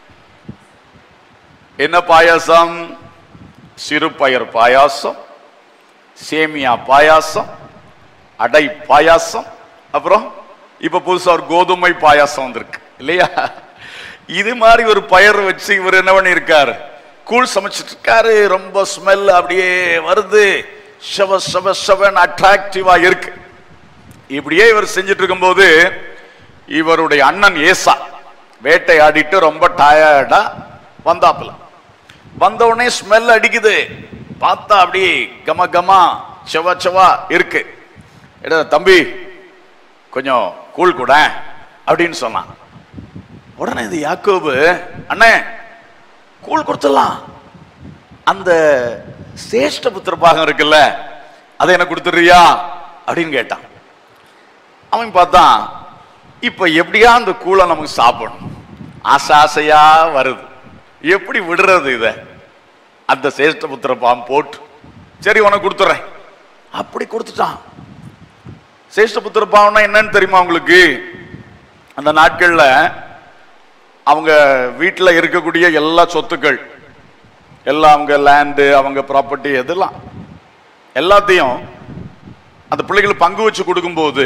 என்ன பாயாசம் சிறுபயர் பாயாசம் சேமியா பாயாசம் அடை பாயாசம் அப்புறம் இப்ப புதுசா ஒரு கோதுமை பாயாசம் வந்திருக்கு இல்லையா இது மாதிரி ஒரு பயர் வச்சு இவர் என்ன பண்ணியிருக்காரு கூழ் சமைச்சிட்டு இருக்காரு ரொம்ப ஸ்மெல் அப்படியே வருது ஷவ ஷவ ஷவன் அட்ராக்டிவா இருக்கு இப்படியே இவர் செஞ்சுட்டு இருக்கும்போது இவருடைய அண்ணன் ஏசா வேட்டையாடிட்டு ரொம்ப டயர்டா வந்தாப்புல வந்த உடனே ஸ்மெல் அடிக்குது பார்த்தா அப்படியே கம கமா செவ செவா இருக்கு எடா தம்பி கொஞ்சம் கூழ் கூட அப்படின்னு சொன்னான் உடனே இது யாக்கோபு அண்ணே கூழ் கொடுத்துடலாம் அந்த சேஷ்ட புத்திர பாகம் இருக்குல்ல அதை எனக்கு கொடுத்துறியா அப்படின்னு கேட்டான் அவன் பார்த்தான் இப்ப எப்படியா அந்த கூழை நமக்கு சாப்பிடணும் ஆசை ஆசையா வருது எப்படி விடுறது இத அந்த சேஷ்ட புத்திர பாம் போட்டு சரி உனக்கு கொடுத்துறேன் அப்படி கொடுத்துட்டான் சேஷ்ட புத்திர பாவம்னா என்னன்னு தெரியுமா உங்களுக்கு அந்த நாட்கள்ல அவங்க வீட்டுல இருக்கக்கூடிய எல்லா சொத்துக்கள் எல்லாம் அவங்க லேண்டு அவங்க ப்ராப்பர்ட்டி எதெல்லாம் எல்லாத்தையும் அந்த பிள்ளைகளுக்கு பங்கு வச்சு கொடுக்கும்போது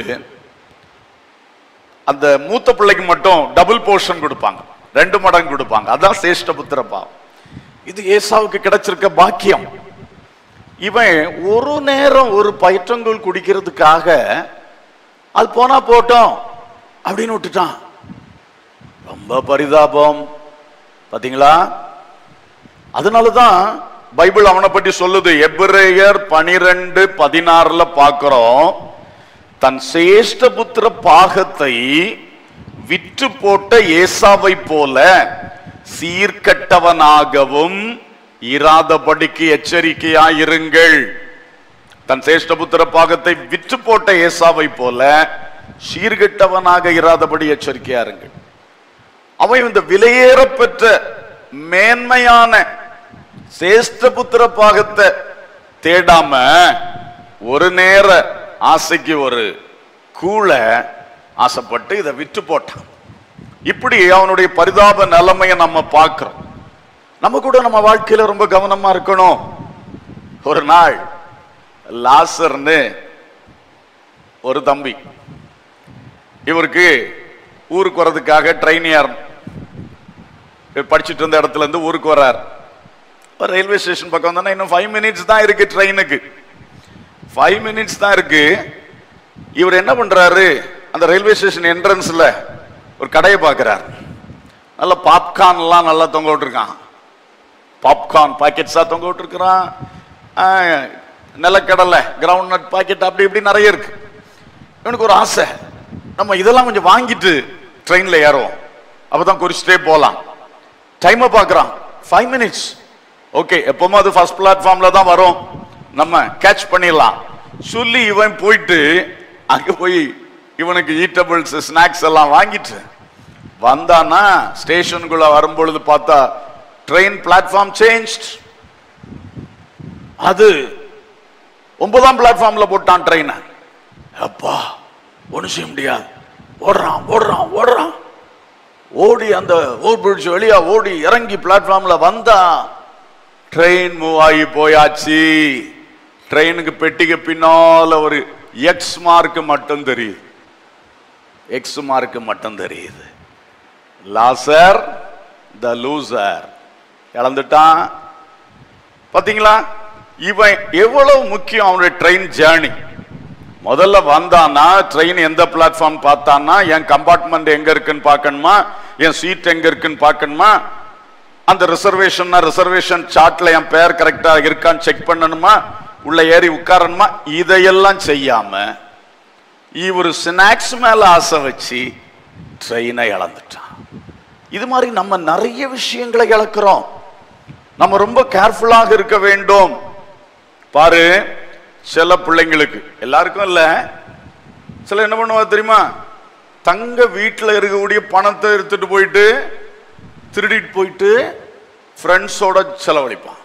அந்த மூத்த பிள்ளைக்கு மட்டும் டபுள் போர்ஷன் கொடுப்பாங்க ரெண்டு மடங்கு கொடுப்பாங்க அதான் சேஷ்ட புத்திர பாவம் இது ஏசாவுக்கு கிடைச்சிருக்க பாக்கியம் இவன் ஒரு நேரம் ஒரு பயிற்றங்கூழ் குடிக்கிறதுக்காக அது போனா போட்டோம் அப்படின்னு விட்டுட்டான் ரொம்ப பரிதாபம் பாத்தீங்களா அதனாலதான் பைபிள் அவனை பற்றி சொல்லுது எபிரேயர் பனிரெண்டு பதினாறுல பார்க்கிறோம் தன் சேஷ்ட புத்திர பாகத்தை விற்று போட்ட ஏசாவை போல சீர்கட்டவனாகவும் இராதபடிக்கு எச்சரிக்கையாயிருங்கள் தன் சேஷ்டபுத்திர பாகத்தை விற்று போட்ட ஏசாவை போல சீர்கெட்டவனாக இராதபடி எச்சரிக்கையாருங்கள் அவன் இந்த விலையேற பெற்ற மேன்மையான சேஷ்டபுத்திர பாகத்தை தேடாம ஒரு நேர ஆசைக்கு ஒரு கூளை ஆசைப்பட்டு இதை விற்று போட்டான் இப்படி அவனுடைய பரிதாப நிலைமையை நம்ம பார்க்கிறோம் நம்ம கூட நம்ம வாழ்க்கையில ரொம்ப கவனமா இருக்கணும் ஒரு நாள் லாசர்னு ஒரு தம்பி இவருக்கு ஊருக்கு வர்றதுக்காக ட்ரெயின் ஏறணும் இவர் படிச்சிட்டு இருந்த இடத்துல இருந்து ஊருக்கு வர்றார் ஒரு ரயில்வே ஸ்டேஷன் பக்கம் வந்தோன்னா இன்னும் ஃபைவ் மினிட்ஸ் தான் இருக்கு ட்ரெயினுக்கு ஃபைவ் மினிட்ஸ் தான் இருக்கு இவர் என்ன பண்றாரு அந்த ரயில்வே ஸ்டேஷன் என்ட்ரன்ஸ்ல ஒரு கடையை பார்க்கிறார் நல்ல பாப்கார்ன் எல்லாம் நல்லா தொங்க விட்டுருக்கான் பாப்கார்ன் பாக்கெட்ஸா தொங்க விட்டுருக்கிறான் ஆஹ், நிலக்கடலை கிரவுண்ட் நட் பாக்கெட் அப்படி இப்படி நிறைய இருக்கு இவனுக்கு ஒரு ஆசை நம்ம இதெல்லாம் கொஞ்சம் வாங்கிட்டு ட்ரெயின்ல ஏறுவோம் அப்பதான் குறிச்சிட்டே போலாம் டைமை பார்க்கறான் ஃபைவ் மினிட்ஸ் ஓகே எப்பவுமே அது ஃபர்ஸ்ட் பிளாட்ஃபார்ம்ல தான் வரும் நம்ம கேட்ச் பண்ணிடலாம் சொல்லி இவன் போயிட்டு அங்க போய் இவனுக்கு ஈட்டபிள்ஸ் ஸ்நாக்ஸ் எல்லாம் வாங்கிட்டு வந்தானா ஸ்டேஷனுக்குள்ள வரும்பொழுது பார்த்தா ட்ரெயின் பிளாட்ஃபார்ம் சேஞ்ச் அது ஒன்பதாம் பிளாட்ஃபார்ம்ல போட்டான் ட்ரெயினை அப்பா ஒன்றும் செய்ய முடியாது ஓடுறான் ஓடுறான் ஓடுறான் ஓடி அந்த ஓவர் பிரிட்ஜ் வெளியா ஓடி இறங்கி பிளாட்ஃபார்ம்ல வந்தா ட்ரெயின் மூவ் ஆகி போயாச்சு ட்ரெயினுக்கு பெட்டிக்கு பின்னால ஒரு எக்ஸ் மார்க் மட்டும் தெரியுது எக்ஸ் மார்க் மட்டும் தெரியுது லாசர் த லூசர் இழந்துட்டான் பாத்தீங்களா இவன் எவ்வளவு முக்கியம் அவனுடைய ட்ரெயின் ஜேர்னி முதல்ல வந்தானா ட்ரெயின் எந்த பிளாட்ஃபார்ம் பார்த்தானா என் கம்பார்ட்மெண்ட் எங்க இருக்குன்னு பார்க்கணுமா என் சீட் எங்க இருக்குன்னு பார்க்கணுமா அந்த ரிசர்வேஷன் ரிசர்வேஷன் சார்ட்ல என் பேர் கரெக்டா இருக்கான்னு செக் பண்ணணுமா உள்ள ஏறி உட்காரணுமா இதையெல்லாம் செய்யாம இவர் ஸ்நாக்ஸ் மேல ஆசை வச்சு ட்ரெயினை இழந்துட்டான் இது மாதிரி நம்ம நிறைய விஷயங்களை இழக்கிறோம் நம்ம ரொம்ப கேர்ஃபுல்லாக இருக்க வேண்டும் பாரு சில பிள்ளைங்களுக்கு எல்லாருக்கும் இல்ல சில என்ன பண்ணுவா தெரியுமா தங்க வீட்டுல இருக்கக்கூடிய பணத்தை எடுத்துட்டு போயிட்டு திருடிட்டு போயிட்டு ஃப்ரெண்ட்ஸோட செலவழிப்பான்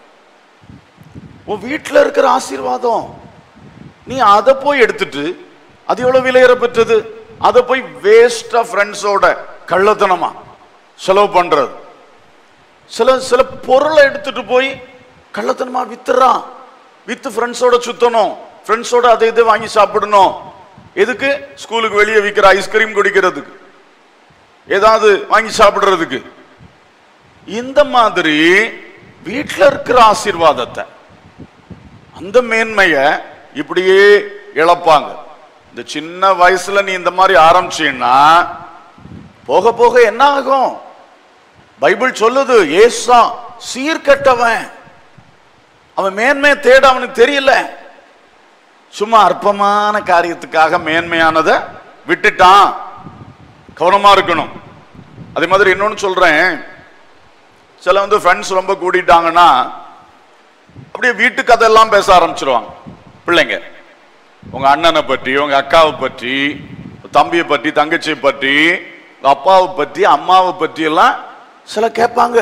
உன் வீட்டுல இருக்கிற ஆசீர்வாதம் நீ அதை போய் எடுத்துட்டு அது எவ்வளவு விலையேற பெற்றது அதை போய் வேஸ்டா ஃப்ரெண்ட்ஸோட கள்ளத்தனமா செலவு பண்றது சில சில பொருளை எடுத்துட்டு போய் கள்ளத்தனமா வித்துறான் வித்து ஃப்ரெண்ட்ஸோட சுத்தணும் ஃப்ரெண்ட்ஸோட அதை இதை வாங்கி சாப்பிடணும் எதுக்கு ஸ்கூலுக்கு வெளியே விற்கிற ஐஸ்கிரீம் குடிக்கிறதுக்கு ஏதாவது வாங்கி சாப்பிடுறதுக்கு இந்த மாதிரி வீட்டில் இருக்கிற ஆசீர்வாதத்தை அந்த மேன்மைய இப்படியே இழப்பாங்க இந்த சின்ன வயசுல நீ இந்த மாதிரி ஆரம்பிச்சீன்னா போக போக என்ன ஆகும் பைபிள் சொல்லுது ஏசா சீர்கெட்டவன் அவன் மேன்மையை தேட அவனுக்கு தெரியல சும்மா அற்பமான காரியத்துக்காக மேன்மையானதை விட்டுட்டான் கவனமா இருக்கணும் அதே மாதிரி இன்னொன்னு சொல்றேன் சில வந்து ஃப்ரெண்ட்ஸ் ரொம்ப கூட்டிட்டாங்கன்னா அப்படியே வீட்டு கதையெல்லாம் பேச ஆரம்பிச்சிருவாங்க பிள்ளைங்க உங்க அண்ணனை பற்றி உங்க அக்காவை பற்றி தம்பியை பற்றி தங்கச்சியை பற்றி உங்க அப்பாவை பற்றி அம்மாவை பற்றி எல்லாம் சில கேட்பாங்க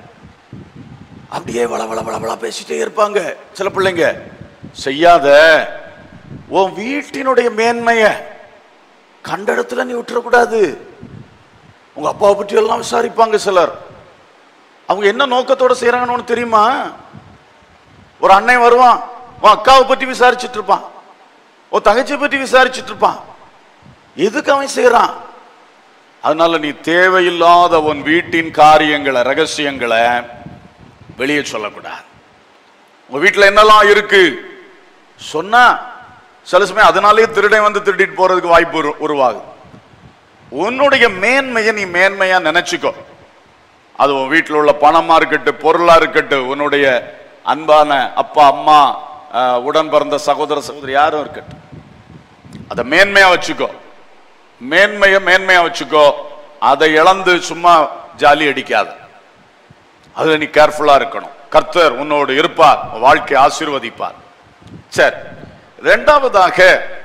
அப்படியே வள வள வள வள பேசிட்டே இருப்பாங்க சில பிள்ளைங்க செய்யாத உன் வீட்டினுடைய மேன்மைய கண்ட இடத்துல நீ விட்டுறக்கூடாது உங்க அப்பாவை பற்றி எல்லாம் விசாரிப்பாங்க சிலர் அவங்க என்ன நோக்கத்தோட செய்யறாங்கன்னு உனக்கு தெரியுமா ஒரு அண்ணன் வருவான் உன் அக்காவை பற்றி விசாரிச்சுட்டு இருப்பான் உன் தங்கச்சியை பற்றி விசாரிச்சுட்டு இருப்பான் எதுக்கு அவன் செய்யறான் அதனால நீ தேவையில்லாத உன் வீட்டின் காரியங்களை ரகசியங்களை வெளியே சொல்லக்கூடாது உங்க வீட்டுல என்னெல்லாம் இருக்கு சொன்னா சில சமயம் அதனாலேயே திருடன் வந்து திருடிட்டு போறதுக்கு வாய்ப்பு உரு- உருவாகுது உன்னுடைய மேன்மையை நீ மேன்மையா நினைச்சுக்கோ அது உன் வீட்டில் உள்ள பணமா இருக்கட்டும் பொருளா இருக்கட்டும் உன்னுடைய அன்பான அப்பா அம்மா அஹ், உடன் பிறந்த சகோதர சகோதரி யாரும் இருக்கட்டும் அதை மேன்மையா வச்சுக்கோ மேன்மையை மேன்மையா வச்சுக்கோ அதை இழந்து சும்மா ஜாலி அடிக்காத அதுல நீ கேர்ஃபுல்லா இருக்கணும் கர்த்தர் உன்னோடு இருப்பார் உன் வாழ்க்கையை ஆசீர்வதிப்பார் சரி ரெண்டாவதாக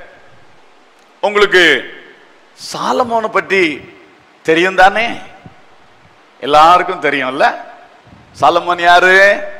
உங்களுக்கு சாலமோனை பற்றி தெரியும் தானே எல்லாருக்கும் தெரியும்ல சாலமோன் யாரு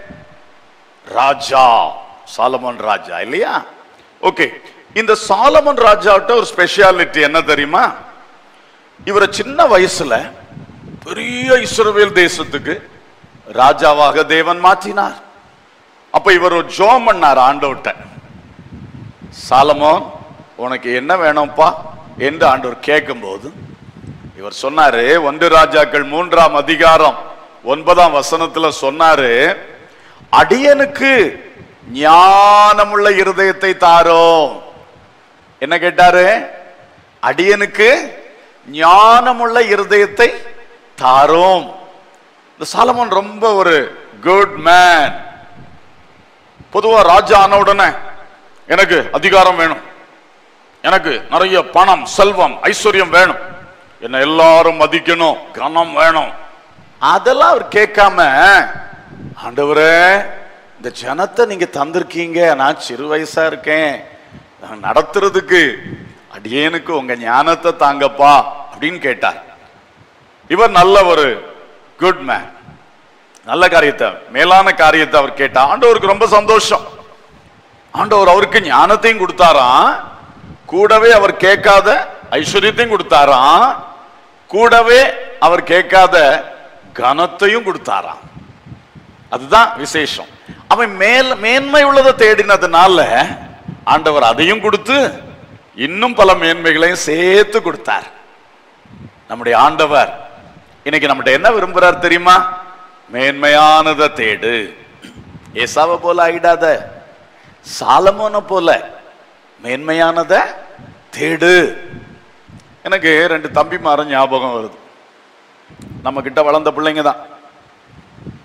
ராஜா சாலமோன் ராஜா இல்லையா ஓகே இந்த சாலமன் ராஜாவிட்ட ஒரு ஸ்பெஷாலிட்டி என்ன தெரியுமா இவரை சின்ன வயசுல பெரிய இஸ்ரவேல் தேசத்துக்கு ராஜாவாக தேவன் மாற்றினார் அப்ப இவர் ஒரு ஜோம் பண்ணார் ஆண்டவர்கிட்ட சாலமோன் உனக்கு என்ன வேணும்ப்பா என்று ஆண்டவர் கேட்கும்போது இவர் சொன்னாரு ஒன்று ராஜாக்கள் மூன்றாம் அதிகாரம் ஒன்பதாம் வசனத்துல சொன்னாரு அடியனுக்கு ஞானமுள்ள இருதயத்தை தாரோம் என்ன கேட்டாரு அடியனுக்கு ஞானமுள்ள இருதயத்தை தாரோம் இந்த சாலமோன் ரொம்ப ஒரு குட் மேன் பொதுவா ராஜா ஆன உடனே எனக்கு அதிகாரம் வேணும் எனக்கு நிறைய பணம் செல்வம் ஐஸ்வர்யம் வேணும் என்ன எல்லாரும் மதிக்கணும் கனம் வேணும் அதெல்லாம் அவர் கேட்காம ஆண்டவரே இந்த ஜனத்தை நீங்க தந்திருக்கீங்க நான் சிறு வயசா இருக்கேன் நான் நடத்துறதுக்கு அடியேனுக்கு உங்க ஞானத்தை தாங்கப்பா அப்படின்னு கேட்டார் இவர் நல்ல ஒரு குட் மேன் நல்ல காரியத்தை மேலான காரியத்தை அவர் கேட்டா ஆண்டவருக்கு ரொம்ப சந்தோஷம் ஆண்டவர் அவருக்கு ஞானத்தையும் கொடுத்தாராம் கூடவே அவர் கேட்காத ஐஸ்வர்யத்தையும் கொடுத்தாராம் கூடவே அவர் கேட்காத கனத்தையும் கொடுத்தாராம் அதுதான் விசேஷம் அவன் மேல் மேன்மை உள்ளதை தேடினதுனால ஆண்டவர் அதையும் கொடுத்து இன்னும் பல மேன்மைகளையும் சேர்த்து கொடுத்தார் நம்முடைய ஆண்டவர் இன்னைக்கு நம்மகிட்ட என்ன விரும்புறார் தெரியுமா மேன்மையானதை தேடு ஏசாவை போல ஆயிடாத சாலமோனை போல மேன்மையானத தேடு எனக்கு ரெண்டு தம்பிமாரும் ஞாபகம் வருது நம்ம கிட்ட வளர்ந்த பிள்ளைங்க தான்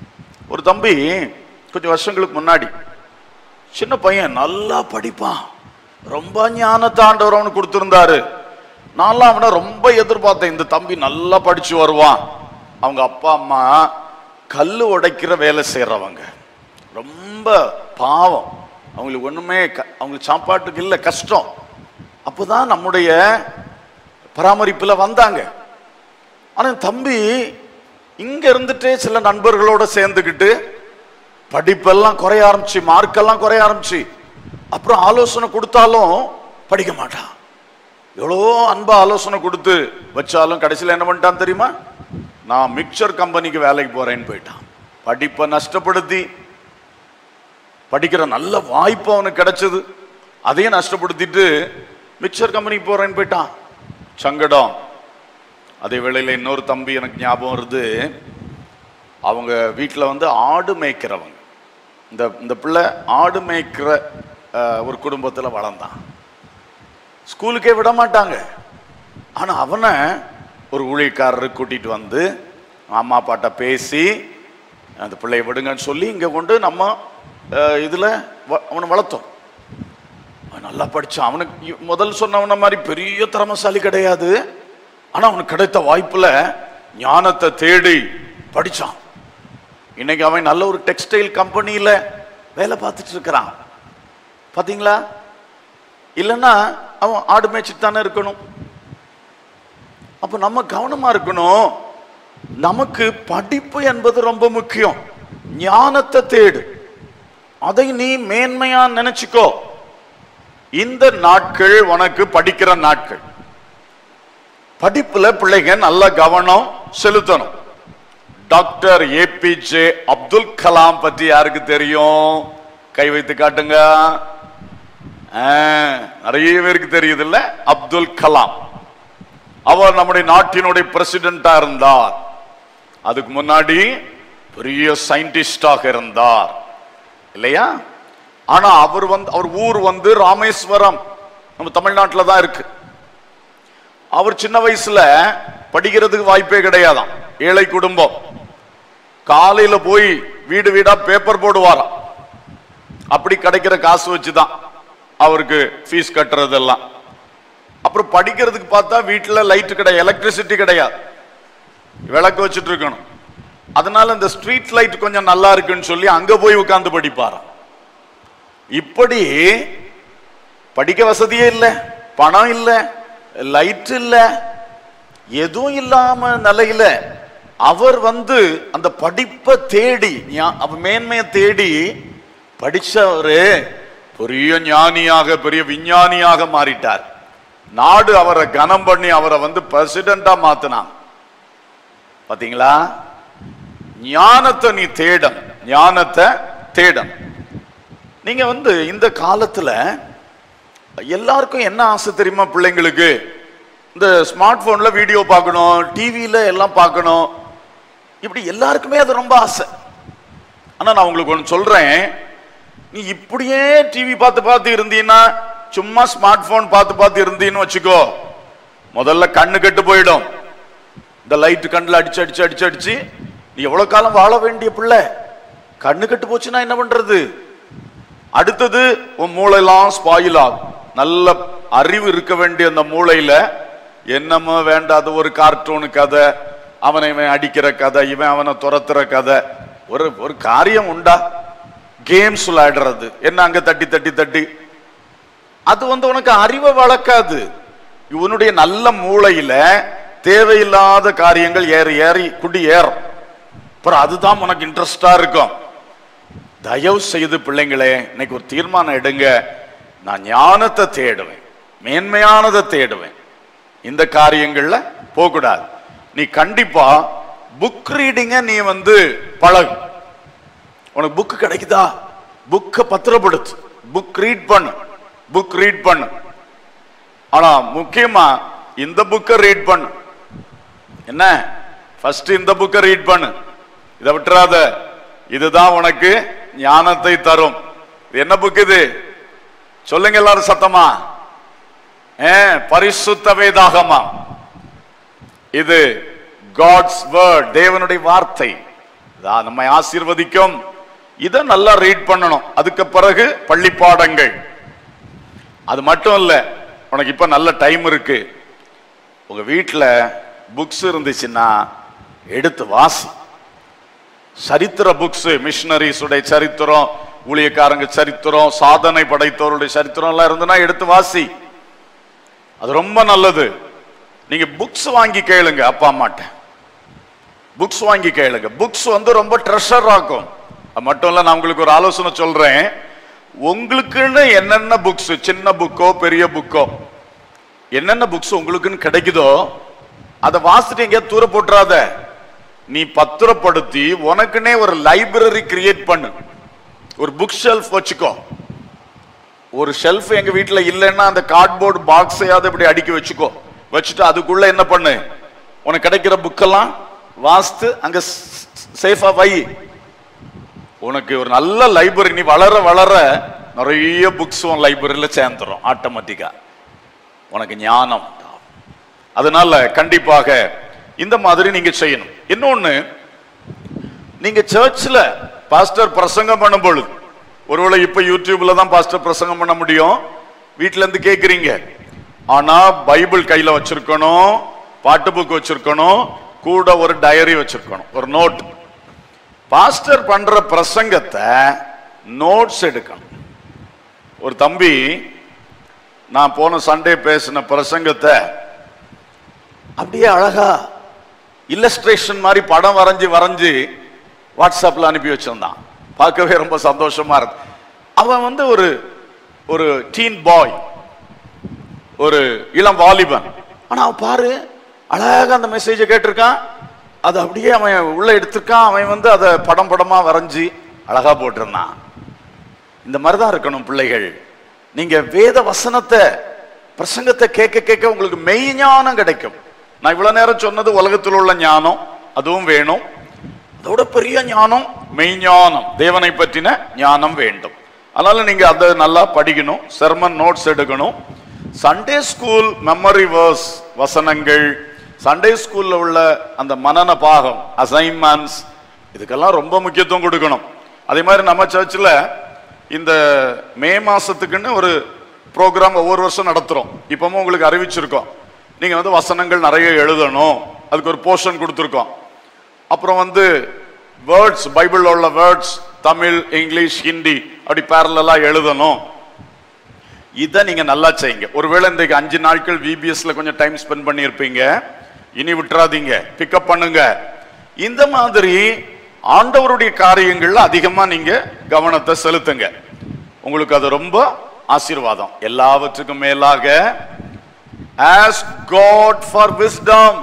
ஒரு தம்பி கொஞ்சம் வருஷங்களுக்கு முன்னாடி சின்ன பையன் நல்லா படிப்பான் ரொம்ப ஞானத்தை ஆண்டவர் அவனுக்கு கொடுத்திருந்தாரு நான்லாம் அவனை ரொம்ப எதிர்பார்த்தேன் இந்த தம்பி நல்லா படிச்சு வருவான் அவங்க அப்பா அம்மா கல் உடைக்கிற வேலை செய்யறவங்க ரொம்ப பாவம் அவங்களுக்கு ஒண்ணுமே க- அவங்களுக்கு சாப்பாட்டுக்கு இல்லை கஷ்டம் அப்போதான் நம்முடைய பராமரிப்புல வந்தாங்க ஆனா தம்பி இங்க இருந்துட்டே சில நண்பர்களோட சேர்ந்துக்கிட்டு படிப்பெல்லாம் குறைய ஆரம்பிச்சு மார்க்கெல்லாம் குறைய ஆரம்பிச்சு அப்புறம் ஆலோசனை கொடுத்தாலும் படிக்க மாட்டான் எவ்வளோ அன்பா ஆலோசனை கொடுத்து வச்சாலும் கடைசியில் என்ன பண்ணிட்டான் தெரியுமா நான் மிக்சர் கம்பெனிக்கு வேலைக்கு போறேன்னு போயிட்டான் படிப்பை நஷ்டப்படுத்தி படிக்கிற நல்ல வாய்ப்பு அவனுக்கு கிடைச்சது அதையும் நஷ்டப்படுத்திட்டு மிக்சர் கம்பெனிக்கு போறேன்னு போயிட்டான் சங்கடம் அதே வேளையில் இன்னொரு தம்பி எனக்கு ஞாபகம் வருது அவங்க வீட்டில் வந்து ஆடு மேய்க்கிறவங்க இந்த இந்த பிள்ளை ஆடு மேய்க்கிற அஹ், ஒரு குடும்பத்தில் வளர்ந்தான் ஸ்கூலுக்கே விட மாட்டாங்க ஆனால் அவனை ஒரு ஊழியக்காரர் கூட்டிட்டு வந்து அம்மா அப்பாட்ட பேசி அந்த பிள்ளைய விடுங்கன்னு சொல்லி இங்கே கொண்டு நம்ம இதில் அவனை வளர்த்தோம் அவன் நல்லா படிச்சான் அவனுக்கு இ- முதல் சொன்னவன மாதிரி பெரிய திறமசாலி கிடையாது ஆனால் அவனுக்கு கிடைத்த வாய்ப்புல ஞானத்தை தேடி படிச்சான் இன்னைக்கு அவன் நல்ல ஒரு டெக்ஸ்டைல் கம்பெனியில வேலை பார்த்துட்டு இருக்கிறான் பாத்தீங்களா இல்லைன்னா அவன் ஆடு மேய்ச்சிட்டு தானே இருக்கணும் அப்ப நம்ம கவனமா இருக்கணும் நமக்கு படிப்பு என்பது ரொம்ப முக்கியம் ஞானத்தை தேடு அதை நீ மேன்மையா நினைச்சுக்கோ இந்த நாட்கள் உனக்கு படிக்கிற நாட்கள் படிப்புல பிள்ளைங்க நல்ல கவனம் செலுத்தணும் டாக்டர் ஏபிஜே அப்துல் கலாம் பற்றி யாருக்கு தெரியும் கை வைத்து காட்டுங்க ஆ, நிறைய பேருக்கு தெரியுது இல்ல அப்துல் கலாம் அவர் நம்முடைய நாட்டினுடைய பிரசிடென்டா இருந்தார் அதுக்கு முன்னாடி பெரிய சயின்டிஸ்டாக இருந்தார் இல்லையா ஆனா அவர் வந்து அவர் ஊர் வந்து ராமேஸ்வரம் நம்ம தமிழ்நாட்டில் தான் இருக்கு அவர் சின்ன வயசுல படிக்கிறதுக்கு வாய்ப்பே கிடையாதாம் ஏழை குடும்பம் காலையில போய் வீடு வீடா பேப்பர் போடுவாராம் அப்படி கிடைக்கிற காசு வச்சுதான் அவருக்கு ஃபீஸ் கட்டுறதெல்லாம் அப்புறம் படிக்கிறதுக்கு பார்த்தா வீட்டுல லைட் கிடையாது எலக்ட்ரிசிட்டி கிடையாது விளக்கு வச்சுட்டு இருக்கணும் அதனால இந்த ஸ்ட்ரீட் லைட் கொஞ்சம் நல்லா இருக்குன்னு சொல்லி அங்க போய் உட்கார்ந்து படிப்பாராம் இப்படி படிக்க வசதியே இல்லை பணம் இல்லை லைட் இல்லை எதுவும் இல்லாம நிலையில அவர் வந்து அந்த படிப்பை தேடி ஞா- அவ மேன்மையை தேடி படிச்சவரு பெரிய ஞானியாக பெரிய விஞ்ஞானியாக மாறிட்டார் நாடு அவரை கனம் பண்ணி அவரை வந்து பிரசிடண்டா மாத்தினாங்க பாத்தீங்களா ஞானத்தை நீ தேடம் ஞானத்தை தேடம் நீங்க வந்து இந்த காலத்துல எல்லாருக்கும் என்ன ஆசை தெரியுமா பிள்ளைங்களுக்கு இந்த ஸ்மார்ட் போன்ல வீடியோ பார்க்கணும் டிவியில எல்லாம் பார்க்கணும் இப்படி எல்லாருக்குமே அது ரொம்ப ஆசை ஆனா நான் உங்களுக்கு ஒன்று சொல்றேன் நீ இப்படியே டிவி பார்த்து பார்த்து இருந்தீன்னா சும்மா ஸ்மார்ட் போன் பார்த்து பார்த்து இருந்தீன்னு வச்சுக்கோ முதல்ல கண்ணு கெட்டு போயிடும் இந்த லைட் கண்ணில் அடிச்சு அடிச்சு அடிச்சு அடிச்சு நீ எவ்வளவு காலம் வாழ வேண்டிய பிள்ளை கண்ணு கெட்டு போச்சுன்னா என்ன பண்றது அடுத்தது உன் மூளையெல்லாம் ஸ்பாயில் ஆகும் நல்ல அறிவு இருக்க வேண்டிய அந்த மூளையில என்னமோ வேண்டாத ஒரு கார்ட்டூனு கதை அவனை இவன் அடிக்கிற கதை இவன் அவனை துரத்துற கதை ஒரு ஒரு காரியம் உண்டா கேம்ஸ் விளையாடுறது என்ன அங்க தட்டி தட்டி தட்டி அது வந்து உனக்கு அறிவை வளர்க்காது இவனுடைய நல்ல மூளையில தேவையில்லாத காரியங்கள் ஏறி ஏறி குடி ஏறும் அப்புறம் அதுதான் உனக்கு இன்ட்ரெஸ்டா இருக்கும் தயவு செய்து பிள்ளைங்களே இன்னைக்கு ஒரு தீர்மானம் எடுங்க நான் ஞானத்தை தேடுவேன் மேன்மையானதை தேடுவேன் இந்த காரியங்கள்ல போகக்கூடாது நீ கண்டிப்பா புக் ரீடிங்க நீ வந்து பழகு உனக்கு புக் கிடைக்குதா புக்கை பத்திரப்படுத்து புக் ரீட் பண்ணு புக் ரீட் பண்ணு ஆனா முக்கியமா இந்த புக்கை ரீட் பண்ணு என்ன ஃபர்ஸ்ட் இந்த புக்கை ரீட் பண்ணு இதை விட்டுறாத இதுதான் உனக்கு ஞானத்தை தரும் இது என்ன புக் இது சொல்லுங்க எல்லாரும் சத்தமா ஏ பரிசுத்த வேதாகமா இது காட்ஸ் வேர்ட் தேவனுடைய வார்த்தை அது நம்மை ஆசீர்வதிக்கும் இதை நல்லா ரீட் பண்ணணும் அதுக்கு பிறகு பள்ளி பாடங்கள் அது மட்டும் இல்ல உனக்கு இப்ப நல்ல டைம் இருக்கு உங்க வீட்டுல புக்ஸ் இருந்துச்சுன்னா எடுத்து வாசி சரித்திர புக்ஸ் மிஷினரிஸுடைய சரித்திரம் ஊழியக்காரங்க சரித்திரம் சாதனை படைத்தவருடைய சரித்திரம் எல்லாம் இருந்துன்னா எடுத்து வாசி அது ரொம்ப நல்லது நீங்க புக்ஸ் வாங்கி கேளுங்க அப்பா அம்மாட்ட புக்ஸ் வாங்கி கேளுங்க புக்ஸ் வந்து ரொம்ப ட்ரெஷர் ஆக்கும் அது மட்டும் இல்ல நான் உங்களுக்கு ஒரு ஆலோசனை சொல்றேன் உங்களுக்குன்னு என்னென்ன புக்ஸ் சின்ன புக்கோ பெரிய புக்கோ என்னென்ன புக்ஸ் உங்களுக்குன்னு கிடைக்குதோ அதை வாசிட்டு எங்கேயாவது தூர போட்டுறாத நீ பத்திரப்படுத்தி உனக்குன்னே ஒரு லைப்ரரி கிரியேட் பண்ணு ஒரு புக் ஷெல்ஃப் வச்சுக்கோ ஒரு ஷெல்ஃப் எங்க வீட்ல இல்லைன்னா அந்த கார்ட்போர்டு பாக்ஸையாவது இப்படி அடுக்கி வச்சுக்கோ வச்சுட்டு அதுக்குள்ள என்ன பண்ணு உனக்கு கிடைக்கிற புக்கெல்லாம் வாசித்து அங்க சேஃபா வை உனக்கு ஒரு நல்ல லைப்ரரி நீ வளர வளர நிறைய புக்ஸ் உன் லைப்ரரியில சேர்ந்துரும் ஆட்டோமேட்டிக்கா உனக்கு ஞானம் அதனால கண்டிப்பாக இந்த மாதிரி நீங்க செய்யணும் இன்னொன்னு நீங்க சர்ச்சில் பாஸ்டர் பிரசங்கம் பண்ணும் பொழுது ஒருவேளை இப்ப யூடியூப்ல தான் பாஸ்டர் பிரசங்கம் பண்ண முடியும் வீட்ல இருந்து கேக்குறீங்க ஆனா பைபிள் கையில வச்சிருக்கணும் பாட்டு புக் வச்சிருக்கணும் கூட ஒரு டயரி வச்சிருக்கணும் ஒரு நோட் பாஸ்டர் பண்ற பிரசங்கத்தை நோட்ஸ் எடுக்கணும் ஒரு தம்பி நான் போன சண்டே பேசின பிரசங்கத்தை அப்படியே அழகா இல்லஸ்ட்ரேஷன் மாதிரி படம் வரைஞ்சு வரைஞ்சு வாட்ஸ்அப்ல அனுப்பி வச்சிருந்தான் பார்க்கவே ரொம்ப சந்தோஷமா இருக்கு அவன் வந்து ஒரு ஒரு டீன் பாய் ஒரு இளம் வாலிபன் ஆனா அவன் பாரு அழகா அந்த மெசேஜை கேட்டிருக்கான் அது அப்படியே அவன் உள்ள எடுத்திருக்கான் அவன் வந்து அதை படம் படமா வரைஞ்சி அழகா போட்டிருந்தான் இந்த மாதிரி தான் இருக்கணும் பிள்ளைகள் நீங்க வேத வசனத்தை பிரசங்கத்தை கேட்க கேட்க உங்களுக்கு மெய் ஞானம் கிடைக்கும் நான் இவ்வளவு நேரம் சொன்னது உலகத்தில் உள்ள ஞானம் அதுவும் வேணும் அதோட பெரிய ஞானம் மெய் ஞானம் தேவனை பற்றின ஞானம் வேண்டும் அதனால நீங்க அதை நல்லா படிக்கணும் செர்மன் நோட்ஸ் எடுக்கணும் சண்டே ஸ்கூல் மெமரி வேர்ஸ் வசனங்கள் சண்டே ஸ்கூல்ல உள்ள அந்த மனன பாகம் அசைன்மெண்ட்ஸ் இதுக்கெல்லாம் ரொம்ப முக்கியத்துவம் கொடுக்கணும் அதே மாதிரி நம்ம சர்ச்சில் இந்த மே மாசத்துக்குன்னு ஒரு ப்ரோக்ராம் ஒவ்வொரு வருஷம் நடத்துறோம் இப்பவும் உங்களுக்கு அறிவிச்சிருக்கோம் நீங்க வந்து வசனங்கள் நிறைய எழுதணும் அதுக்கு ஒரு போர்ஷன் கொடுத்துருக்கோம் அப்புறம் வந்து வேர்ட்ஸ் பைபிள்ல உள்ள வேர்ட்ஸ் தமிழ் இங்கிலீஷ் ஹிந்தி அப்படி பேரலா எழுதணும் இதை நீங்க நல்லா செய்யுங்க ஒருவேளை இந்த அஞ்சு நாட்கள் விபிஎஸ்ல கொஞ்சம் டைம் ஸ்பெண்ட் பண்ணியிருப்பீங்க இனி விட்டுறாதீங்க பிக்கப் பண்ணுங்க இந்த மாதிரி ஆண்டவருடைய காரியங்கள்ல அதிகமா நீங்க கவனத்தை செலுத்துங்க உங்களுக்கு அது ரொம்ப ஆசீர்வாதம் எல்லாவற்றுக்கும் மேலாக ஆஸ் காட் ஃபார் விஸ்டம்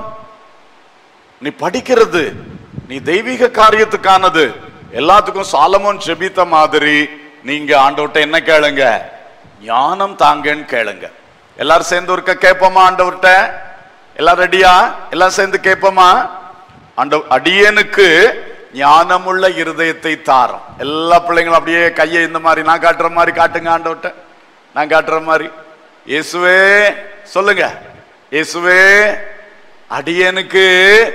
நீ படிக்கிறது நீ தெய்வீக காரியத்துக்கானது எல்லாத்துக்கும் சாலமோன் ஜெபித்த மாதிரி நீங்க ஆண்டவர்ட்ட என்ன கேளுங்க ஞானம் தாங்கன்னு கேளுங்க எல்லாரும் சேர்ந்து ஒருக்க கேட்போமா ஆண்டவர்ட்ட எல்லாரும் ரெடியா எல்லாம் சேர்ந்து கேட்போமா ஆண்ட அடியனுக்கு ஞானமுள்ள இருதயத்தை தாரம் எல்லா பிள்ளைங்களும் அப்படியே கையை இந்த மாதிரி நான் காட்டுற மாதிரி காட்டுங்க ஆண்டவர்ட்ட நான் காட்டுற மாதிரி இயேசுவே சொல்லுங்க இயேசுவே அடியனுக்கு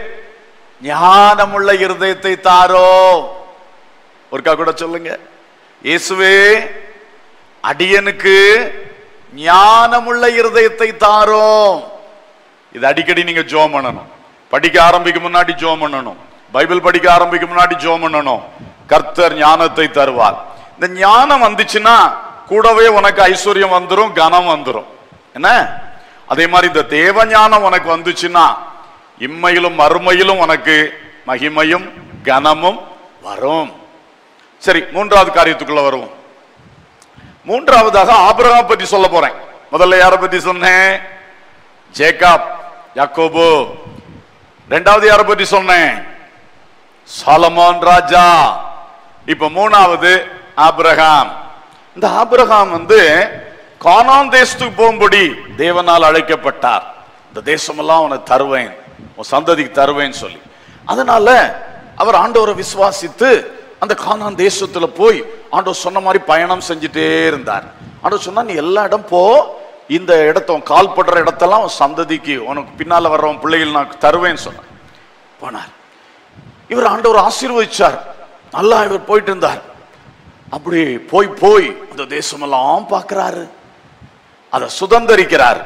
ஞானமுள்ள இருதயத்தை தாரோ ஒருக்கா கூட சொல்லுங்க இயேசுவே அடியனுக்கு ஞானமுள்ள இருதயத்தை தாரோ இது அடிக்கடி நீங்க ஜோம் பண்ணணும் படிக்க ஆரம்பிக்கும் முன்னாடி ஜோம் பண்ணணும் பைபிள் படிக்க ஆரம்பிக்கும் முன்னாடி ஜோம் பண்ணணும் கர்த்தர் ஞானத்தை தருவார் இந்த ஞானம் வந்துச்சுன்னா கூடவே உனக்கு ஐஸ்வர்யம் வந்துரும் கனம் வந்துரும் என்ன அதே மாதிரி இந்த தேவ ஞானம் உனக்கு வந்துச்சுன்னா இம்மையிலும் மறுமையிலும் உனக்கு மகிமையும் கனமும் வரும் சரி மூன்றாவது காரியத்துக்குள்ள வருவோம் மூன்றாவதாக ஆபிரகாம் பத்தி சொல்ல போறேன் முதல்ல யாரை பத்தி சொன்னேன் ஜேக்காப் யாக்கோபு ரெண்டாவது யாரை பத்தி சொன்னேன் சாலமோன் ராஜா இப்ப மூணாவது ஆபிரகாம் இந்த ஆபிரகாம் வந்து கானான் தேசத்துக்கு போகும்படி தேவனால் அழைக்கப்பட்டார் இந்த தேசமெல்லாம் உனக்கு தருவேன் உன் சந்ததிக்கு தருவேன்னு சொல்லி அதனால அவர் ஆண்டவரை விசுவாசித்து அந்த கானான் தேசத்துல போய் ஆண்டவர் சொன்ன மாதிரி பயணம் செஞ்சுட்டே இருந்தார் ஆண்டவர் சொன்னா நீ எல்லா இடம் போ இந்த இடத்த உன் கால் படுற இடத்தெல்லாம் உன் சந்ததிக்கு உனக்கு பின்னால வர்றவன் பிள்ளைகள் நான் தருவேன்னு சொன்னார் போனார் இவர் ஆண்டவர் ஆசீர்வதிச்சார் நல்லா இவர் போயிட்டு இருந்தார் அப்படி போய் போய் அந்த தேசமெல்லாம் பார்க்கிறாரு அதை சுதந்திரிக்கிறார்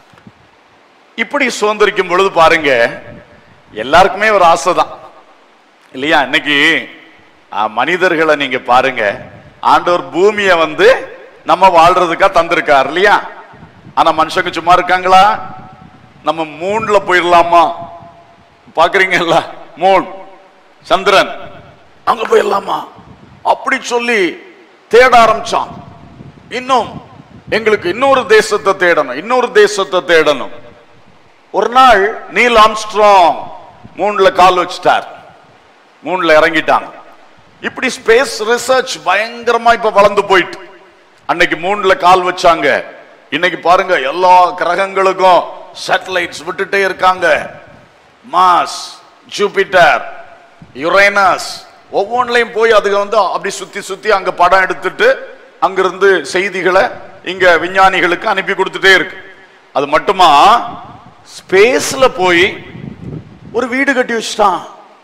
இப்படி சுதந்திரிக்கும் பொழுது பாருங்க எல்லாருக்குமே ஒரு ஆசை தான் இல்லையா இன்னைக்கு ஆ, மனிதர்களை நீங்க பாருங்க ஆண்டவர் பூமியை வந்து நம்ம வாழ்றதுக்கா தந்திருக்கார் இல்லையா ஆனா மனுஷங்க சும்மா இருக்காங்களா நம்ம மூன்ல போயிடலாமா பாக்குறீங்கல்ல மூன் சந்திரன் அங்க போயிடலாமா அப்படி சொல்லி தேட ஆரம்பிச்சான் இன்னும் எங்களுக்கு இன்னொரு தேசத்தை தேடணும் இன்னொரு தேசத்தை தேடணும் ஒரு நாள் நீல் ஆம்ஸ்ட்ராங் மூணுல கால் வச்சிட்டார் மூணுல இறங்கிட்டாங்க இப்படி ஸ்பேஸ் ரிசர்ச் பயங்கரமா இப்ப வளர்ந்து போயிட்டு அன்னைக்கு மூணுல கால் வச்சாங்க இன்னைக்கு பாருங்க எல்லா கிரகங்களுக்கும் சேட்டலைட்ஸ் விட்டுட்டே இருக்காங்க மாஸ் ஜூபிட்டர் யுரேனஸ் ஒவ்வொன்றிலையும் போய் அதுக்கு வந்து அப்படி சுத்தி சுத்தி அங்க படம் எடுத்துட்டு அங்கிருந்து செய்திகளை இங்க விஞ்ஞானிகளுக்கு அனுப்பி கொடுத்துட்டே இருக்கு அது மட்டுமா ஸ்பேஸ்ல போய் ஒரு வீடு கட்டி வச்சுட்டான்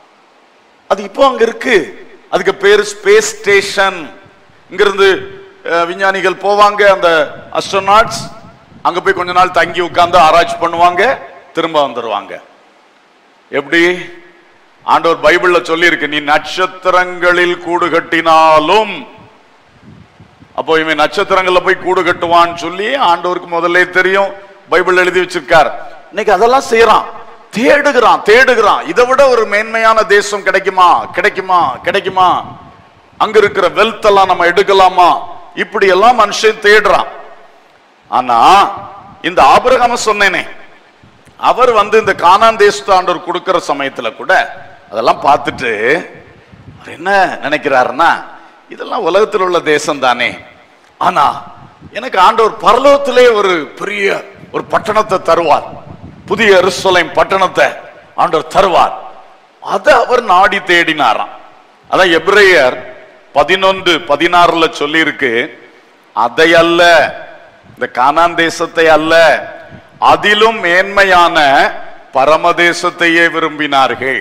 அது இப்போ அங்க இருக்கு அதுக்கு பேரு ஸ்பேஸ் ஸ்டேஷன் இங்கிருந்து அஹ், விஞ்ஞானிகள் போவாங்க அந்த அஸ்ட்ரோநாட்ஸ் அங்க போய் கொஞ்ச நாள் தங்கி உட்கார்ந்து ஆராய்ச்சி பண்ணுவாங்க திரும்ப வந்துருவாங்க எப்படி ஆண்டவர் பைபிள்ல சொல்லி இருக்கு நீ நட்சத்திரங்களில் கூடு கட்டினாலும் அப்போ இவன் நட்சத்திரங்கள்ல போய் கூடு கட்டுவான்னு சொல்லி ஆண்டவருக்கு முதல்ல தெரியும் பைபிள் எழுதி வச்சிருக்கார் இன்னைக்கு அதெல்லாம் செய்யறான் தேடுகிறான் தேடுகிறான் இதை விட ஒரு மேன்மையான தேசம் கிடைக்குமா கிடைக்குமா கிடைக்குமா அங்க இருக்கிற வெல்த் எல்லாம் நம்ம எடுக்கலாமா இப்படி எல்லாம் மனுஷன் தேடுறான் ஆனா இந்த ஆபிரகாம சொன்னேனே அவர் வந்து இந்த கானான் தேசத்து ஆண்டவர் கொடுக்கிற சமயத்துல கூட அதெல்லாம் பார்த்துட்டு அவர் என்ன நினைக்கிறாருன்னா இதெல்லாம் உலகத்தில் உள்ள தேசம் தானே ஆனா எனக்கு ஆண்டவர் பரலோகத்திலே ஒரு பெரிய ஒரு பட்டணத்தை தருவார் புதிய எருசலேம் பட்டணத்தை ஆண்டவர் தருவார் அதை அவர் நாடி தேடினாராம் அதான் எபிரேயர் பதினொன்று பதினாறுல சொல்லியிருக்கு அதை அல்ல இந்த கானான் தேசத்தை அல்ல அதிலும் மேன்மையான பரமதேசத்தையே விரும்பினார்கள்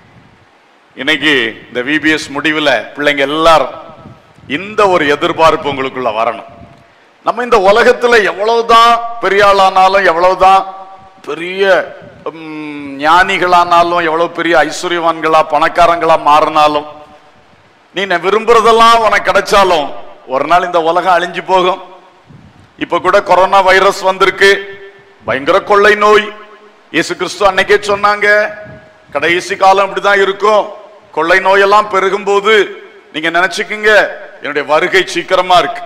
இன்னைக்கு இந்த விபிஎஸ் முடிவுல பிள்ளைங்க எல்லாரும் இந்த ஒரு எதிர்பார்ப்பு உங்களுக்குள்ள வரணும் நம்ம இந்த உலகத்துல எவ்வளவுதான் பெரிய ஆளானாலும் எவ்வளவுதான் பெரிய ம், ஞானிகளானாலும் எவ்வளவு பெரிய ஐஸ்வர்யவான்களா பணக்காரங்களா மாறினாலும் நீ நான் விரும்புறதெல்லாம் உனக்கு கிடைச்சாலும் ஒரு நாள் இந்த உலகம் அழிஞ்சு போகும் இப்ப கூட கொரோனா வைரஸ் வந்திருக்கு பயங்கர கொள்ளை நோய் இயேசு கிறிஸ்து அன்னைக்கே சொன்னாங்க கடைசி காலம் இப்படிதான் இருக்கும் கொள்ளை நோயெல்லாம் பெருகும் போது நீங்க நினைச்சுக்குங்க என்னுடைய வருகை சீக்கிரமா இருக்கு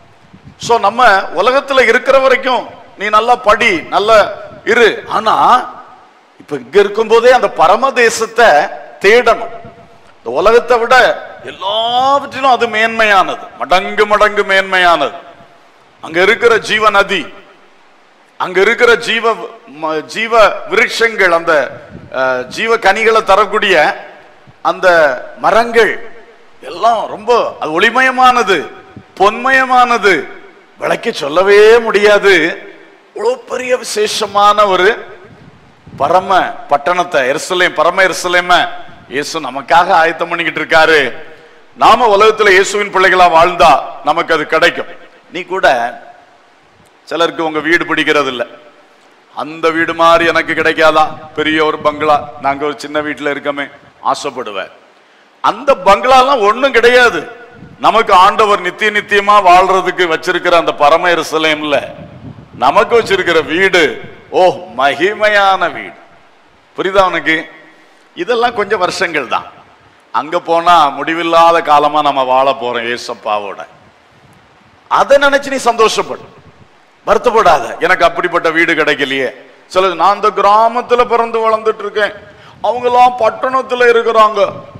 சோ நம்ம உலகத்துல இருக்கிற வரைக்கும் நீ நல்லா படி நல்ல இரு ஆனா இப்ப இங்க இருக்கும் போதே அந்த பரமதேசத்தை தேடணும் இந்த உலகத்தை விட எல்லாவற்றிலும் அது மேன்மையானது மடங்கு மடங்கு மேன்மையானது அங்க இருக்கிற ஜீவ நதி அங்க இருக்கிற ஜீவ ம- ஜீவ விருட்சங்கள் அந்த அஹ், ஜீவ கனிகளை தரக்கூடிய அந்த மரங்கள் எல்லாம் ரொம்ப அது ஒளிமயமானது பொன்மயமானது விளக்கி சொல்லவே முடியாது இவ்வளவு பெரிய விசேஷமான ஒரு பரம பட்டணத்தை எருசலேம் பரம எருசலேம இயேசு நமக்காக ஆயத்தம் பண்ணிக்கிட்டு இருக்காரு நாம உலகத்துல இயேசுவின் பிள்ளைகளா வாழ்ந்தா நமக்கு அது கிடைக்கும் நீ கூட சிலருக்கு உங்க வீடு பிடிக்கிறது இல்ல அந்த வீடு மாதிரி எனக்கு கிடைக்காதா பெரிய ஒரு பங்களா நாங்க ஒரு சின்ன வீட்டுல இருக்கமே ஆசைப்படுவேன் அந்த பங்களாலாம் ஒண்ணும் கிடையாது நமக்கு ஆண்டவர் நித்திய நித்தியமா வாழ்றதுக்கு வச்சிருக்கிற அந்த பரம எருசலேம்ல நமக்கு வச்சிருக்கிற வீடு ஓ மகிமையான வீடு புரியுதா உனக்கு இதெல்லாம் கொஞ்சம் வருஷங்கள் தான் அங்க போனா முடிவில்லாத காலமா நம்ம வாழ போறோம் ஏசப்பாவோட அதை நினைச்சு நீ சந்தோஷப்படு வருத்தப்படாத எனக்கு அப்படிப்பட்ட வீடு கிடைக்கலையே சில நான் இந்த கிராமத்துல பிறந்து வளர்ந்துட்டு இருக்கேன் அவங்கெல்லாம் பட்டணத்துல இருக்கிறாங்க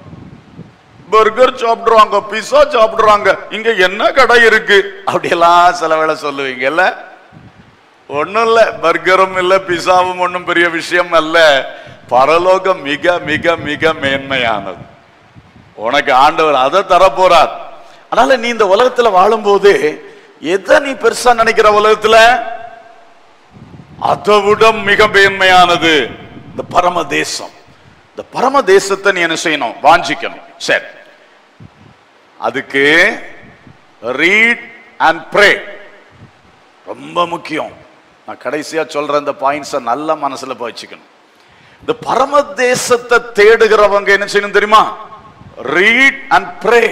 பர்கர் சாப்பிடுறாங்க பிஸா சாப்பிடுறாங்க இங்க என்ன கடை இருக்கு அப்படியெல்லாம் சில வேளை சொல்லுவீங்கல்ல ஒண்ணும் இல்ல பர்கரும் இல்ல பிஸாவும் ஒண்ணும் பெரிய விஷயம் அல்ல பரலோகம் மிக மிக மிக மேன்மையானது உனக்கு ஆண்டவர் அதை தரப்போறார் அதனால நீ இந்த உலகத்துல வாழும்போது எதை நீ பெருசா நினைக்கிற உலகத்துல அதை விட மிக மேன்மையானது இந்த பரம தேசம் இந்த பரம தேசத்தை நீ என்ன செய்யணும் வாஞ்சிக்கணும் சரி அதுக்கு ரீட் அண்ட் ப்ரே ரொம்ப முக்கியம் நான் கடைசியா சொல்ற இந்த பாயிண்ட்ஸை நல்ல மனசுல போய் வச்சுக்கணும் இந்த பரம தேசத்தை தேடுகிறவங்க என்ன செய்யணும் தெரியுமா read and pray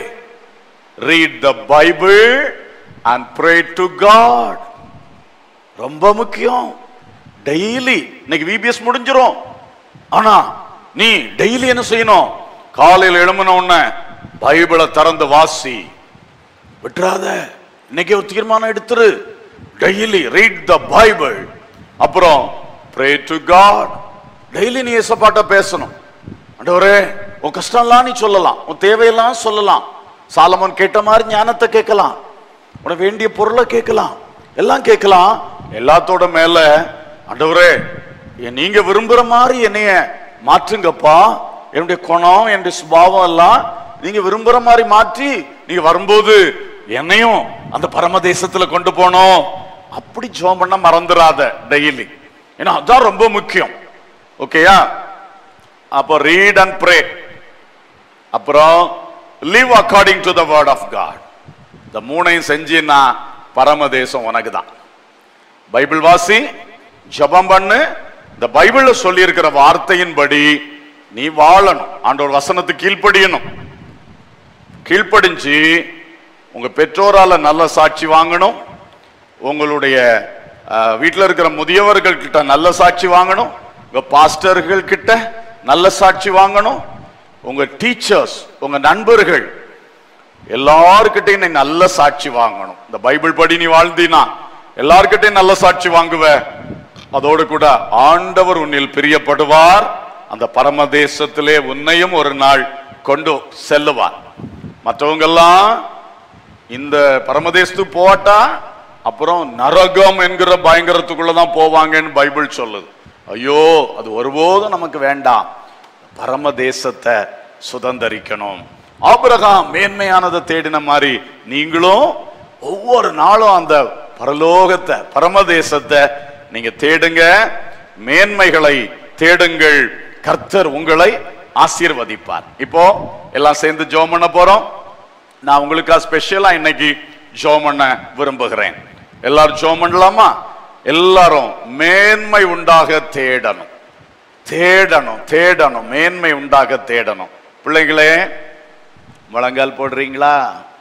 read the Bible and pray to God ரொம்ப முக்கியம் டெய்லி இன்னைக்கு விபிஎஸ் முடிஞ்சிரும் ஆனா நீ டெய்லி என்ன செய்யணும் காலையில் எழும்பின உடனே பைபிளை திறந்து வாசி விட்டுறாத இன்னைக்கு ஒரு தீர்மானம் எடுத்துரு டெய்லி ரீட் த பைபிள் அப்புறம் ப்ரே டு காட் டெய்லி நீ ஏசப்பாட்ட பேசணும் ஆண்டவரே உன் கஷ்டம்லாம் நீ சொல்லலாம் உன் தேவையெல்லாம் சொல்லலாம் சாலமன் கேட்ட மாதிரி ஞானத்தை கேட்கலாம் உனக்கு வேண்டிய பொருளை கேட்கலாம் எல்லாம் கேட்கலாம் எல்லாத்தோட மேல ஆண்டவரே என் நீங்க விரும்புற மாதிரி என்னைய மாற்றுங்கப்பா என்னுடைய குணம் என்னுடைய சுபாவம் எல்லாம் நீங்க விரும்புற மாதிரி மாற்றி நீங்க வரும்போது என்னையும் அந்த பரமதேசத்துல கொண்டு போனோம் அப்படி ஜோம் பண்ண மறந்துடாத டெய்லி ஏன்னா அதான் ரொம்ப முக்கியம் ஓகேயா அப்போ ரீட் அண்ட் ப்ரே அப்புறம் live according to the word of God இந்த மூணையும் செஞ்சின்னா பரமதேசம் உனக்கு தான் பைபிள் வாசி ஜெபம் பண்ணு இந்த பைபிள்ல சொல்லி இருக்கிற வார்த்தையின்படி நீ வாழணும் ஆண்டவர் வசனத்துக்கு கீழ்ப்படியணும் கீழ்ப்படிஞ்சு உங்க பெற்றோரால நல்ல சாட்சி வாங்கணும் உங்களுடைய அஹ், வீட்ல இருக்கிற முதியவர்கள் கிட்ட நல்ல சாட்சி வாங்கணும் உங்க பாஸ்டர்கள் கிட்ட நல்ல சாட்சி வாங்கணும் உங்க டீச்சர்ஸ் உங்க நண்பர்கள் எல்லார்கிட்டையும் நீ நல்ல சாட்சி வாங்கணும் இந்த பைபிள் படி நீ வாழ்ந்தீனா எல்லார்கிட்டையும் நல்ல சாட்சி வாங்குவ அதோடு கூட ஆண்டவர் உன்னில் பிரியப்படுவார் அந்த பரமதேசத்திலே உன்னையும் ஒரு நாள் கொண்டு செல்லுவார் மற்றவங்க எல்லாம் இந்த பரமதேசத்துக்கு போட்டா அப்புறம் நரகம் என்கிற பயங்கரத்துக்குள்ள தான் போவாங்கன்னு பைபிள் சொல்லுது ஐயோ அது ஒருபோதும் நமக்கு வேண்டாம் பரமதேசத்தை சுதந்தரிக்கணும் ஆபிரகாம் மேன்மையானதை தேடின மாதிரி நீங்களும் ஒவ்வொரு நாளும் அந்த பரலோகத்தை பரமதேசத்தை நீங்க தேடுங்க மேன்மைகளை தேடுங்கள் கர்த்தர் உங்களை ஆசீர்வதிப்பார் இப்போ எல்லாம் சேர்ந்து ஜோம் பண்ண போறோம் நான் உங்களுக்கா ஸ்பெஷலா இன்னைக்கு ஜோம் பண்ண விரும்புகிறேன் எல்லாரும் ஜோம் பண்ணலாமா எல்லாரும் மேன்மை உண்டாக தேடணும் தேடணும் தேடணும் மேன்மை உண்டாக தேடணும் பிள்ளைங்களே முழங்கால் போடுறீங்களா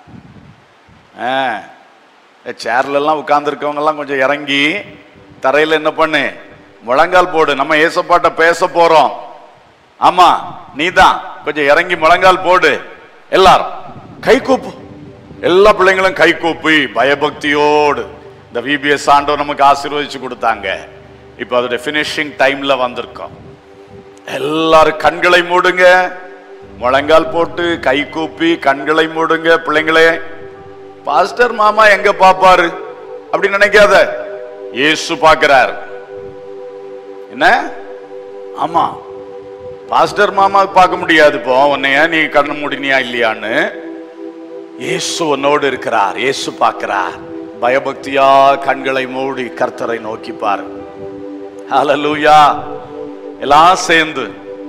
ஆ சேர்ல எல்லாம் உட்கார்ந்துருக்கவங்க எல்லாம் கொஞ்சம் இறங்கி தரையில என்ன பண்ணு முழங்கால் போடு நம்ம ஏசப்பாட்ட பேச போறோம் ஆமா நீதான் கொஞ்சம் இறங்கி முழங்கால் போடு எல்லாரும் கை கூப்பு எல்லா பிள்ளைங்களும் கை கூப்பி பயபக்தியோடு இந்த விபிஎஸ் ஆண்டவர் நமக்கு ஆசீர்வதிச்சு கொடுத்தாங்க இப்போ அதோட ஃபினிஷிங் டைம்ல வந்திருக்கோம் எல்லாரும் கண்களை மூடுங்க முழங்கால் போட்டு கை கூப்பி கண்களை மூடுங்க பிள்ளைங்களே பாஸ்டர் மாமா எங்க பாப்பாரு அப்படி நினைக்காத இயேசு பார்க்கிறார் என்ன ஆமா பாஸ்டர் மாமா பார்க்க முடியாது இப்போ உன்னைய நீ கண்ணு மூடினியா இல்லையான்னு இயேசு உன்னோடு இருக்கிறார் இயேசு பார்க்கிறார் பயபக்தியா கண்களை மூடி கர்த்தரை நோக்கி பாரு ஹalleluya எல்லாம் சேர்ந்து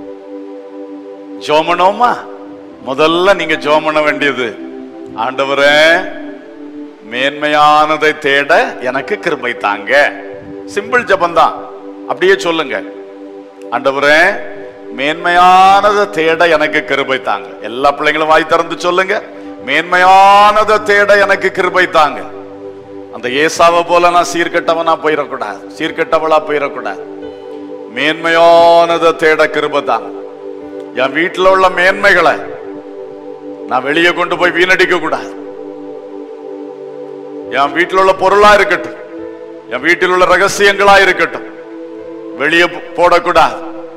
ஜோமனோமா முதல்ல நீங்க ஜோமன வேண்டியது ஆண்டவரே மேன்மையானதை தேட எனக்கு கிருபை தாங்க சிம்பிள் ஜபம்தான் அப்படியே சொல்லுங்க ஆண்டவரே மேன்மையானதை தேட எனக்கு கிருபை தாங்க எல்லா பிள்ளைங்களும் வாய் திறந்து சொல்லுங்க மேன்மையானதை தேட எனக்கு கிருபை தாங்க அந்த ஏசாவை போல நான் சீர்கெட்டவனா போயிடக்கூடாது சீர்கெட்டவளா போயிடக்கூடாது மேன்மையானதை தேட கிருபை தாங்க என் வீட்டுல உள்ள மேன்மைகளை நான் வெளியே கொண்டு போய் வீணடிக்க கூடாது என் வீட்டில் உள்ள பொருளா இருக்கட்டும் என் வீட்டில் உள்ள ரகசியங்களா இருக்கட்டும் வெளியே போ- போடக்கூடாது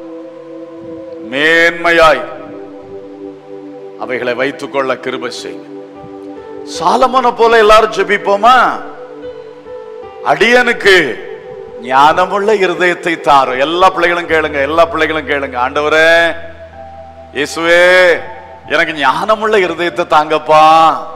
மேன்மையாய் அவைகளை வைத்துக் கொள்ள கிருபை செய்யுங்க சாலமோனை போல எல்லாரும் ஜெபிப்போமா அடியனுக்கு ஞானமுள்ள இருதயத்தை தாரும் எல்லா பிள்ளைகளும் கேளுங்க எல்லா பிள்ளைகளும் கேளுங்க ஆண்டவரே இயேசுவே எனக்கு ஞானமுள்ள இருதயத்தை தாங்கப்பா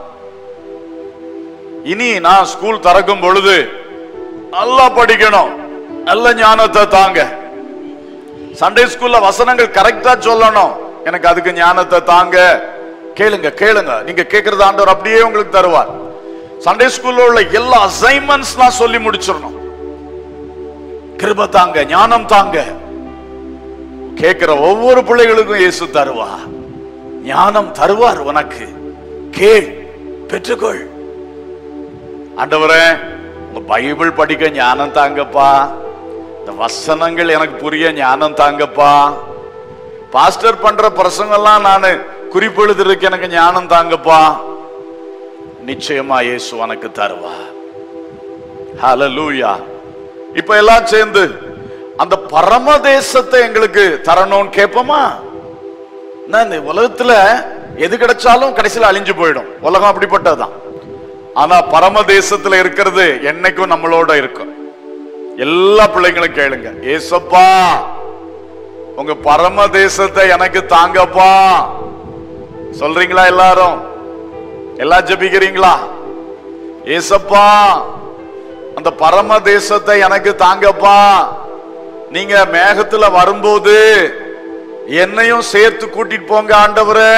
இனி நான் ஸ்கூல் திறக்கும் பொழுது நல்லா படிக்கணும் நல்ல ஞானத்தை தாங்க சண்டே ஸ்கூல்ல வசனங்கள் கரெக்டா சொல்லணும் எனக்கு அதுக்கு ஞானத்தை தாங்க கேளுங்க கேளுங்க நீங்க கேட்கறது ஆண்டவர் அப்படியே உங்களுக்கு தருவார் சண்டே ஸ்கூல்ல உள்ள எல்லா அசைன்மெண்ட்ஸ் நான் சொல்லி முடிச்சிடணும் கிருப தாங்க ஞானம் தாங்க கேட்கிற ஒவ்வொரு பிள்ளைகளுக்கும் இயேசு தருவார் ஞானம் தருவார் உனக்கு கேள் பெற்றுக்கொள் ஆண்டவரே உங்க பைபிள் படிக்க ஞானம் தாங்கப்பா இந்த வசனங்கள் எனக்கு புரிய ஞானம் தாங்கப்பா பாஸ்டர் பண்ற பிரசங்கெல்லாம் நான் குறிப்பெழுதுறதுக்கு எனக்கு ஞானம் தாங்கப்பா நிச்சயமா இயேசு உனக்கு தருவா ஹalleluya இப்ப எல்லாம் சேர்ந்து அந்த பரமதேசத்தை எங்களுக்கு தரணும்னு கேட்போமா என்ன இந்த உலகத்துல எது கிடைச்சாலும் கடைசியில் அழிஞ்சு போயிடும் உலகம் அப்படிப்பட்டதுதான் ஆனா பரமதேசத்துல இருக்கிறது என்னைக்கும் நம்மளோட இருக்கும் எல்லா பிள்ளைங்களும் கேளுங்க ஏசப்பா உங்க பரமதேசத்தை எனக்கு தாங்கப்பா சொல்றீங்களா எல்லாரும் எல்லாம் ஜெபிக்கிறீங்களா ஏசப்பா அந்த பரமதேசத்தை எனக்கு தாங்கப்பா நீங்க மேகத்துல வரும்போது என்னையும் சேர்த்து கூட்டிட்டு போங்க ஆண்டவரே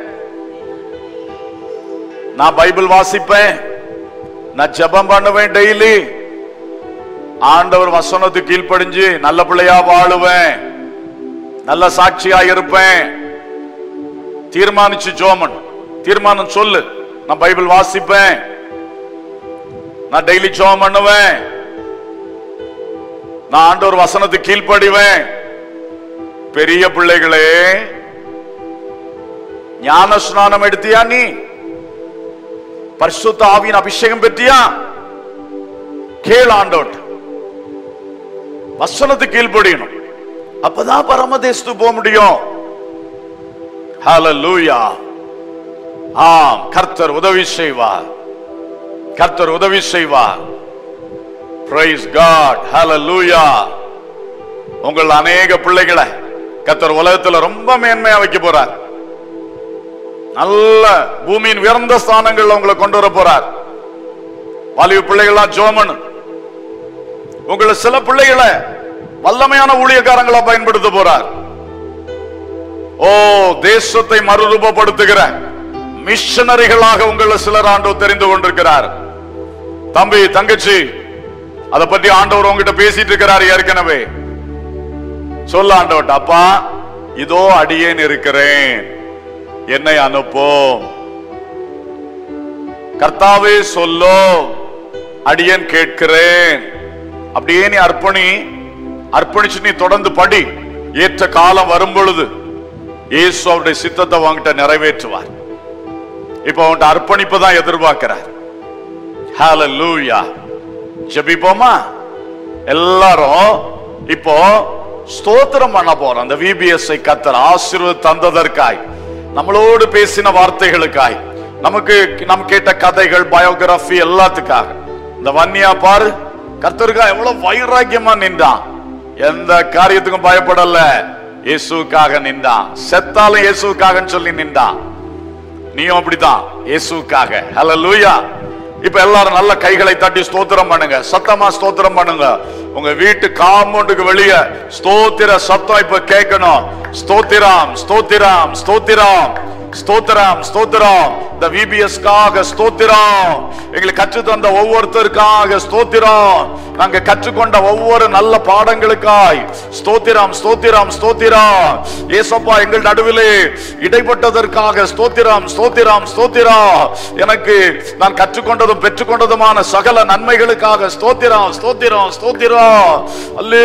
நான் பைபிள் வாசிப்பேன் நான் ஜெபம் பண்ணுவேன் டெய்லி ஆண்டவர் வசனத்துக்கு கீழ்ப்படிஞ்சு நல்ல பிள்ளையா வாழுவேன் நல்ல சாட்சியா இருப்பேன் தீர்மானிச்சு ஜோமன் தீர்மானம் சொல்லு நான் பைபிள் வாசிப்பேன் நான் டெய்லி ஜோம் பண்ணுவேன் நான் ஆண்டவர் வசனத்துக்கு கீழ்ப்படிவேன் பெரிய பிள்ளைகளே ஞான ஸ்நானம் எடுத்தியா நீ பரிசுத்த ஆவியின் அபிஷேகம் பெற்றியா கேள் ஆண்டோட் வசனத்துக்கு கீழ்ப்படியணும் அப்பதான் பரமதேசத்துக்கு போக முடியும் ஹalleluya ஆம் கர்த்தர் உதவி செய்வார் கர்த்தர் உதவி செய்வார் பிரைஸ் காட் ஹalleluya உங்கள் அநேக பிள்ளைகளை கர்த்தர் உலகத்துல ரொம்ப மேன்மையா வைக்க போறார் நல்ல பூமியின் உயர்ந்த ஸ்தானங்கள்ல உங்களை கொண்டு வர போறார் வாலிப பிள்ளைகளா ஜோமன் உங்களை சில பிள்ளைகளை வல்லமையான ஊழியக்காரங்களா பயன்படுத்த போறார் ஓ தேசத்தை மறுரூபப்படுத்துகிற மிஷனரிகளாக உங்களை சிலர் ஆண்டவர் தெரிந்து கொண்டிருக்கிறார் தம்பி தங்கச்சி அதை பத்தி ஆண்டவர் உங்ககிட்ட பேசிட்டு இருக்கிறார் ஏற்கனவே சொல்ல ஆண்டவர்ட்ட அப்பா இதோ அடியேன் இருக்கிறேன் என்னை அனுப்பும் கர்த்தாவே சொல்லோ அடியேன் கேட்கிறேன் அப்படியே நீ அர்ப்பணி அர்ப்பணிச்சு நீ தொடர்ந்து படி ஏற்ற காலம் வரும் பொழுது இயேசு அவருடைய சித்தத்தை வாங்கிட்ட நிறைவேற்றுவார் இப்ப அவன்கிட்ட அர்ப்பணிப்பு தான் எதிர்பார்க்கிறார் ஹalleluya ஜெபிப்போமா எல்லாரும் இப்போ ஸ்தோத்திரம் பண்ண போறோம் அந்த விபிஎஸ் கத்தர் ஆசீர்வாத தந்ததற்காய் நம்மளோடு பேசின வார்த்தைகளுக்காய் நமக்கு நாம் கேட்ட கதைகள் பயோகிராஃபி எல்லாத்துக்காக இந்த வன்னியா பாரு கர்த்தருக்கா எவ்வளவு வைராக்கியமா நின்றான் எந்த காரியத்துக்கும் பயப்படல இயேசுக்காக நின்றான் செத்தாலும் இயேசுக்காகன்னு சொல்லி நின்றான் நீயும் அப்படிதான் இயேசுக்காக ஹalleluya இப்ப எல்லாரும் நல்ல கைகளை தட்டி ஸ்தோத்திரம் பண்ணுங்க சத்தமா ஸ்தோத்திரம் பண்ணுங்க உங்க வீட்டு காம்பவுண்டுக்கு வெளிய ஸ்தோத்திர சத்தம் இப்ப கேட்கணும் ஸ்தோத்திரம் ஸ்தோத்திரம் ஸ்தோத்திரம் ஸ்தோத்திரம் ஸ்தோத்திரம் இந்த விபிஎஸ்க்காக ஸ்தோத்திரம் எங்களுக்கு கற்று தந்த ஒவ்வொருத்தருக்காக ஸ்தோத்திரம் நாங்க கற்றுக்கொண்ட ஒவ்வொரு நல்ல பாடங்களுக்காய் ஸ்தோத்திரம் ஸ்தோத்திரம் ஸ்தோத்திரம் ஏசப்பா எங்கள் நடுவிலே இடைப்பட்டதற்காக ஸ்தோத்திரம் ஸ்தோத்திரம் ஸ்தோத்திரம் எனக்கு நான் கற்றுக்கொண்டதும் பெற்றுக்கொண்டதுமான சகல நன்மைகளுக்காக ஸ்தோத்திரம் ஸ்தோத்திரம் ஸ்தோத்திரம் அல்லே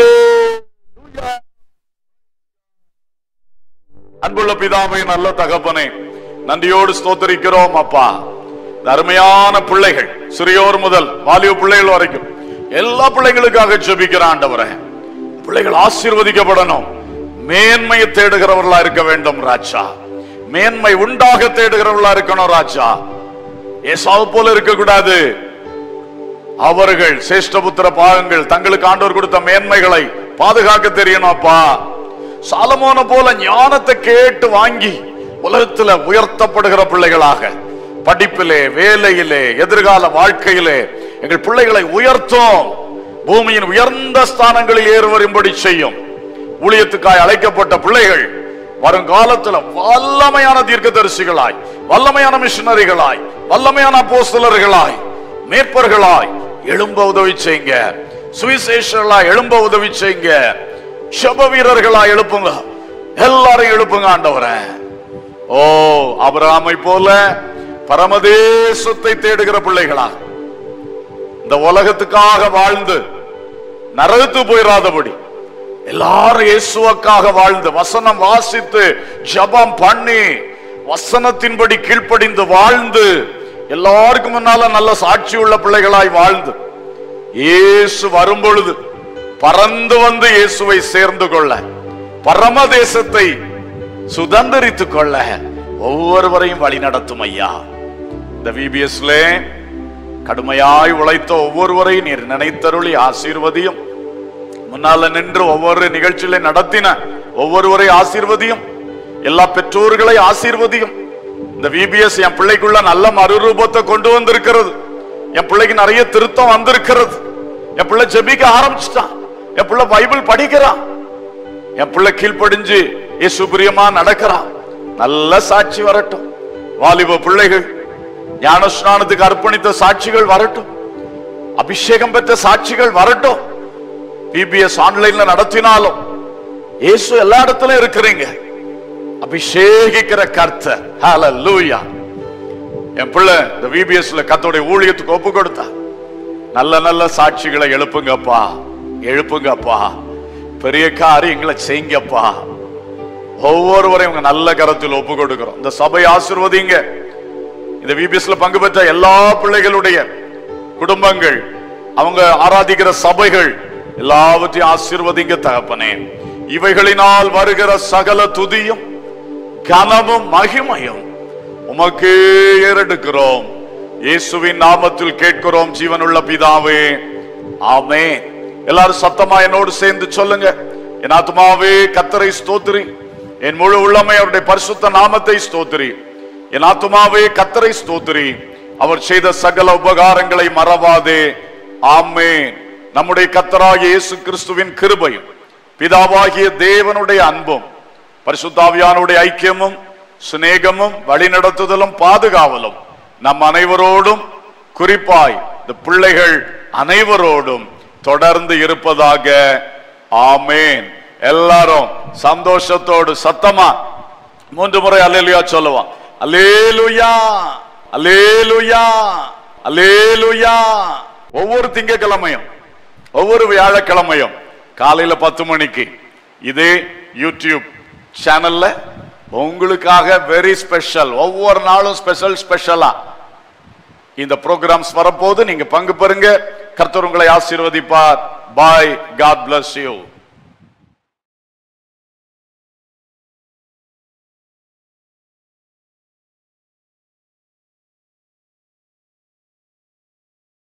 அன்புள்ள பிதாவை நல்ல தகப்பனே நன்றியோடு ஸ்தோத்தரிக்கிறோம் அப்பா இந்த அருமையான பிள்ளைகள் சிறியோர் முதல் வாலிப பிள்ளைகள் வரைக்கும் எல்லா பிள்ளைகளுக்காக ஜெபிக்கிற ஆண்டவரே பிள்ளைகள் ஆசீர்வதிக்கப்படணும் மேன்மையை தேடுகிறவர்களா இருக்க வேண்டும் ராஜா மேன்மை உண்டாக தேடுகிறவர்களா இருக்கணும் ராஜா ஏசாவு போல இருக்கக்கூடாது அவர்கள் சேஷ்டபுத்திர பாகங்கள் தங்களுக்கு ஆண்டவர் கொடுத்த மேன்மைகளை பாதுகாக்க தெரியணும் அப்பா சாலமோன போல ஞானத்தை கேட்டு வாங்கி உலகத்துல உயர்த்தப்படுகிற பிள்ளைகளாக படிப்பிலே வேலையிலே எதிர்கால வாழ்க்கையிலே எங்கள் பிள்ளைகளை உயர்த்தும் பூமியின் உயர்ந்த ஸ்தானங்களில் ஏறுவரும்படி செய்யும் ஊழியத்துக்காய் அழைக்கப்பட்ட பிள்ளைகள் வருங்காலத்துல வல்லமையான தீர்க்கதரிசிகளாய் வல்லமையான மிஷனரிகளாய் வல்லமையான அப்போஸ்தலர்களாய் மேற்பர்களாய் எழும்ப உதவி செய்யுங்க சுவிசேஷர்களாய் எழும்ப உதவி செய்யுங்க செப வீரர்களாய் எழுப்புங்க எல்லாரையும் எழுப்புங்க ஆண்டவரே ஓ அபிராமை போல பரமதேசத்தை தேடுகிற பிள்ளைகளா இந்த உலகத்துக்காக வாழ்ந்து நரகத்து போயிடாதபடி எல்லாரும் இயேசுவுக்காக வாழ்ந்து வசனம் வாசித்து ஜெபம் பண்ணி வசனத்தின்படி கீழ்ப்படிந்து வாழ்ந்து எல்லாருக்கும் முன்னால நல்ல சாட்சி உள்ள பிள்ளைகளாய் வாழ்ந்து இயேசு வரும் பொழுது பறந்து வந்து இயேசுவை சேர்ந்து கொள்ள பரமதேசத்தை சுதந்திரித்துக் கொள்ள ஒவ்வொருவரையும் வழி நடத்தும் ஐயா இந்த விபிஎஸ்ல கடுமையாய் உழைத்த ஒவ்வொருவரையும் நீர் நினைத்தருளி ஆசீர்வதியும் முன்னால நின்று ஒவ்வொரு நிகழ்ச்சியில நடத்தின ஒவ்வொருவரை ஆசீர்வதியும் எல்லா பெற்றோர்களை ஆசீர்வதியும் இந்த விபிஎஸ் என் பிள்ளைக்குள்ள நல்ல மறுரூபத்தை கொண்டு வந்திருக்கிறது என் பிள்ளைக்கு நிறைய திருத்தம் வந்திருக்கிறது என் பிள்ளை ஜெபிக்க ஆரம்பிச்சிட்டான் என் பிள்ளை பைபிள் படிக்கிறான் என் பிள்ளை கீழ்ப்படிஞ்சு இயேசு பிரியமா நடக்கிறான் நல்ல சாட்சி வரட்டும் வாலிப பிள்ளைகள் ஞானஸ்நானத்துக்கு அர்ப்பணித்த சாட்சிகள் வரட்டும் அபிஷேகம் பெற்ற சாட்சிகள் வரட்டும் பிபிஎஸ் ஆன்லைன்ல நடத்தினாலும் இயேசு எல்லா இடத்துலயும் இருக்கிறீங்க அபிஷேகிக்கிற கர்த்தர் ஹalleluya என் பிள்ளை இந்த விபிஎஸ்ல கத்தோடைய ஊழியத்துக்கு ஒப்பு கொடுத்தா நல்ல நல்ல சாட்சிகளை எழுப்புங்கப்பா எழுப்புங்கப்பா பெரிய காரியங்களை செய்யுங்கப்பா ஒவ்வொருவரையும் உங்க நல்ல கரத்தில் ஒப்பு கொடுக்கிறோம் இந்த சபை ஆசிர்வதிங்க இந்த விபிஎஸ்ல பங்கு பெற்ற எல்லா பிள்ளைகளுடைய குடும்பங்கள் அவங்க ஆராதிக்கிற சபைகள் எல்லாவற்றையும் ஆசீர்வதிங்க தகப்பனே இவைகளினால் வருகிற சகல துதியும் கனமும் மகிமையும் உமக்கே ஏறெடுக்கிறோம் இயேசுவின் நாமத்தில் கேட்கிறோம் ஜீவனுள்ள பிதாவே ஆமே எல்லாரும் சத்தமா என்னோடு சேர்ந்து சொல்லுங்க என் ஆத்மாவே கத்தரை ஸ்தோத்திரி என் முழு உள்ளமை அவருடைய பரிசுத்த நாமத்தை ஸ்தோத்திரி என் ஆத்மாவே கத்தரை ஸ்தோத்திரி அவர் செய்த சகல உபகாரங்களை மறவாதே ஆமென் நம்முடைய கத்தராகிய இயேசு கிறிஸ்துவின் கிருபையும் பிதாவாகிய தேவனுடைய அன்பும் பரிசுத்தாவியானுடைய ஐக்கியமும் சிநேகமும் வழிநடத்துதலும் பாதுகாவலும் நம் அனைவரோடும் குறிப்பாய் இந்த பிள்ளைகள் அனைவரோடும் தொடர்ந்து இருப்பதாக ஆமேன் எல்லாரும் சந்தோஷத்தோடு சத்தமா மூன்று முறை அல்லேலுயா சொல்லுவான் அல்லேலுயா அல்லேலுயா அல்லேலுயா ஒவ்வொரு திங்கக்கிழமையும் ஒவ்வொரு வியாழக்கிழமையும் காலையில பத்து மணிக்கு இதே யூடியூப் சேனல்ல உங்களுக்காக வெரி ஸ்பெஷல் ஒவ்வொரு நாளும் ஸ்பெஷல் ஸ்பெஷலா இந்த ப்ரோக்ராம்ஸ் வரப்போது நீங்க பங்கு பெறுங்க கர்த்தர் உங்களை ஆசீர்வதிப்பார் பாய் காட் bless யூ